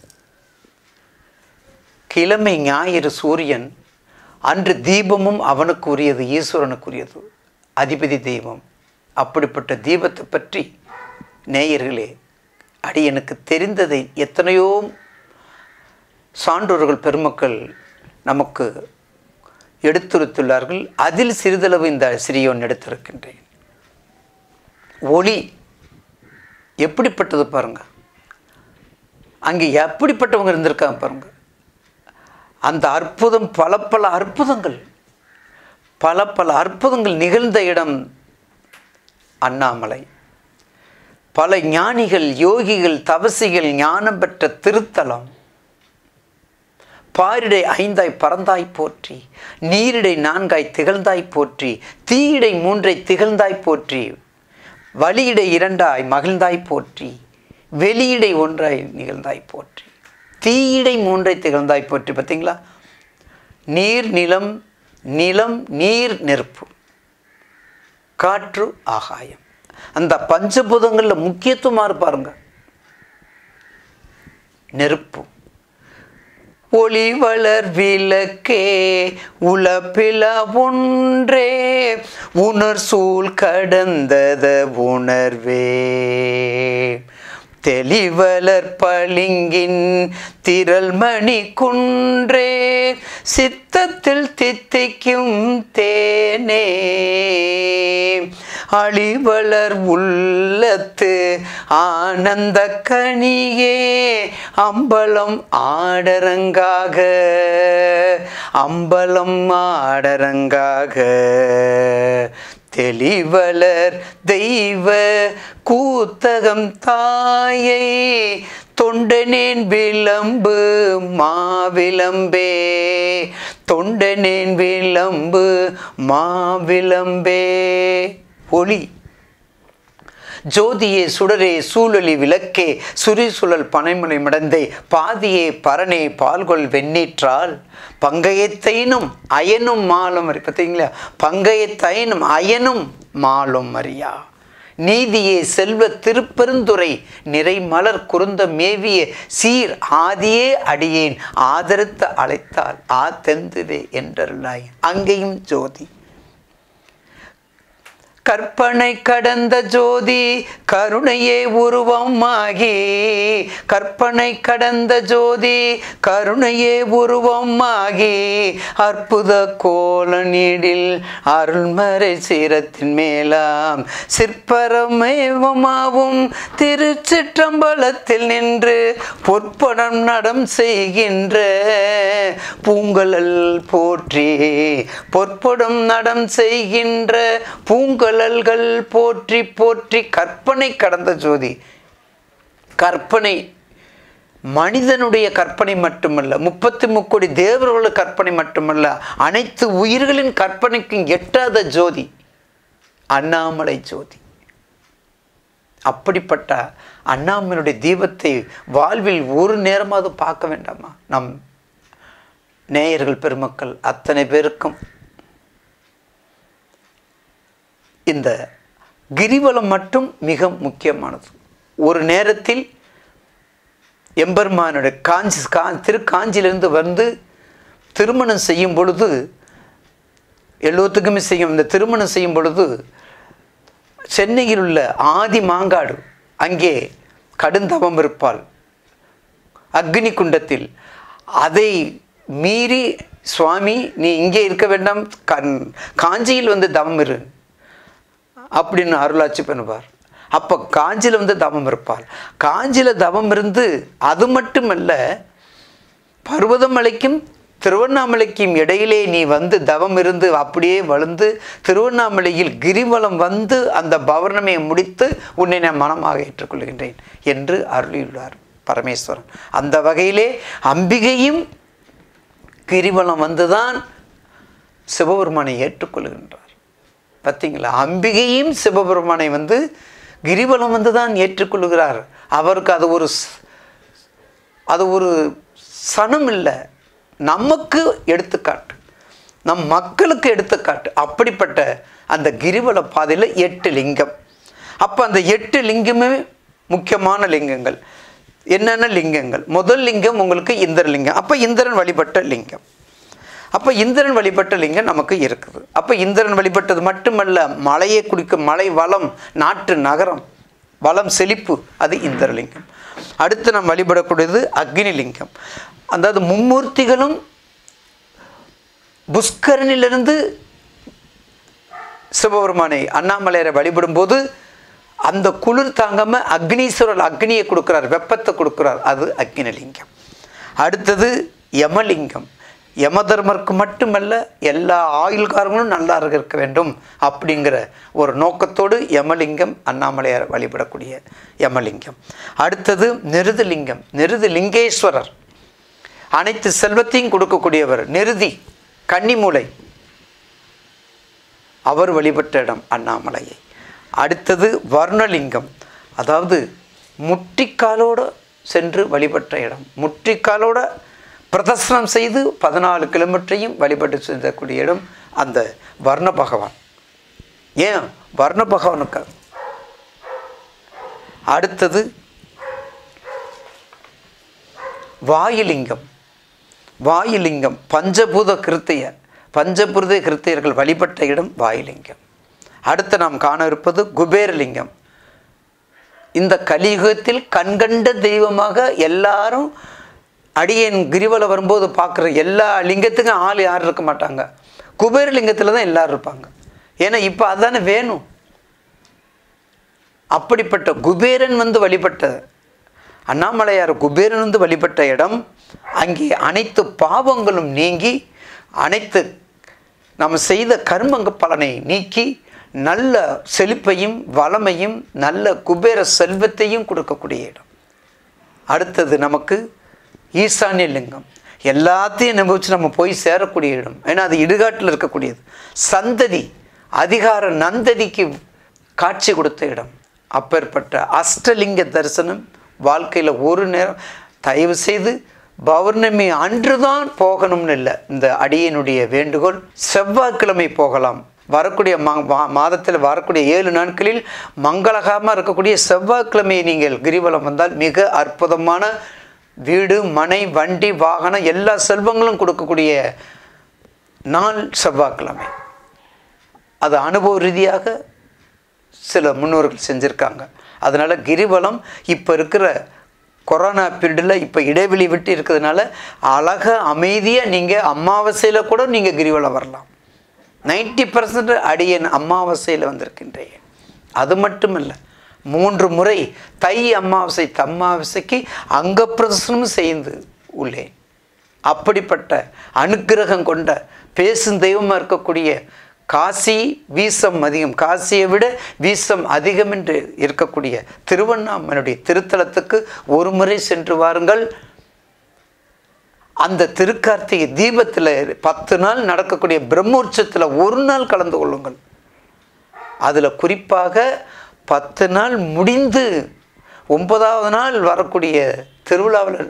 கிழமை ஞாயிறு சூரியன் அன்று தீபமும் அவனுக்கு உரியது ஈஸ்வரனுக்குரியது அதிபதி தெய்வம் அப்படிப்பட்ட தீபத்தை பற்றி நேயர்களே அடியனுக்கு தெரிந்ததை எத்தனையோ சான்றோர்கள் பெருமக்கள் நமக்கு எடுத்துரைத்துள்ளார்கள் அதில் சிறிதளவு இந்த சிறியோன் எடுத்திருக்கின்றேன் ஒளி எப்படிப்பட்டது பாருங்க அங்கே எப்படிப்பட்டவங்க இருந்திருக்காங்க பாருங்க அந்த அற்புதம் பல பல அற்புதங்கள் பல பல அற்புதங்கள் நிகழ்ந்த இடம் அண்ணாமலை பல ஞானிகள் யோகிகள் தவசிகள் ஞானம் பெற்ற திருத்தலம் பாரிடை ஐந்தாய் பறந்தாய் போற்றி நீரிடை நான்காய் திகழ்ந்தாய் போற்றி தீயிடை மூன்றை திகழ்ந்தாய் போற்றி வழியிடை இரண்டாய் மகிழ்ந்தாய் போற்றி வெளியிடை ஒன்றாய் நிகழ்ந்தாய் போற்றி தீயிடை மூன்றை திகழ்ந்தாய் போற்றி பார்த்தீங்களா நீர் நிலம் நிலம் நீர் நெருப்பு காற்று ஆகாயம் அந்த பஞ்சபூதங்களில் முக்கியத்துவமாக இருப்பாருங்க நெருப்பு ஒளி வளர் விளக்கே உலப்பில ஒன்றே உணர் சூழ் கடந்தத உணர்வே தெளிவலர் பளிங்கின் திரள்மணி குன்றே சித்தத்தில் தித்திக்கும் தேனே அழிவளர் உள்ளத்து ஆனந்த கனியே அம்பலம் ஆடரங்காக அம்பலம் ஆடரங்காக தெளிவலர் தெய்வ கூத்தகம் தாயை தொண்டனேன் விளம்பு மாவிளம்பே தொண்டனேன் விளம்பு மாவிளம்பே ஒளி ஜோதியே சுடரே சூழலி விளக்கே சுரிசுழல் பனைமுனை மடந்தை பாதியே பரணே பால்கொள் வெண்ணீற்றால் பங்கையத்தைனும் அயனும் மாலும் அறி பார்த்தீங்களா பங்கையத்தைனும் அயனும் மாலும் அறியா நீதியே செல்வ திருப்பெருந்துரை நிறைமலர் குருந்த மேவிய சீர் ஆதியே அடியேன் ஆதரித்து அழைத்தால் ஆ தெந்துவே என்றருளாய் அங்கேயும் ஜோதி கற்பனை கடந்த ஜோதி கருணையே உருவமாகி கற்பனை கடந்த ஜோதி கருணையே உருவமாகி அற்புத கோல நீடில் அருள்மறை சீரத்தின் மேலாம் சிற்பரமேவமாவும் திருச்சிற்றம்பலத்தில் நின்று பொற்படம் நடம் செய்கின்ற பூங்கலல் போற்றி பொற்படம் நடம் செய்கின்ற பூங்கலல்கள் போற்றி போற்றி கற்பனை கடந்த ஜோதி கற்பனை மனிதனுடைய கற்பனை மட்டுமல்ல முப்பத்தி முக்கோடி தேவர்களோட கற்பனை மட்டுமல்ல அனைத்து உயிர்களின் கற்பனைக்கும் எட்டாத ஜோதி அண்ணாமலை ஜோதி அப்படிப்பட்ட அண்ணாமலையுடைய தீபத்தை வாழ்வில் ஒரு நேரமாவது பார்க்க வேண்டாமா நம் நேயர்கள் பெருமக்கள் அத்தனை பேருக்கும் இந்த கிரிவலம் மட்டும் மிக முக்கியமானது ஒரு நேரத்தில் எம்பெருமானுடைய காஞ்சி கா திருக்காஞ்சியிலிருந்து வந்து திருமணம் செய்யும் பொழுது எல்லோத்துக்குமே செய்யும் இந்த திருமணம் செய்யும் பொழுது சென்னையில் உள்ள ஆதி மாங்காடு அங்கே கடுந்தவம் இருப்பாள் அக்னி குண்டத்தில் அதை மீறி சுவாமி நீ இங்கே இருக்க வேண்டாம் கண் காஞ்சியில் வந்து தவம் இரு அப்படின்னு அருளாட்சி பண்ணுவார் அப்போ காஞ்சியில் வந்து தவம் இருப்பார் காஞ்சியில் தவம் இருந்து அது மட்டுமல்ல பர்வதமலைக்கும் திருவண்ணாமலைக்கும் இடையிலே நீ வந்து தவம் இருந்து அப்படியே வளர்ந்து திருவண்ணாமலையில் கிரிவலம் வந்து அந்த பௌர்ணமியை முடித்து உன்னை நான் மனமாக ஏற்றுக்கொள்கின்றேன் என்று அருளியுள்ளார் பரமேஸ்வரன் அந்த வகையிலே அம்பிகையும் கிரிவலம் வந்துதான் சிவபெருமானை ஏற்றுக்கொள்கின்றார் பார்த்தீங்களா அம்பிகையும் சிவபெருமானை வந்து கிரிவலம் வந்து தான் ஏற்றுக்கொள்கிறார் அவருக்கு அது ஒரு ஸ்- அது ஒரு சனம் இல்லை நமக்கு எடுத்துக்காட்டு நம் மக்களுக்கு எடுத்துக்காட்டு அப்படிப்பட்ட அந்த கிரிவல பாதையில் எட்டு லிங்கம் அப்போ அந்த எட்டு லிங்கமே முக்கியமான லிங்கங்கள் என்னென்ன லிங்கங்கள் முதல் லிங்கம் உங்களுக்கு இந்திரலிங்கம் அப்போ இந்திரன் வழிபட்ட லிங்கம் அப்போ இந்திரன் வழிபட்ட லிங்கம் நமக்கு இருக்குது அப்போ இந்திரன் வழிபட்டது மட்டுமல்ல மலையை குடிக்கும் மலை வளம் நாட்டு நகரம் வளம் செழிப்பு அது இந்திரலிங்கம் அடுத்து நாம் வழிபடக்கூடியது அக்னி லிங்கம் அதாவது மும்மூர்த்திகளும் புஷ்கரனிலிருந்து சிவபெருமானை அண்ணாமலையரை வழிபடும்போது அந்த குளிர் தாங்காம அக்னீஸ்வரர் அக்னியை கொடுக்கிறார் வெப்பத்தை கொடுக்கிறார் அது அக்னிலிங்கம் அடுத்தது யமலிங்கம் யமதர்மருக்கு மட்டுமல்ல எல்லா ஆயுள்காரங்களும் நல்லா இருக்க வேண்டும் அப்படிங்கிற ஒரு நோக்கத்தோடு யமலிங்கம் அண்ணாமலையார் வழிபடக்கூடிய யமலிங்கம் அடுத்தது நிருதலிங்கம் நிருது லிங்கேஸ்வரர் அனைத்து செல்வத்தையும் கொடுக்கக்கூடியவர் நிருதி கன்னிமூலை அவர் வழிபட்ட இடம் அண்ணாமலையை அடுத்தது வர்ணலிங்கம் அதாவது முட்டிக்காலோடு சென்று வழிபட்ட இடம் முட்டிக்காலோட பிரதர்சனம் செய்து பதினாலு கிலோமீட்டரையும் வழிபட்டு செல்லக்கூடிய இடம் அந்த வர்ண பகவான் ஏன் வர்ண பகவானுக்கு அடுத்தது வாயுலிங்கம் வாயுலிங்கம் பஞ்சபூத கிருத்திய பஞ்சபூத கிருத்தியர்கள் வழிபட்ட இடம் வாயுலிங்கம் அடுத்து நாம் காண இருப்பது குபேரலிங்கம் இந்த கலியுகத்தில் கண்கண்ட தெய்வமாக எல்லாரும் அடியேன் கிரிவலம் வரும்போது பார்க்குற எல்லா லிங்கத்துக்கும் ஆள் யாரும் இருக்க மாட்டாங்க குபேரலிங்கத்தில் தான் எல்லாரும் இருப்பாங்க ஏன்னா இப்போ அதானே வேணும் அப்படிப்பட்ட குபேரன் வந்து வழிபட்ட அண்ணாமலையார் குபேரன் வந்து வழிபட்ட இடம் அங்கே அனைத்து பாவங்களும் நீங்கி அனைத்து நம்ம செய்த கர்மங்க பலனை நீக்கி நல்ல செழிப்பையும் வளமையும் நல்ல குபேர செல்வத்தையும் கொடுக்கக்கூடிய இடம் அடுத்தது நமக்கு ஈசான்ய லிங்கம் எல்லாத்தையும் அனுபவிச்சு நம்ம போய் சேரக்கூடிய இடம் ஏன்னா அது இடுகாட்டில் இருக்கக்கூடியது சந்ததி அதிகார நந்ததிக்கு காட்சி கொடுத்த இடம் அப்பேற்பட்ட அஷ்டலிங்க தரிசனம் வாழ்க்கையில் ஒரு நேரம் தயவு செய்து பௌர்ணமி அன்று தான் போகணும்னு இல்லை இந்த அடியனுடைய வேண்டுகோள் செவ்வாய்க்கிழமை போகலாம் வரக்கூடிய மா மா- மாதத்தில் வரக்கூடிய ஏழு நாட்களில் மங்களகரமாக இருக்கக்கூடிய செவ்வாய்க்கிழமை நீங்கள் கிரிவலம் வந்தால் மிக அற்புதமான வீடு மனை வண்டி வாகனம் எல்லா செல்வங்களும் கொடுக்கக்கூடிய நாள் செவ்வாய்க்கிழமை அது அனுபவ ரீதியாக சில முன்னோர்கள் செஞ்சுருக்காங்க அதனால் கிரிவலம் இப்போ இருக்கிற கொரோனா பீரியடில் இப்போ இடைவெளி விட்டு இருக்கிறதுனால அழகாக அமைதியாக நீங்கள் அமாவாசையில் கூட நீங்கள் கிரிவலம் வரலாம் நைன்டி பர்சன்ட் அடியன் அமாவாசையில் வந்திருக்கின்றேன் அது மட்டும் இல்லை மூன்று முறை தை அமாவாசை தம்மாவாசைக்கு அங்க பிரதர்சனமும் செய்து உள்ளேன் அப்படிப்பட்ட அனுக்கிரகம் கொண்ட பேசும் தெய்வமாக இருக்கக்கூடிய காசி வீசம் அதிகம் காசியை விட வீசம் அதிகம் என்று இருக்கக்கூடிய திருவண்ணாமலையுடைய திருத்தலத்துக்கு ஒரு முறை சென்று வாருங்கள் அந்த திருக்கார்த்திகை தீபத்தில் பத்து நாள் நடக்கக்கூடிய பிரம்மோற்சவத்தில் ஒரு நாள் கலந்து கொள்ளுங்கள் அதில் குறிப்பாக பத்து நாள் முடிந்து ஒன்பதாவது நாள் வரக்கூடிய திருவிழாவில்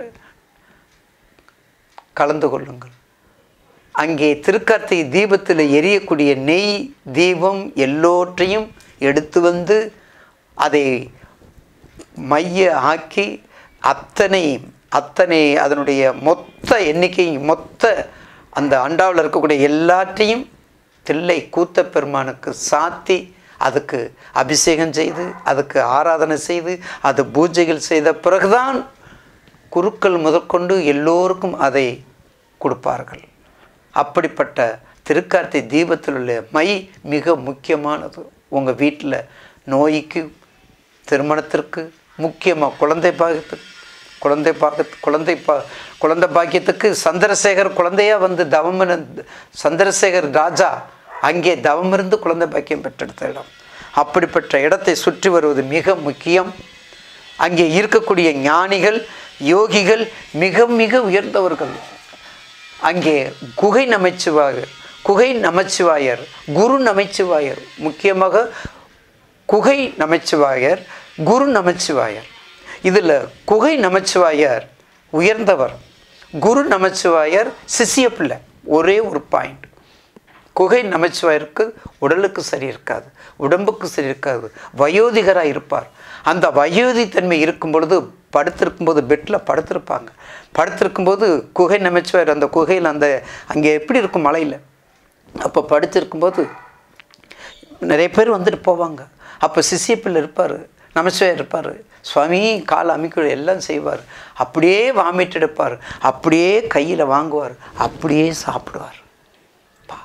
கலந்து கொள்ளுங்கள் அங்கே திருக்கார்த்திகை தீபத்தில் எரியக்கூடிய நெய் தீபம் எல்லோற்றையும் எடுத்து வந்து அதை மைய ஆக்கி அத்தனை அத்தனை அதனுடைய மொத்த எண்ணிக்கை மொத்த அந்த அண்டாவில் இருக்கக்கூடிய எல்லாத்தையும் தில்லை கூத்த பெருமானுக்கு சாத்தி அதுக்கு அபிஷேகம் செய்து அதுக்கு ஆராதனை செய்து அது பூஜைகள் செய்த பிறகுதான் குருக்கள் முதற்கொண்டு எல்லோருக்கும் அதை கொடுப்பார்கள் அப்படிப்பட்ட திருக்கார்த்தை தீபத்தில் உள்ள மை மிக முக்கியமானது உங்கள் வீட்டில் நோய்க்கு திருமணத்திற்கு முக்கியமாக குழந்தை பாகத்துக்கு குழந்தை பாக்க குழந்தை பா குழந்தை பாக்கியத்துக்கு சந்திரசேகர் குழந்தையா வந்து தவம் இருந்து- சந்திரசேகர் ராஜா அங்கே தவம் இருந்து குழந்தை பாக்கியம் பெற்றெடுத்த இடம் அப்படிப்பட்ட இடத்தை சுற்றி வருவது மிக முக்கியம் அங்கே இருக்கக்கூடிய ஞானிகள் யோகிகள் மிக மிக உயர்ந்தவர்கள் அங்கே குகை நமச்சிவாயர் குகை நமச்சிவாயர் குரு நமச்சிவாயர் முக்கியமாக குகை நமச்சிவாயர் குரு நமச்சிவாயர் இதில் குகை நமச்சிவாயர் உயர்ந்தவர் குரு நமச்சிவாயர் சிசிய பிள்ளை ஒரே ஒரு பாயிண்ட் குகை நமச்சிவாயருக்கு உடலுக்கு சரி இருக்காது உடம்புக்கு சரி இருக்காது வயோதிகராக இருப்பார் அந்த வயோதி தன்மை இருக்கும் பொழுது படுத்திருக்கும்போது பெட்டில் படுத்திருப்பாங்க படுத்திருக்கும்போது குகை நமச்சிவாயர் அந்த குகையில் அந்த அங்கே எப்படி இருக்கும் மலையில் அப்போ படுத்திருக்கும்போது நிறைய பேர் வந்துட்டு போவாங்க அப்போ சிசியப்பில் இருப்பார் நமச்சிவாயர் இருப்பார் சுவாமி கால் அமைக்க எல்லாம் செய்வார் அப்படியே வாமிட் எடுப்பார் அப்படியே கையில் வாங்குவார் அப்படியே சாப்பிடுவார் பா.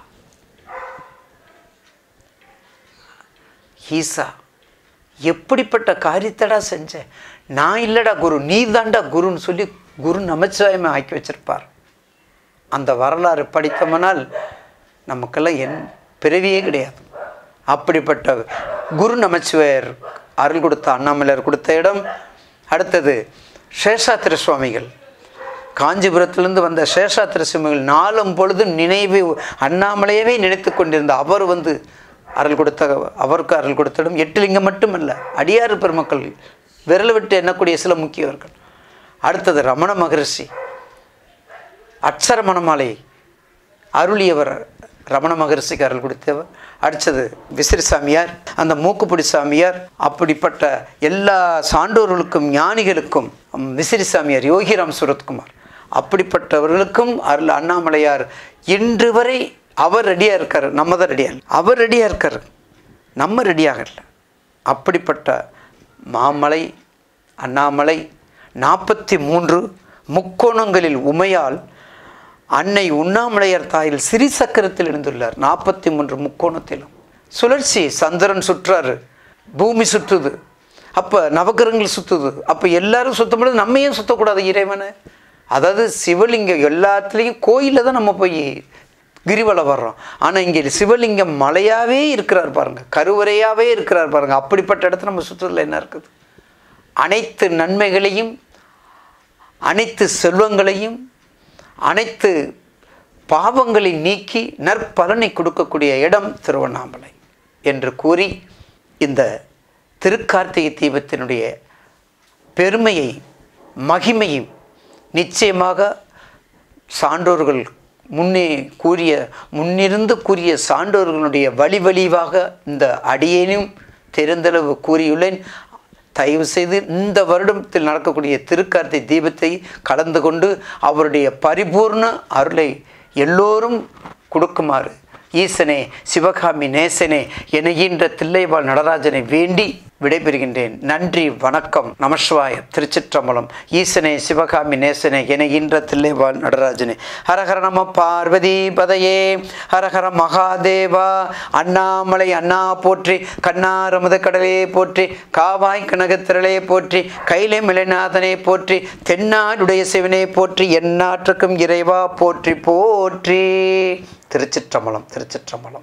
ஈசா எப்படிப்பட்ட காரியத்தடா செஞ்ச நான் இல்லடா குரு நீ தாண்டா குருன்னு சொல்லி குரு நமச்சிவாயமே ஆக்கி வச்சிருப்பார் அந்த வரலாறு படித்தோம்னால் நமக்கெல்லாம் என் பிறவியே கிடையாது அப்படிப்பட்ட குரு நமச்சிவாயர் அருள் கொடுத்த அண்ணாமலையார் கொடுத்த இடம் அடுத்தது சேஷாத்திர சுவாமிகள் காஞ்சிபுரத்திலிருந்து வந்த சேஷாத்திர சுவாமிகள் நாளும் பொழுதும் நினைவு அண்ணாமலையவே நினைத்து கொண்டிருந்த அவர் வந்து அருள் கொடுத்த அவருக்கு அருள் கொடுத்த இடம் எட்டுலிங்கம் மட்டுமல்ல அடியாறு பெருமக்கள் விரல் விட்டு எண்ணக்கூடிய சில முக்கியவர்கள் அடுத்தது ரமண மகரிஷி அட்சர மணமாலை அருளியவர் ரமண மகரிஷிக்கு அருள் கொடுத்தவர் அடுத்தது விசிறி சாமியார் அந்த மூக்குப்பிடி சாமியார் அப்படிப்பட்ட எல்லா சான்றோர்களுக்கும் ஞானிகளுக்கும் ம், விசிறி சாமியார் யோகிராம் சுரத்குமார் அப்படிப்பட்டவர்களுக்கும் அருள் அண்ணாமலையார் இன்று வரை அவர் ரெடியாக இருக்கார் நம்ம தான் ரெடியாக இல்லை அவர் ரெடியாக இருக்கார் நம்ம ரெடியாக இல்லை அப்படிப்பட்ட மாமலை அண்ணாமலை நாற்பத்தி மூன்று முக்கோணங்களில் உமையால் அன்னை உண்ணாமலையார் தாயில் சிறி சக்கரத்தில் இருந்துள்ளார் நாற்பத்தி மூன்று முக்கோணத்திலும் சுழற்சி சந்திரன் சுற்றாரு பூமி சுற்றுது அப்போ நவகிரகங்கள் சுற்றுது அப்போ எல்லாரும் சுற்றும் பொழுது நம்ம ஏன் சுற்றக்கூடாது இறைவனை அதாவது சிவலிங்கம் எல்லாத்துலேயும் கோயிலில் தான் நம்ம போய் கிரிவலம் வர்றோம் ஆனால் இங்கே சிவலிங்கம் மலையாகவே இருக்கிறார் பாருங்க கருவறையாகவே இருக்கிறார் பாருங்க அப்படிப்பட்ட இடத்துல நம்ம சுற்றுறதுல என்ன இருக்குது அனைத்து நன்மைகளையும் அனைத்து செல்வங்களையும் அனைத்து பாவங்களை நீக்கி நற்பலனை கொடுக்கக்கூடிய இடம் திருவண்ணாமலை என்று கூறி இந்த திருக்கார்த்திகை தீபத்தினுடைய பெருமையை மகிமையும் நிச்சயமாக சான்றோர்கள் முன்னே கூறிய முன்னிருந்து கூறிய சான்றோர்களுடைய வழி வழிவாக இந்த அடியேனும் தெரிந்தளவு கூறியுள்ளேன் தயவு செய்து இந்த வருடத்தில் நடக்கக்கூடிய திருக்கார்த்தை தீபத்தை கலந்து கொண்டு அவருடைய பரிபூர்ண அருளை எல்லோரும் கொடுக்குமாறு ஈசனே சிவகாமி நேசனே எனுகின்ற தில்லைவாழ் நடராஜனை வேண்டி விடைபெறுகின்றேன் நன்றி வணக்கம் நமசிவாய திருச்சிற்றம்பலம் ஈசனே சிவகாமி நேசனே எனுகின்ற தில்லைவாழ் நடராஜனே ஹரஹர நம பார்வதி பதையே ஹரஹர மகாதேவா அண்ணாமலை அண்ணா போற்றி கண்ணாரமுத கடலே போற்றி காவாய் கனகத்திரளே போற்றி கைலை மிளைநாதனே போற்றி தென்னாடுடைய சிவனே போற்றி எந்நாற்றுக்கும் இறைவா போற்றி போற்றி திருச்சிற்றம்பலம் திருச்சிற்றம்பலம்